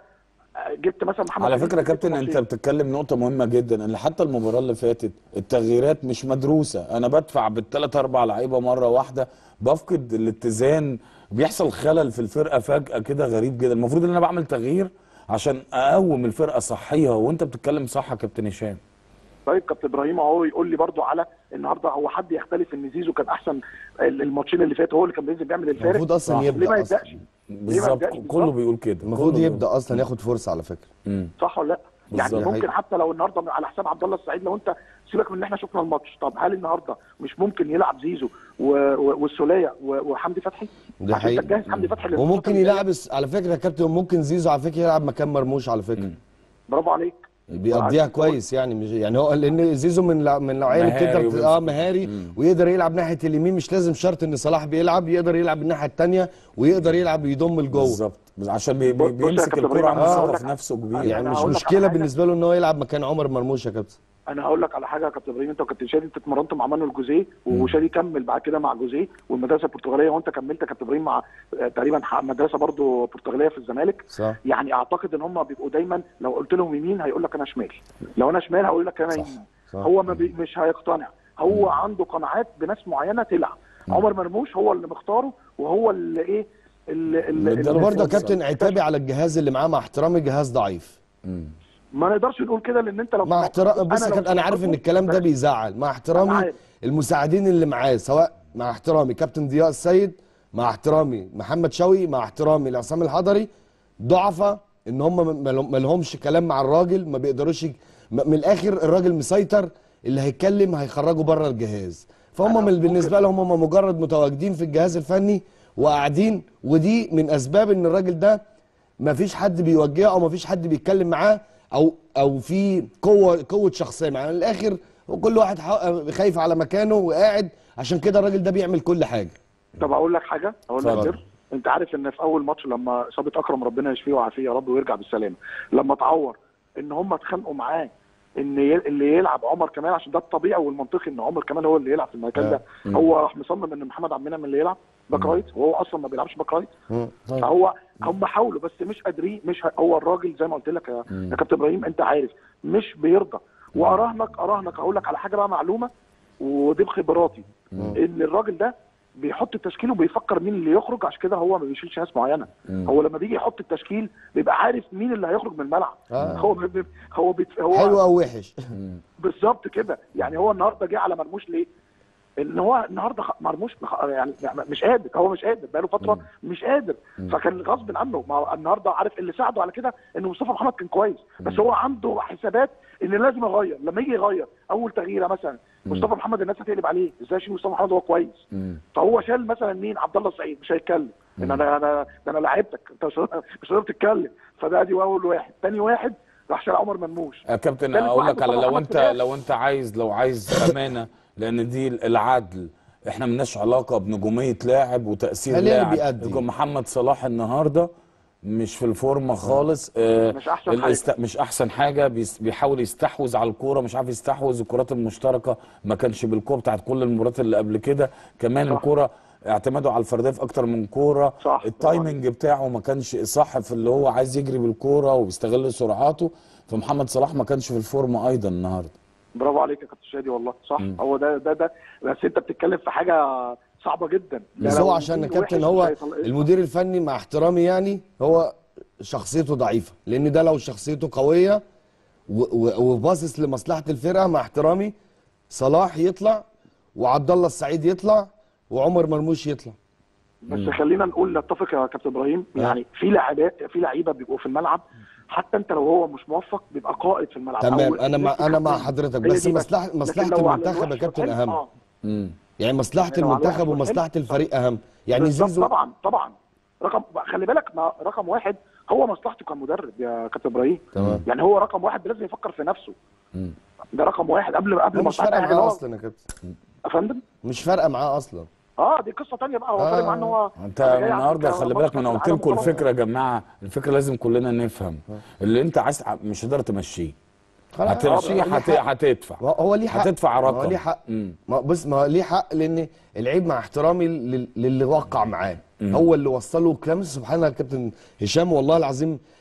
جبت مثلا محمد على حميد فكره يا جبت كابتن انت ماتشين. بتتكلم نقطه مهمه جدا ان حتى المباراه اللي فاتت التغييرات مش مدروسه انا بدفع بالثلاث اربع لعيبه مره واحده بفقد الاتزان بيحصل خلل في الفرقه فجاه كده غريب جدا المفروض ان انا بعمل تغيير عشان اقوم الفرقه صحيها وانت بتتكلم صح يا كابتن هشام طيب كابتن ابراهيم اهو يقول لي برضو على النهارده هو حد يختلف ان زيزو كان احسن ال- الماتشين اللي فاتوا هو اللي كان بينزل بيعمل الفارق المفروض اصلا صح. ليه ما يبدا اصلا يبداش بالظبط يبدأش كله بالظبط؟ بيقول كده المفروض كله يبدا اصلا ياخد فرصه على فكره مم. صح ولا لا؟ يعني بالظبط. ممكن حتى لو النهارده على حساب عبد الله السعيد لو انت سيبك من ان احنا شفنا الماتش طب هل النهارده مش ممكن يلعب زيزو و- و- والسوليه و- وحمدي فتحي؟ ده عشان حقيقي. تجهز حمدي فتحي للماتشات وممكن اللي جاية. يلعب الس- على فكره يا كابتن ممكن زيزو على فكره يلعب مكان مرموش على فكره برافو عليك بيقضيها كويس يعني مش يعني هو لان زيزو من لع- من النوعيه اللي مهاري بتقدر ت- وبيمسك. اه مهاري ويقدر يلعب ناحيه اليمين مش لازم شرط ان صلاح بيلعب يقدر يلعب الناحيه الثانيه ويقدر يلعب يضم لجوه بالظبط عشان بي بي بص- بص يا بيمسك كابتن الكوره إبراهيم، عنده أنا ثقه هقول في لك- نفسه كبير يعني أنا مش هقول لك على مشكله حاجة. بالنسبه له ان هو يلعب مكان عمر مرموش يا كابتن انا هقول لك على حاجه يا كابتن ابراهيم انت وكابتن شادي انت اتمرنت مع مانويل جوزيه وشادي كمل بعد كده مع جوزيه والمدرسه البرتغاليه وانت كملت يا كابتن ابراهيم مع آه، تقريبا ح- مدرسه برضو برتغاليه في الزمالك صح يعني اعتقد ان هم بيبقوا دايما لو قلت لهم يمين هيقول لك انا شمال لو انا شمال هقول لك انا صح، يمين صح. هو ما بي مش هيقتنع هو عنده قناعات بناس معينه تلعب عمر مرموش هو اللي مختاره وهو اللي ايه اللي, اللي, اللي ده اداله برضه يا فرصة. كابتن عتابي على الجهاز اللي معاه مع احترامي جهاز ضعيف مم. ما نقدرش نقول كده لان انت لو مع احترام بص يا لو كابتن انا عارف ان الكلام ده بيزعل مع أنا احترامي عارف. المساعدين اللي معاه سواء مع احترامي كابتن ضياء السيد مع احترامي محمد شوقي مع احترامي لعصام الحضري ضعفة ان هم ما لهمش كلام مع الراجل ما بيقدروش يج- م- من الاخر الراجل مسيطر اللي هيتكلم هيخرجه بره الجهاز فهم أنا من بالنسبه لهم هم مجرد متواجدين في الجهاز الفني وقاعدين ودي من اسباب ان الراجل ده ما فيش حد بيوجهه او ما فيش حد بيتكلم معاه او او في قوه قوه شخصيه معاه من الاخر وكل واحد حق- خايف على مكانه وقاعد عشان كده الراجل ده بيعمل كل حاجه طب اقول لك حاجه اقول لك اتفضل. سر انت عارف ان في اول ماتش لما اصابه اكرم ربنا يشفيه ويعافيه يا رب ويرجع بالسلامه لما اتعور ان هم اتخانقوا معاه ان ي- اللي يلعب عمر كمال عشان ده الطبيعي والمنطقي ان عمر كمال هو اللي يلعب في المكان ده هو راح مصمم ان محمد عبد المنعم اللي يلعب باك رايت وهو اصلا ما بيلعبش باك رايت فهو هم حاولوا بس مش قادرين مش ه- هو الراجل زي ما قلت لك يا, يا كابتن ابراهيم انت عارف مش بيرضى واراهنك اراهنك هقول لك على حاجه بقى معلومه ودي بخبراتي ان الراجل ده بيحط التشكيل وبيفكر مين اللي يخرج عشان كده هو ما بيشيلش ناس معينه هو لما بيجي يحط التشكيل بيبقى عارف مين اللي هيخرج من الملعب آه. هو بي بي- هو بيت هو حلو او وحش بالظبط كده يعني هو النهارده جه على مرموش ليه؟ ان هو النهارده خ- مرموش مخ- يعني مش قادر هو مش قادر بقاله فتره مش قادر فكان غصب عنه ما هو النهارده عارف اللي ساعده على كده ان مصطفى محمد كان كويس بس هو عنده حسابات ان لازم يغير لما يجي يغير اول تغييره مثلا مصطفى محمد الناس هتقلب عليه ازاي اشيل مصطفى محمد وهو كويس فهو شال مثلا مين عبد الله السعيد مش هيتكلم ان انا انا ده انا لعبتك انت مش مش هتقدر تتكلم فده دي اول واحد تاني واحد راح شال عمر منموش يا كابتن تالت اقول واحد لك على مصطفى لو محمد انت فؤاد. لو انت عايز لو عايز امانه لان دي العدل احنا ملناش علاقه بنجوميه لاعب وتاثير خليه اللي لاعب بيأدي. يكون محمد صلاح النهارده مش في الفورمه خالص آه مش أحسن الاست... مش احسن حاجه بيس... بيحاول يستحوذ على الكوره مش عارف يستحوذ الكرات المشتركه ما كانش بالقوه بتاعت كل المباريات اللي قبل كده كمان صح. الكوره اعتماده على الفرديه في اكتر من كوره صح. التايمنج بتاعه ما كانش صح في اللي هو عايز يجري بالكوره وبيستغل سرعاته فمحمد صلاح ما كانش في الفورمه ايضا النهارده برافو عليك يا كابتن شادي والله صح هو ده ده ده بس انت بتتكلم في حاجه صعبه جدا بس لو هو عشان مدير الكابتن وحش هو مش هيطلع- المدير الفني مع احترامي يعني هو شخصيته ضعيفه لان ده لو شخصيته قويه و- و- وباصص لمصلحه الفرقه مع احترامي صلاح يطلع وعبد الله السعيد يطلع وعمر مرموش يطلع بس خلينا نقول نتفق يا كابتن ابراهيم يعني في لاعبات في لعيبه بيبقوا في الملعب حتى انت لو هو مش موفق بيبقى قائد في الملعب تمام أو انا مع نفسه انا مع كابتن. حضرتك هي بس دي مصلحه لكن مصلحه لو على المنتخب يا الوحش كابتن والحلو، اهم آه. امم يعني مصلحه يعني لو على المنتخب الوحش ومصلحه والحلو، الفريق اهم يعني بالظبط، زيزو طبعا طبعا رقم خلي بالك ما رقم واحد هو مصلحته كمدرب يا كابتن ابراهيم تمام. يعني هو رقم واحد لازم يفكر في نفسه مم. ده رقم واحد قبل قبل هو ما مش فارقه أي حاجة. معاه هو- اصلا يا كابتن يا فندم مش فارقه معاه اصلا اه دي قصه تانية بقى هو آه. فارق معاه ان هو انت أنا جاي النهارده أعمل خلي بالك ما انا ماتش قلت لكم العالم الفكره يا جماعه الفكره لازم كلنا نفهم اللي انت عايز مش هتقدر تمشيه خلاص. هتمشيه آه، ليه هت... حق. هتدفع ما هو ليه حق هتدفع ما رقم هو ليه حق مم. ما بص ما هو ليه حق لان العيب مع احترامي لل- للي وقع معاه هو اللي وصله كلام سبحان الله يا كابتن هشام والله العظيم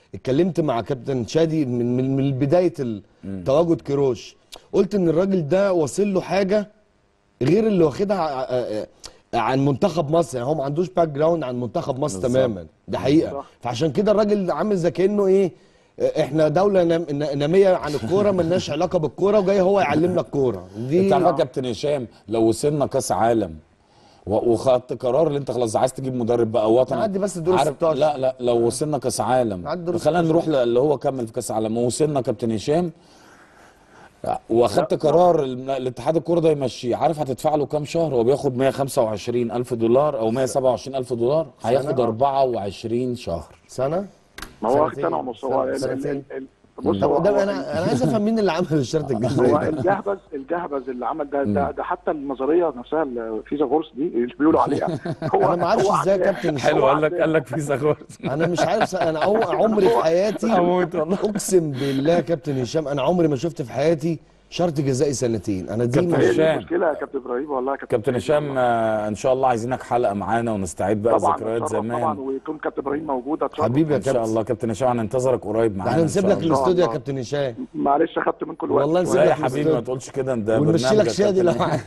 اتكلمت مع كابتن شادي من من, من بدايه ال- تواجد كيروش قلت ان الراجل ده واصل له حاجه غير اللي واخدها ع- ع- عن منتخب مصر يعني هو ما عندوش باك جراوند عن منتخب مصر بالظبط. تماما ده حقيقه صح. فعشان كده الراجل عامل زي كانه ايه احنا دوله نام- ناميه عن الكوره ملناش علاقه بالكوره وجاي هو يعلمنا الكوره دي انت عارف يا كابتن هشام لو وصلنا كاس عالم و- وخدت قرار اللي انت خلاص عايز تجيب مدرب بقى وطني نعدي بس دور عارف 16. لا لا لو وصلنا كاس عالم نعدي دور خلينا 16. نروح ل- اللي هو كمل في كاس العالم ووصلنا كابتن هشام واخدت قرار ال- الاتحاد الكوره ده يمشيه عارف هتدفع له كام شهر هو بياخد 125 الف دولار او 127 الف دولار هياخد 24 شهر سنه ما هو واخد سنتين. سنه ونص هو ال- ال- سنتين. ال- بص طب هو ده هو- انا انا عايز افهم مين اللي عمل الشرط الجزائي هو ده الجهبذ الجهبذ اللي عمل ده ده, ده حتى النظريه نفسها الفيزا فورس دي اللي بيقولوا عليها هو انا ما اعرفش هو ازاي يا عداه. كابتن حلو هو قال لك عداه. قال لك في زغور انا مش عارف س- انا عم- عمري في حياتي اموت والله اقسم بالله يا كابتن هشام انا عمري ما شفت في حياتي شرط جزائي سنتين انا دي كابتن مش هي دي هشام. المشكله يا كابتن ابراهيم والله يا كابتن هشام آه، ان شاء الله عايزينك حلقه معانا ونستعيد بقى طبعا ذكريات اتشرف زمان طبعا ويكون كابتن ابراهيم موجود أتشرف. حبيبي يا ان شاء كابتن الله كابتن هشام هننتظرك قريب معانا احنا إن نسيب شاء لك الله. الاستوديو يا الله. كابتن هشام معلش اخدت منكم الوقت والله شوية. نسيب لا يا لك حبيبي ما الاستوديو. تقولش كده ده ونمشي برنامج لك يا شادي لو كابتن.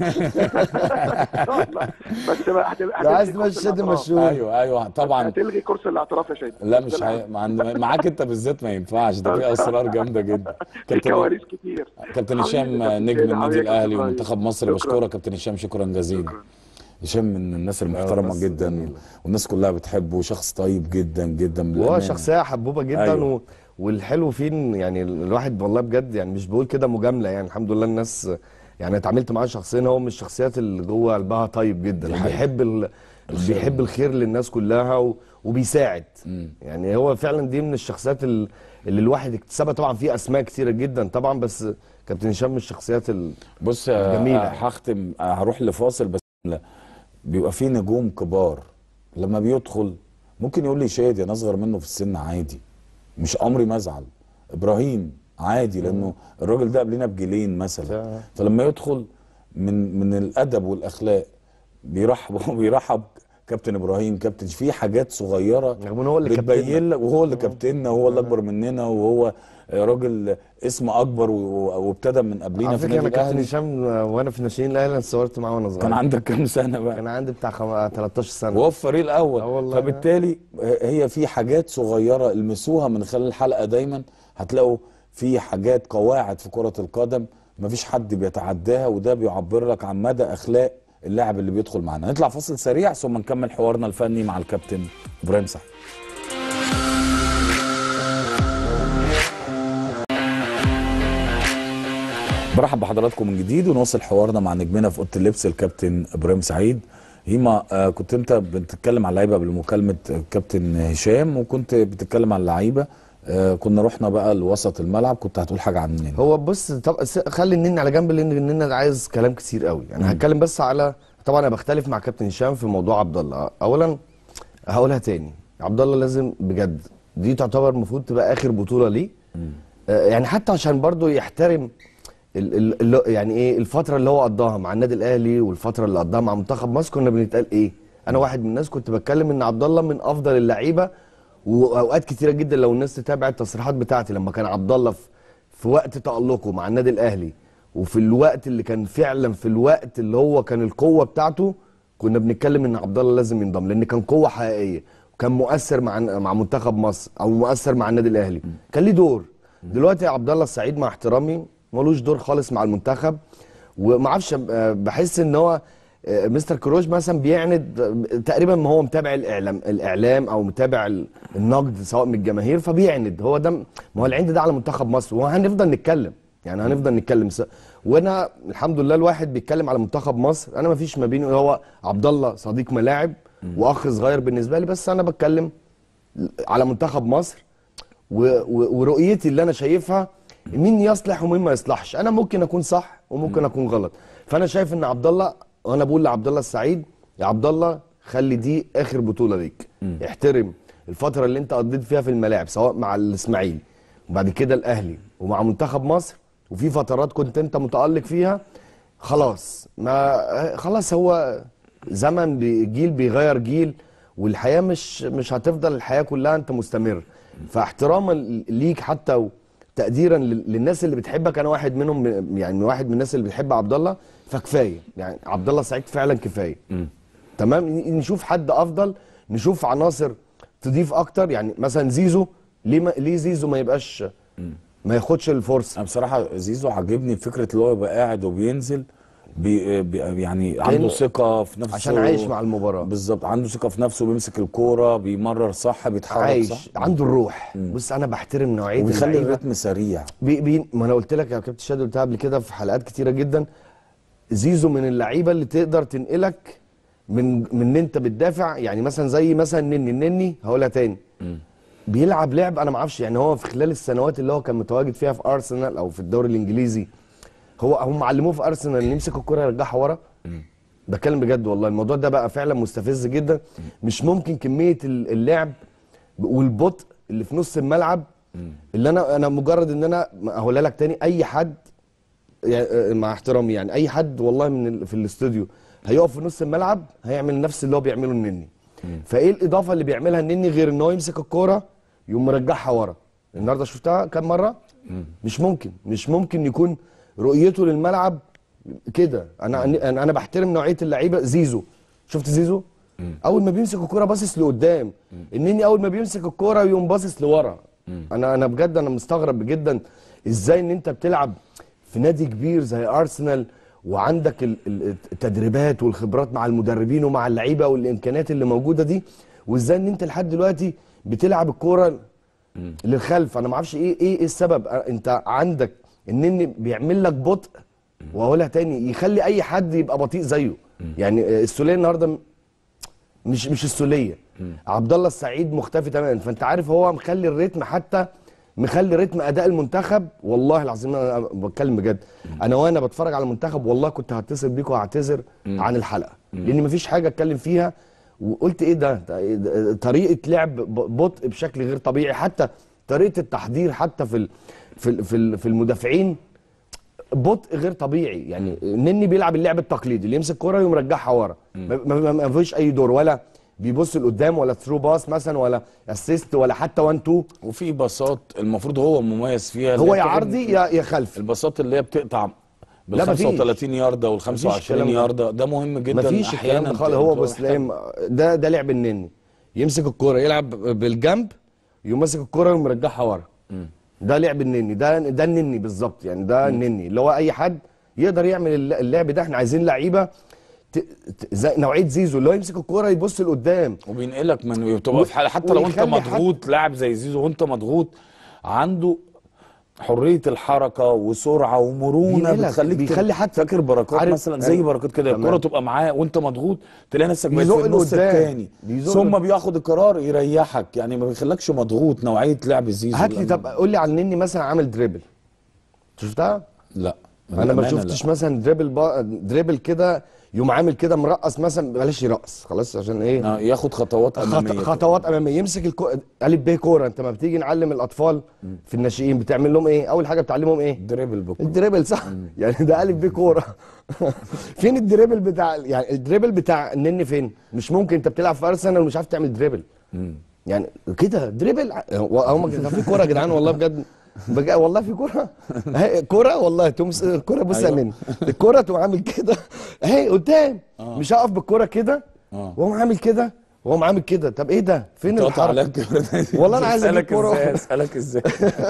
بس بقى هتل- لو هتلغي عايز كورس تمشي شادي الاعتراف. مشهور ايوه ايوه طبعا هتلغي كورس الاعتراف يا شادي لا مش هي... مع... معاك انت بالذات ما ينفعش ده في اسرار جامده جدا في كابتن كواليس كتير كابتن حبيبي هشام كابتن نجم شادي، النادي حبيبي يا كابتن الاهلي إبراهيم. ومنتخب مصر شكراً. بشكرك كابتن هشام شكرا جزيلا شكراً. هشام من الناس المحترمه ناس جدا جميلة. والناس كلها بتحبه شخص طيب جدا جدا وهو بالأمانة. شخصيه حبوبه جدا أيوة. و... والحلو فيه إن يعني الواحد والله بجد يعني مش بقول كده مجامله يعني الحمد لله الناس يعني اتعاملت معاه شخصيا هو من الشخصيات اللي جوه قلبها طيب جدا دي حقيقة. وبيحب ال... بيحب الخير للناس كلها و... وبيساعد مم. يعني هو فعلا دي من الشخصيات ال- اللي الواحد اكتسبها طبعا في اسماء كتيره جدا طبعا بس كابتن هشام من الشخصيات ال... بص آه، جميلة. آه، هختم آه، هروح لفاصل بس لا بيبقى في نجوم كبار لما بيدخل ممكن يقول لي شادي انا اصغر منه في السن عادي مش عمري ما ازعل ابراهيم عادي لانه الراجل ده قبلنا بجيلين مثلا فعلا. فلما يدخل من من الادب والاخلاق بيرحب بيرحب كابتن ابراهيم كابتن في حاجات صغيره رغم ان هو اللي كابتننا. بتبين لك وهو اللي كابتننا وهو اللي اكبر مننا وهو راجل اسم اكبر و- وابتدى من قبلينا على في فكره النادي انا كابتن الاهلي هشام وانا في ناشئين الاهلي انا اتصورت معاه وانا صغير كان عندك كام سنه بقى كان عندي بتاع خم... 13 سنه وهو في الفريق الاول آه والله. فبالتالي هي في حاجات صغيره المسوها من خلال الحلقه دايما هتلاقوا في حاجات قواعد في كره القدم مفيش حد بيتعداها وده بيعبر لك عن مدى اخلاق اللاعب اللي بيدخل معانا نطلع فاصل سريع ثم نكمل حوارنا الفني مع الكابتن ابراهيم سعيد برحب بحضراتكم من جديد ونواصل حوارنا مع نجمنا في اوضه اللبس الكابتن ابراهيم سعيد هيما آه كنت انت بتتكلم على اللعيبه قبل مكالمه الكابتن هشام وكنت بتتكلم على اللعيبه آه كنا رحنا بقى لوسط الملعب كنت هتقول حاجه عن النني هو بص طب س- خلي النني على جنب لان النني عايز كلام كتير قوي يعني هتكلم بس على طبعا انا بختلف مع كابتن هشام في موضوع عبد الله اولا هقولها تاني عبد الله لازم بجد دي تعتبر المفروض تبقى اخر بطوله ليه آه، يعني حتى عشان برضو يحترم ال ال ال يعني ايه الفتره اللي هو قضاها مع النادي الاهلي والفتره اللي قضاها مع منتخب مصر كنا بنتقال ايه انا واحد من الناس كنت بتكلم ان عبد الله من افضل اللعيبه واوقات كتيره جدا لو الناس تتابع التصريحات بتاعتي لما كان عبد الله في, في وقت تالقه مع النادي الاهلي وفي الوقت اللي كان فعلا في الوقت اللي هو كان القوه بتاعته كنا بنتكلم ان عبد الله لازم ينضم لان كان قوه حقيقيه وكان مؤثر مع مع منتخب مصر او مؤثر مع النادي الاهلي كان ليه دور دلوقتي عبد الله السعيد مع احترامي ملوش دور خالص مع المنتخب وما اعرفش آه، بحس ان هو آه، مستر كروش مثلا بيعند آه، تقريبا ما هو متابع الاعلام الاعلام او متابع ال- النقد سواء من الجماهير فبيعند هو ده ما هو العند ده على منتخب مصر وهنفضل نتكلم يعني هنفضل نتكلم س- وانا الحمد لله الواحد بيتكلم على منتخب مصر انا ما فيش ما بيني هو عبد الله صديق ملاعب واخ صغير بالنسبه لي بس انا بتكلم على منتخب مصر و... و... ورؤيتي اللي انا شايفها مين يصلح ومين ما يصلحش انا ممكن اكون صح وممكن اكون غلط فانا شايف ان عبد الله وانا بقول لعبد الله السعيد يا عبد الله خلي دي اخر بطوله ليك احترم الفتره اللي انت قضيت فيها في الملاعب سواء مع الاسماعيلي وبعد كده الاهلي ومع منتخب مصر وفي فترات كنت انت متالق فيها خلاص ما خلاص هو زمن بي- جيل بيغير جيل والحياه مش مش هتفضل الحياه كلها انت مستمر فاحتراما ليك حتى وتقديرا لل- للناس اللي بتحبك انا واحد منهم من- يعني واحد من الناس اللي بتحب عبد الله فكفايه يعني عبد الله سعيد فعلا كفايه تمام ن- نشوف حد افضل نشوف عناصر تضيف اكتر يعني مثلا زيزو ليه ما ليه زيزو ما يبقاش ما ياخدش الفرصه انا بصراحه زيزو عاجبني فكره اللي هو يبقى قاعد وبينزل بي بي يعني عنده ثقه في نفسه عشان عايش مع المباراه بالظبط عنده ثقه في نفسه بيمسك الكوره بيمرر صح بيتحرك عايش صح عنده الروح بص انا بحترم نوعيه وبيخلي اللعيبة. الريتم سريع بي بي ما انا قلت لك يا كابتن شادي قلتها قبل كده في حلقات كتيره جدا زيزو من اللعيبه اللي تقدر تنقلك من من ان انت بتدافع يعني مثلا زي مثلا نني النني هقولها تاني بيلعب لعب انا ما اعرفش يعني هو في خلال السنوات اللي هو كان متواجد فيها في ارسنال او في الدوري الانجليزي هو هم علموه في ارسنال ان يمسك الكره يرجعها ورا بتكلم بجد والله الموضوع ده بقى فعلا مستفز جدا مش ممكن كميه ال- اللعب والبطء اللي في نص الملعب اللي انا انا مجرد ان انا هقولها لك تاني اي حد يعني آه، مع احترامي يعني اي حد والله من ال- في الاستوديو هيقف في نص الملعب هيعمل نفس اللي هو بيعمله النني فايه الاضافه اللي بيعملها النني غير ان هو يمسك الكوره يقوم مرجعها ورا النهارده شفتها كام مره مش ممكن مش ممكن يكون رؤيته للملعب كده انا انا انا بحترم نوعيه اللعيبه زيزو شفت زيزو اول ما بيمسك الكوره باصص لقدام النني اول ما بيمسك الكوره يقوم باصص لورا انا انا بجد انا مستغرب جدا ازاي ان انت بتلعب في نادي كبير زي ارسنال وعندك ال- ال- التدريبات والخبرات مع المدربين ومع اللعيبه والامكانيات اللي موجوده دي وازاي ان انت لحد دلوقتي بتلعب الكوره للخلف انا ما اعرفش ايه ايه ايه السبب أ- انت عندك النني بيعمل لك بطء واقولها تاني يخلي اي حد يبقى بطيء زيه يعني آه، السوليه النهارده م- مش مش السوليه عبد الله السعيد مختفي تماما فانت عارف هو مخلي الريتم حتى مخلي رتم اداء المنتخب والله العظيم انا بتكلم بجد انا وانا بتفرج على المنتخب والله كنت هتصل بيك وهعتذر عن الحلقه لان مفيش حاجه اتكلم فيها وقلت ايه ده ده إيه ده؟ طريقه لعب ب- بطء بشكل غير طبيعي حتى طريقه التحضير حتى في ال- في ال- في ال- في المدافعين بطء غير طبيعي يعني نني بيلعب اللعب التقليدي اللي يمسك كرة يقوم يرجعها ورا ما- ما ما- ما فيش اي دور ولا بيبص لقدام ولا ثرو باس مثلا ولا اسيست ولا حتى 1 2 وفي باصات المفروض هو مميز فيها هو اللي هي يا بتاخد- عرضي يا يا خلفي الباصات اللي هي بتقطع بال لا، مفيش. 35 يارده وال مفيش 25 الكلام ده. يارده ده مهم جدا مفيش الكلام ده خالص هو بص تلاقي ده ده لعب النني يمسك الكرة يلعب بالجنب يقوم ماسك الكرة ويقوم مرجعها ورا ده لعب النني ده ده النني بالظبط يعني ده النني اللي هو اي حد يقدر يعمل الل- اللعب ده احنا عايزين لعيبه ت- ت- زي نوعيه زيزو اللي هو يمسك الكرة يبص لقدام وبينقلك من بتبقى في حاله حتى لو انت ويخلي حد- مضغوط لاعب زي زيزو وانت مضغوط عنده حريه الحركه وسرعه ومرونه بينقلك، بتخليك بيخلي تب- حد- فاكر بركات عارف- مثلا زي أيوة. بركات كده تمام. الكره تبقى معاه وانت مضغوط تلاقي نفسك بقيت بيزق في النص لقدام. الثاني بيزق ثم لقدام. بياخد القرار يريحك يعني ما بيخلكش مضغوط نوعيه لعب زيزو هات لي لما- طب قول لي على النني مثلا عامل دريبل شفتها؟ لا انا ما بأمانة شفتش لا. مثلا دريبل با... دريبل كده يقوم عامل كده مرقص مثلا بلاش يرقص خلاص عشان ايه آه، ياخد خطوات خط... اماميه خطوات اماميه يمسك الكو... الف ب كوره انت ما بتيجي نعلم الاطفال في الناشئين بتعمل لهم ايه اول حاجه بتعلمهم ايه دريبل بكره الدريبل صح يعني ده الف ب كوره فين الدريبل بتاع يعني الدريبل بتاع النني فين مش ممكن انت بتلعب في ارسنال ومش عارف تعمل دريبل يعني كده دريبل هم كان في كوره يا جدعان والله بجد بجد والله في كوره اهي كوره والله تمس الكوره بص يا أيوة. نني الكوره تقوم عامل كده اهي قدام مش هقف بالكوره كده آه. واقوم عامل كده واقوم عامل كده طب ايه ده فين تقطع الحركه عليك والله أنا عايز أجيب اسالك كورة. ازاي اسالك ازاي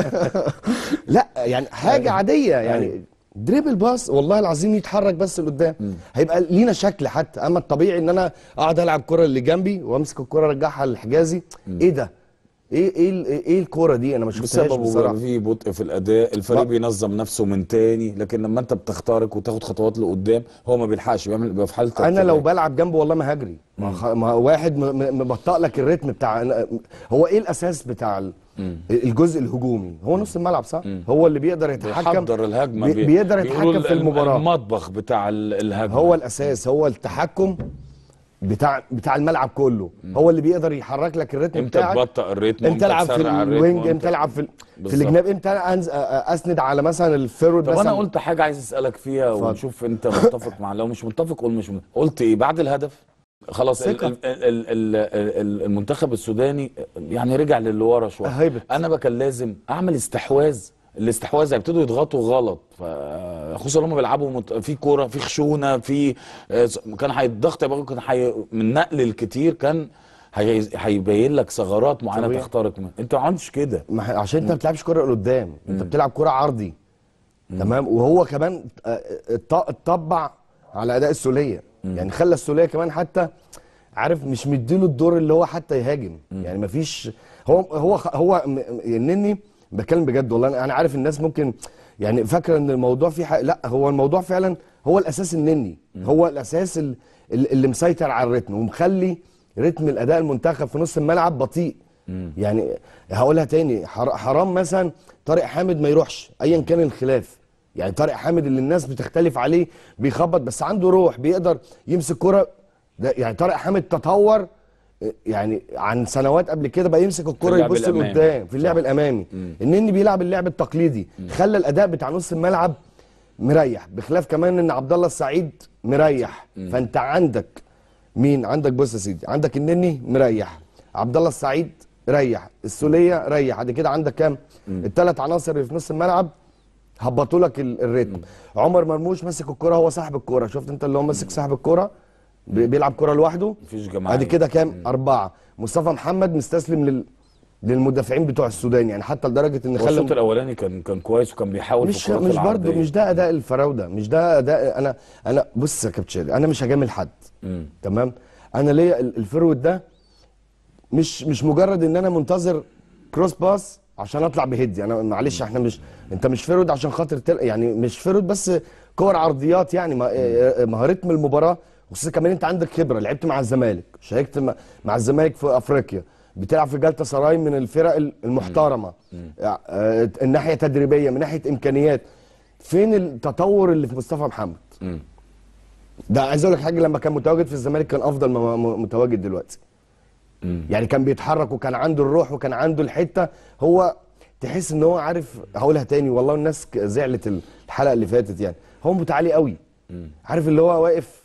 لا يعني حاجه عاديه يعني دريبل باص والله العظيم يتحرك بس لقدام هيبقى لينا شكل حتى اما الطبيعي ان انا اقعد العب الكره اللي جنبي وامسك الكره ارجعها للحجازي ايه ده ايه ايه ال- ايه الكوره دي انا ما شفتهاش بسببه بصراحه في بطء في الاداء الفريق ما- بينظم نفسه من تاني لكن لما انت بتخترق وتاخد خطوات لقدام هو ما بيلحقش بيعمل بيبقى في حاله انا لو ارتباك. بلعب جنبه والله ما هجري ما, خ... ما واحد م- م- مبطئ لك الريتم بتاع هو ايه الاساس بتاع ال- الجزء الهجومي هو نص الملعب صح هو اللي بيقدر يتحكم بيحضر الهجمه بي- بي- بيقدر بيقولوا يتحكم في الم- المباراه المطبخ بتاع ال- الهجمه هو الاساس هو التحكم بتاع بتاع الملعب كله هو اللي بيقدر يحرك لك الريتم امتى بتاعك تبطئ الريتم امتى العب في تسرع الريتم، الوينج وامتى- امتى العب في ال- في بالظبط. الجناب امتى أنز... أ- أ- اسند على مثلا الفيرود طب مثلا انا قلت حاجه عايز اسالك فيها اتفضل. ونشوف انت متفق مع لو مش متفق قول مش متفق. قلت ايه بعد الهدف خلاص ال- ثقة. ال- ال- ال- ال- المنتخب السوداني يعني رجع للي ورا شويه هيبت. انا بقى كان لازم اعمل استحواذ الاستحواذ هيبتدوا يضغطوا غلط ف- خصوصا هم بيلعبوا مت... في كوره في خشونه في آه، كان هي- الضغط يبقى كان حي... من نقل الكتير كان هي... هيبين لك ثغرات معينه طبيعي. تخترق منها انت ما عملتش كده ما ح- عشان انت ما بتلعبش كره لقدام انت بتلعب كره عرضي تمام وهو كمان آه، ات- اتطبع على اداء السوليه يعني خلى السوليه كمان حتى عارف مش مديله الدور اللي هو حتى يهاجم يعني ما فيش هو هو خ- هو م- م- النني بتكلم بجد والله انا أنا عارف الناس ممكن يعني فاكره ان الموضوع فيه حق لا هو الموضوع فعلا هو الاساس النني هو الاساس ال- ال- اللي مسيطر على الريتم ومخلي رتم الاداء المنتخب في نص الملعب بطيء يعني هقولها تاني حر- حرام مثلا طارق حامد ما يروحش ايا كان الخلاف يعني طارق حامد اللي الناس بتختلف عليه بيخبط بس عنده روح بيقدر يمسك كرة ده يعني طارق حامد تطور يعني عن سنوات قبل كده بقى يمسك الكرة اللعب يبص الأمامي. لقدام في اللعب صح. الامامي النني بيلعب اللعب التقليدي خلى الاداء بتاع نص الملعب مريح بخلاف كمان ان عبد الله السعيد مريح فانت عندك مين عندك بص يا سيدي عندك النني مريح عبد الله السعيد ريح السوليه ريح بعد كده عندك كام الثلاث عناصر اللي في نص الملعب هبطوا لك ال- الريتم عمر مرموش ماسك الكرة هو صاحب الكرة شفت انت اللي هو ماسك صاحب الكرة بي- بيلعب كرة لوحده مفيش جماعيه ادي كده كام اربعة مصطفى محمد مستسلم لل للمدافعين بتوع السودان يعني حتى لدرجه ان هو الشوط خلى الاولاني كان كان كويس وكان بيحاول مش في الكرات مش برضه العرضية. مش ده اداء الفراوده مش ده اداء انا انا بص يا كابتن شادي انا مش هجامل حد مم. تمام انا ليا ال- الفرود ده مش مش مجرد ان انا منتظر كروس باس عشان اطلع بهدي انا معلش احنا مش انت مش فرود عشان خاطر تل... يعني مش فرود بس كور عرضيات يعني ما آه، ما هو رتم المباراه خصوصا كمان انت عندك خبره لعبت مع الزمالك شاركت مع- مع الزمالك في افريقيا بتلعب في جالتا سراي من الفرق ال- المحترمه آه، الناحيه تدريبيه من ناحيه امكانيات فين التطور اللي في مصطفى محمد مم. ده عايز اقول لك حاجه لما كان متواجد في الزمالك كان افضل ما م- متواجد دلوقتي مم. يعني كان بيتحرك وكان عنده الروح وكان عنده الحته هو تحس ان هو عارف هقولها تاني والله الناس ك- زعلت الحلقه اللي فاتت يعني هو متعالي قوي عارف اللي هو واقف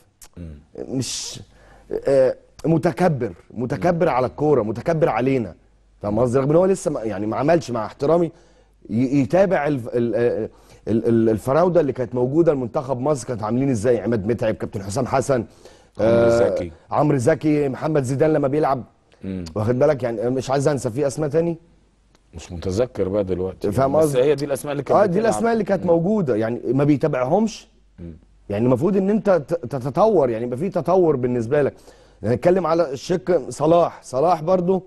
مش آه، متكبر متكبر على الكوره متكبر علينا فاهم قصدي رغم ان هو لسه ما- يعني ما عملش مع احترامي ي- يتابع الف- ال- ال- ال- ال- الفراوده اللي كانت موجوده المنتخب مصر كانت عاملين ازاي عماد متعب كابتن حسام حسن عمرو زكي. عمرو زكي محمد زيدان لما بيلعب مم. واخد بالك يعني مش عايز انسى في اسماء تاني مش متذكر بقى دلوقتي فاهم بس قصدي؟ هي دي الاسماء اللي كانت اه دي بتلعب. الاسماء اللي كانت موجوده يعني ما بيتابعهمش يعني المفروض ان انت ت- تتطور يعني يبقى في تطور بالنسبه لك نتكلم على الشق صلاح صلاح برضو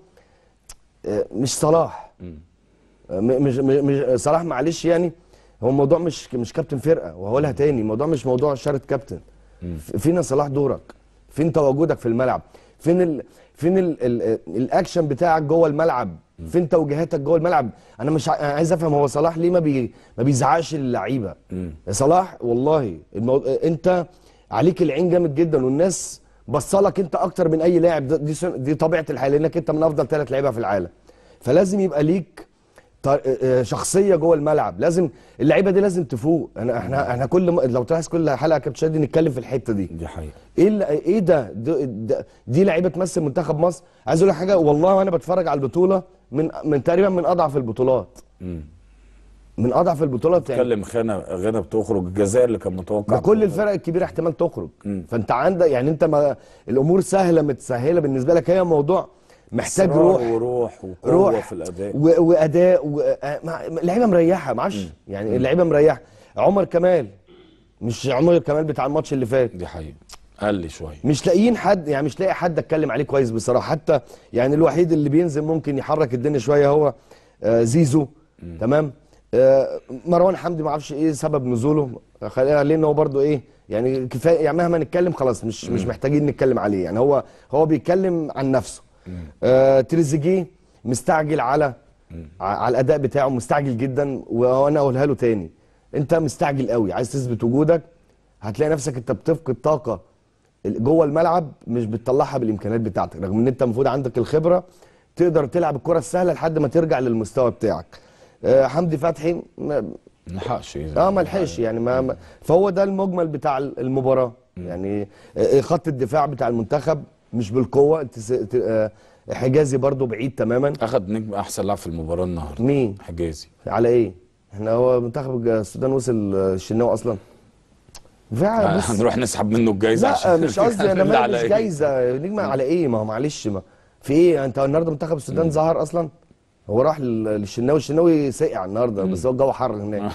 آه، مش صلاح آه، م- مش م- مش صلاح معلش يعني هو الموضوع مش مش كابتن فرقه وهقولها تاني الموضوع مش موضوع شارة كابتن ف- فين يا صلاح دورك فين تواجدك في الملعب فين ال... فين ال... ال... الاكشن بتاعك جوه الملعب فين توجيهاتك جوه الملعب انا مش ع... أنا عايز افهم هو صلاح ليه ما بي... ما بيزعقش للعيبه يا صلاح والله المو... انت عليك العين جامد جدا والناس بصلك انت اكتر من اي لاعب ده- دي سن... دي طبيعه الحال لانك انت من افضل ثلاث لعيبه في العالم فلازم يبقى ليك ط- آه، شخصيه جوه الملعب لازم اللعيبه دي لازم تفوق انا احنا احنا كل م... لو تلاحظ كل حلقه كابتن شادي نتكلم في الحته دي دي حقيقه ايه ال- ايه ده, ده, ده دي لعيبه تمثل منتخب مصر عايز اقول لك حاجه والله وانا بتفرج على البطوله من من تقريبا من اضعف البطولات مم. من اضعف البطولات يعني اتكلم غانا غانا بتخرج الجزائر اللي كان متوقع ده كل الفرق الكبيره احتمال تخرج فانت عندك يعني انت ما الامور سهله متسهله بالنسبه لك هي موضوع محتاج إصرار روح وروح وقوه روح في الاداء و- واداء و... آه، مع- اللعيبه مريحه معرفش يعني اللعيبه مريحه عمر كمال مش عمر كمال بتاع الماتش اللي فات دي حقيقه قل لي شويه مش لاقيين حد يعني مش لاقي حد اتكلم عليه كويس بصراحه حتى يعني الوحيد اللي بينزل ممكن يحرك الدنيا شويه هو آه زيزو تمام آه مروان حمدي ما اعرفش ايه سبب نزوله خلينا ليه ان هو برده ايه يعني كفايه يعني مهما نتكلم خلاص مش مش محتاجين نتكلم عليه يعني هو هو بيتكلم عن نفسه آه تريزيجيه مستعجل على ع- على الاداء بتاعه مستعجل جدا وانا اقولها له تاني انت مستعجل قوي عايز تثبت وجودك هتلاقي نفسك انت بتفقد طاقه جوه الملعب مش بتطلعها بالامكانيات بتاعتك رغم ان انت المفروض عندك الخبره تقدر تلعب الكره السهله لحد ما ترجع للمستوى بتاعك آه حمدي فتحي ما- نلحقش اه ما لحقش يعني ما ما- فهو ده المجمل بتاع المباراه يعني آه، خط الدفاع بتاع المنتخب مش بالقوه انت س- ت- آه، حجازي برضو بعيد تماما اخذ نجم احسن لاعب في المباراه النهارده مين حجازي على ايه احنا هو منتخب السودان وصل آه، الشناوي اصلا في بص هنروح نسحب منه الجايزه لا عشان مش قصدي انا اللي ما على مش إيه؟ جايزه نجم على ايه ما هو معلش ما في ايه انت النهارده منتخب السودان ظهر اصلا هو راح لل- للشناوي الشناوي ساقع النهارده بس هو الجو حر هناك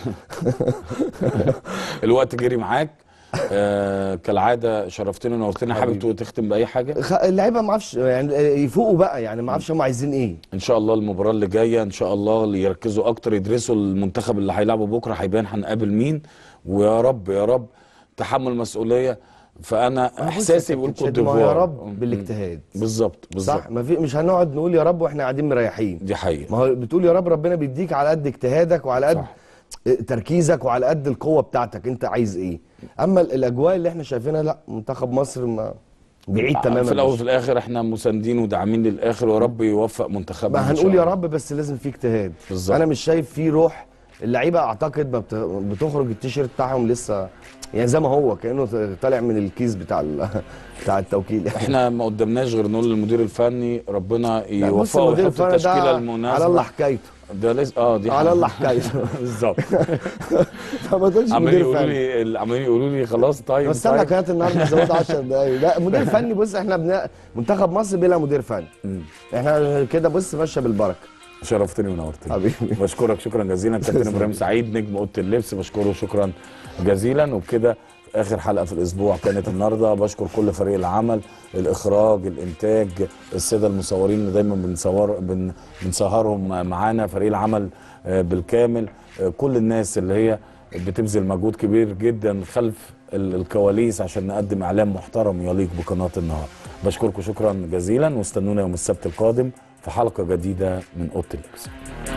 الوقت جري معاك آه كالعاده شرفتنا ونورتنا حابب تقول- تختم باي حاجه خ- اللعيبه ما اعرفش يعني يفوقوا بقى يعني ما اعرفش هم عايزين ايه ان شاء الله المباراه اللي جايه ان شاء الله اللي يركزوا اكتر يدرسوا المنتخب اللي هيلعبه بكره هيبان هنقابل مين ويا رب يا رب تحمل مسؤوليه فانا احساسي بيقول كوت ما هو ديفوار يا رب بالاجتهاد بالظبط بالظبط صح ما في مش هنقعد نقول يا رب واحنا قاعدين مريحين دي حقيقه ما هو بتقول يا رب ربنا بيديك على قد اجتهادك وعلى قد صح. تركيزك وعلى قد القوه بتاعتك انت عايز ايه اما ال- الاجواء اللي احنا شايفينها لا منتخب مصر ما بعيد تماما في الاول مش- وفي الاخر احنا مساندين وداعمين للآخر ويا رب يوفق منتخبنا ما إن شاء هنقول يا الله. رب بس لازم في اجتهاد بالظبط. انا مش شايف فيه روح اللعيبه اعتقد ما بت- بتخرج التيشيرت بتاعهم لسه يعني زي ما هو كانه طالع من الكيس بتاع ال- بتاع التوكيل احنا ما قدامناش غير نقول للمدير الفني ربنا لا، بص يوفقه المدير ويحط الفني التشكيله ده المناسبه على الله حكايته ده لسه اه دي على حاجة. الله حكايته بالظبط فما تقولش عمالين مدير يقولوا فني لي ال- عمالين يقولوا لي خلاص طيب بس انا طيب. كانت النهارده زود 10 دقايق لا مدير فني بص احنا بن... منتخب مصر بلا مدير فني مم. احنا كده بص ماشيه بالبركه شرفتني ونورتني حبيبي. بشكرك شكرا جزيلا كابتن ابراهيم سعيد نجم اوضه اللبس بشكره شكرا جزيلا وبكده اخر حلقه في الاسبوع كانت النهارده بشكر كل فريق العمل الاخراج الانتاج الساده المصورين اللي دايما بنصور بن بنسهرهم معانا فريق العمل آه، بالكامل آه، كل الناس اللي هي بتبذل مجهود كبير جدا خلف ال- الكواليس عشان نقدم اعلام محترم يليق بقناه النهار بشكركم شكرا جزيلا واستنونا يوم السبت القادم في حلقه جديده من اوضه اللبس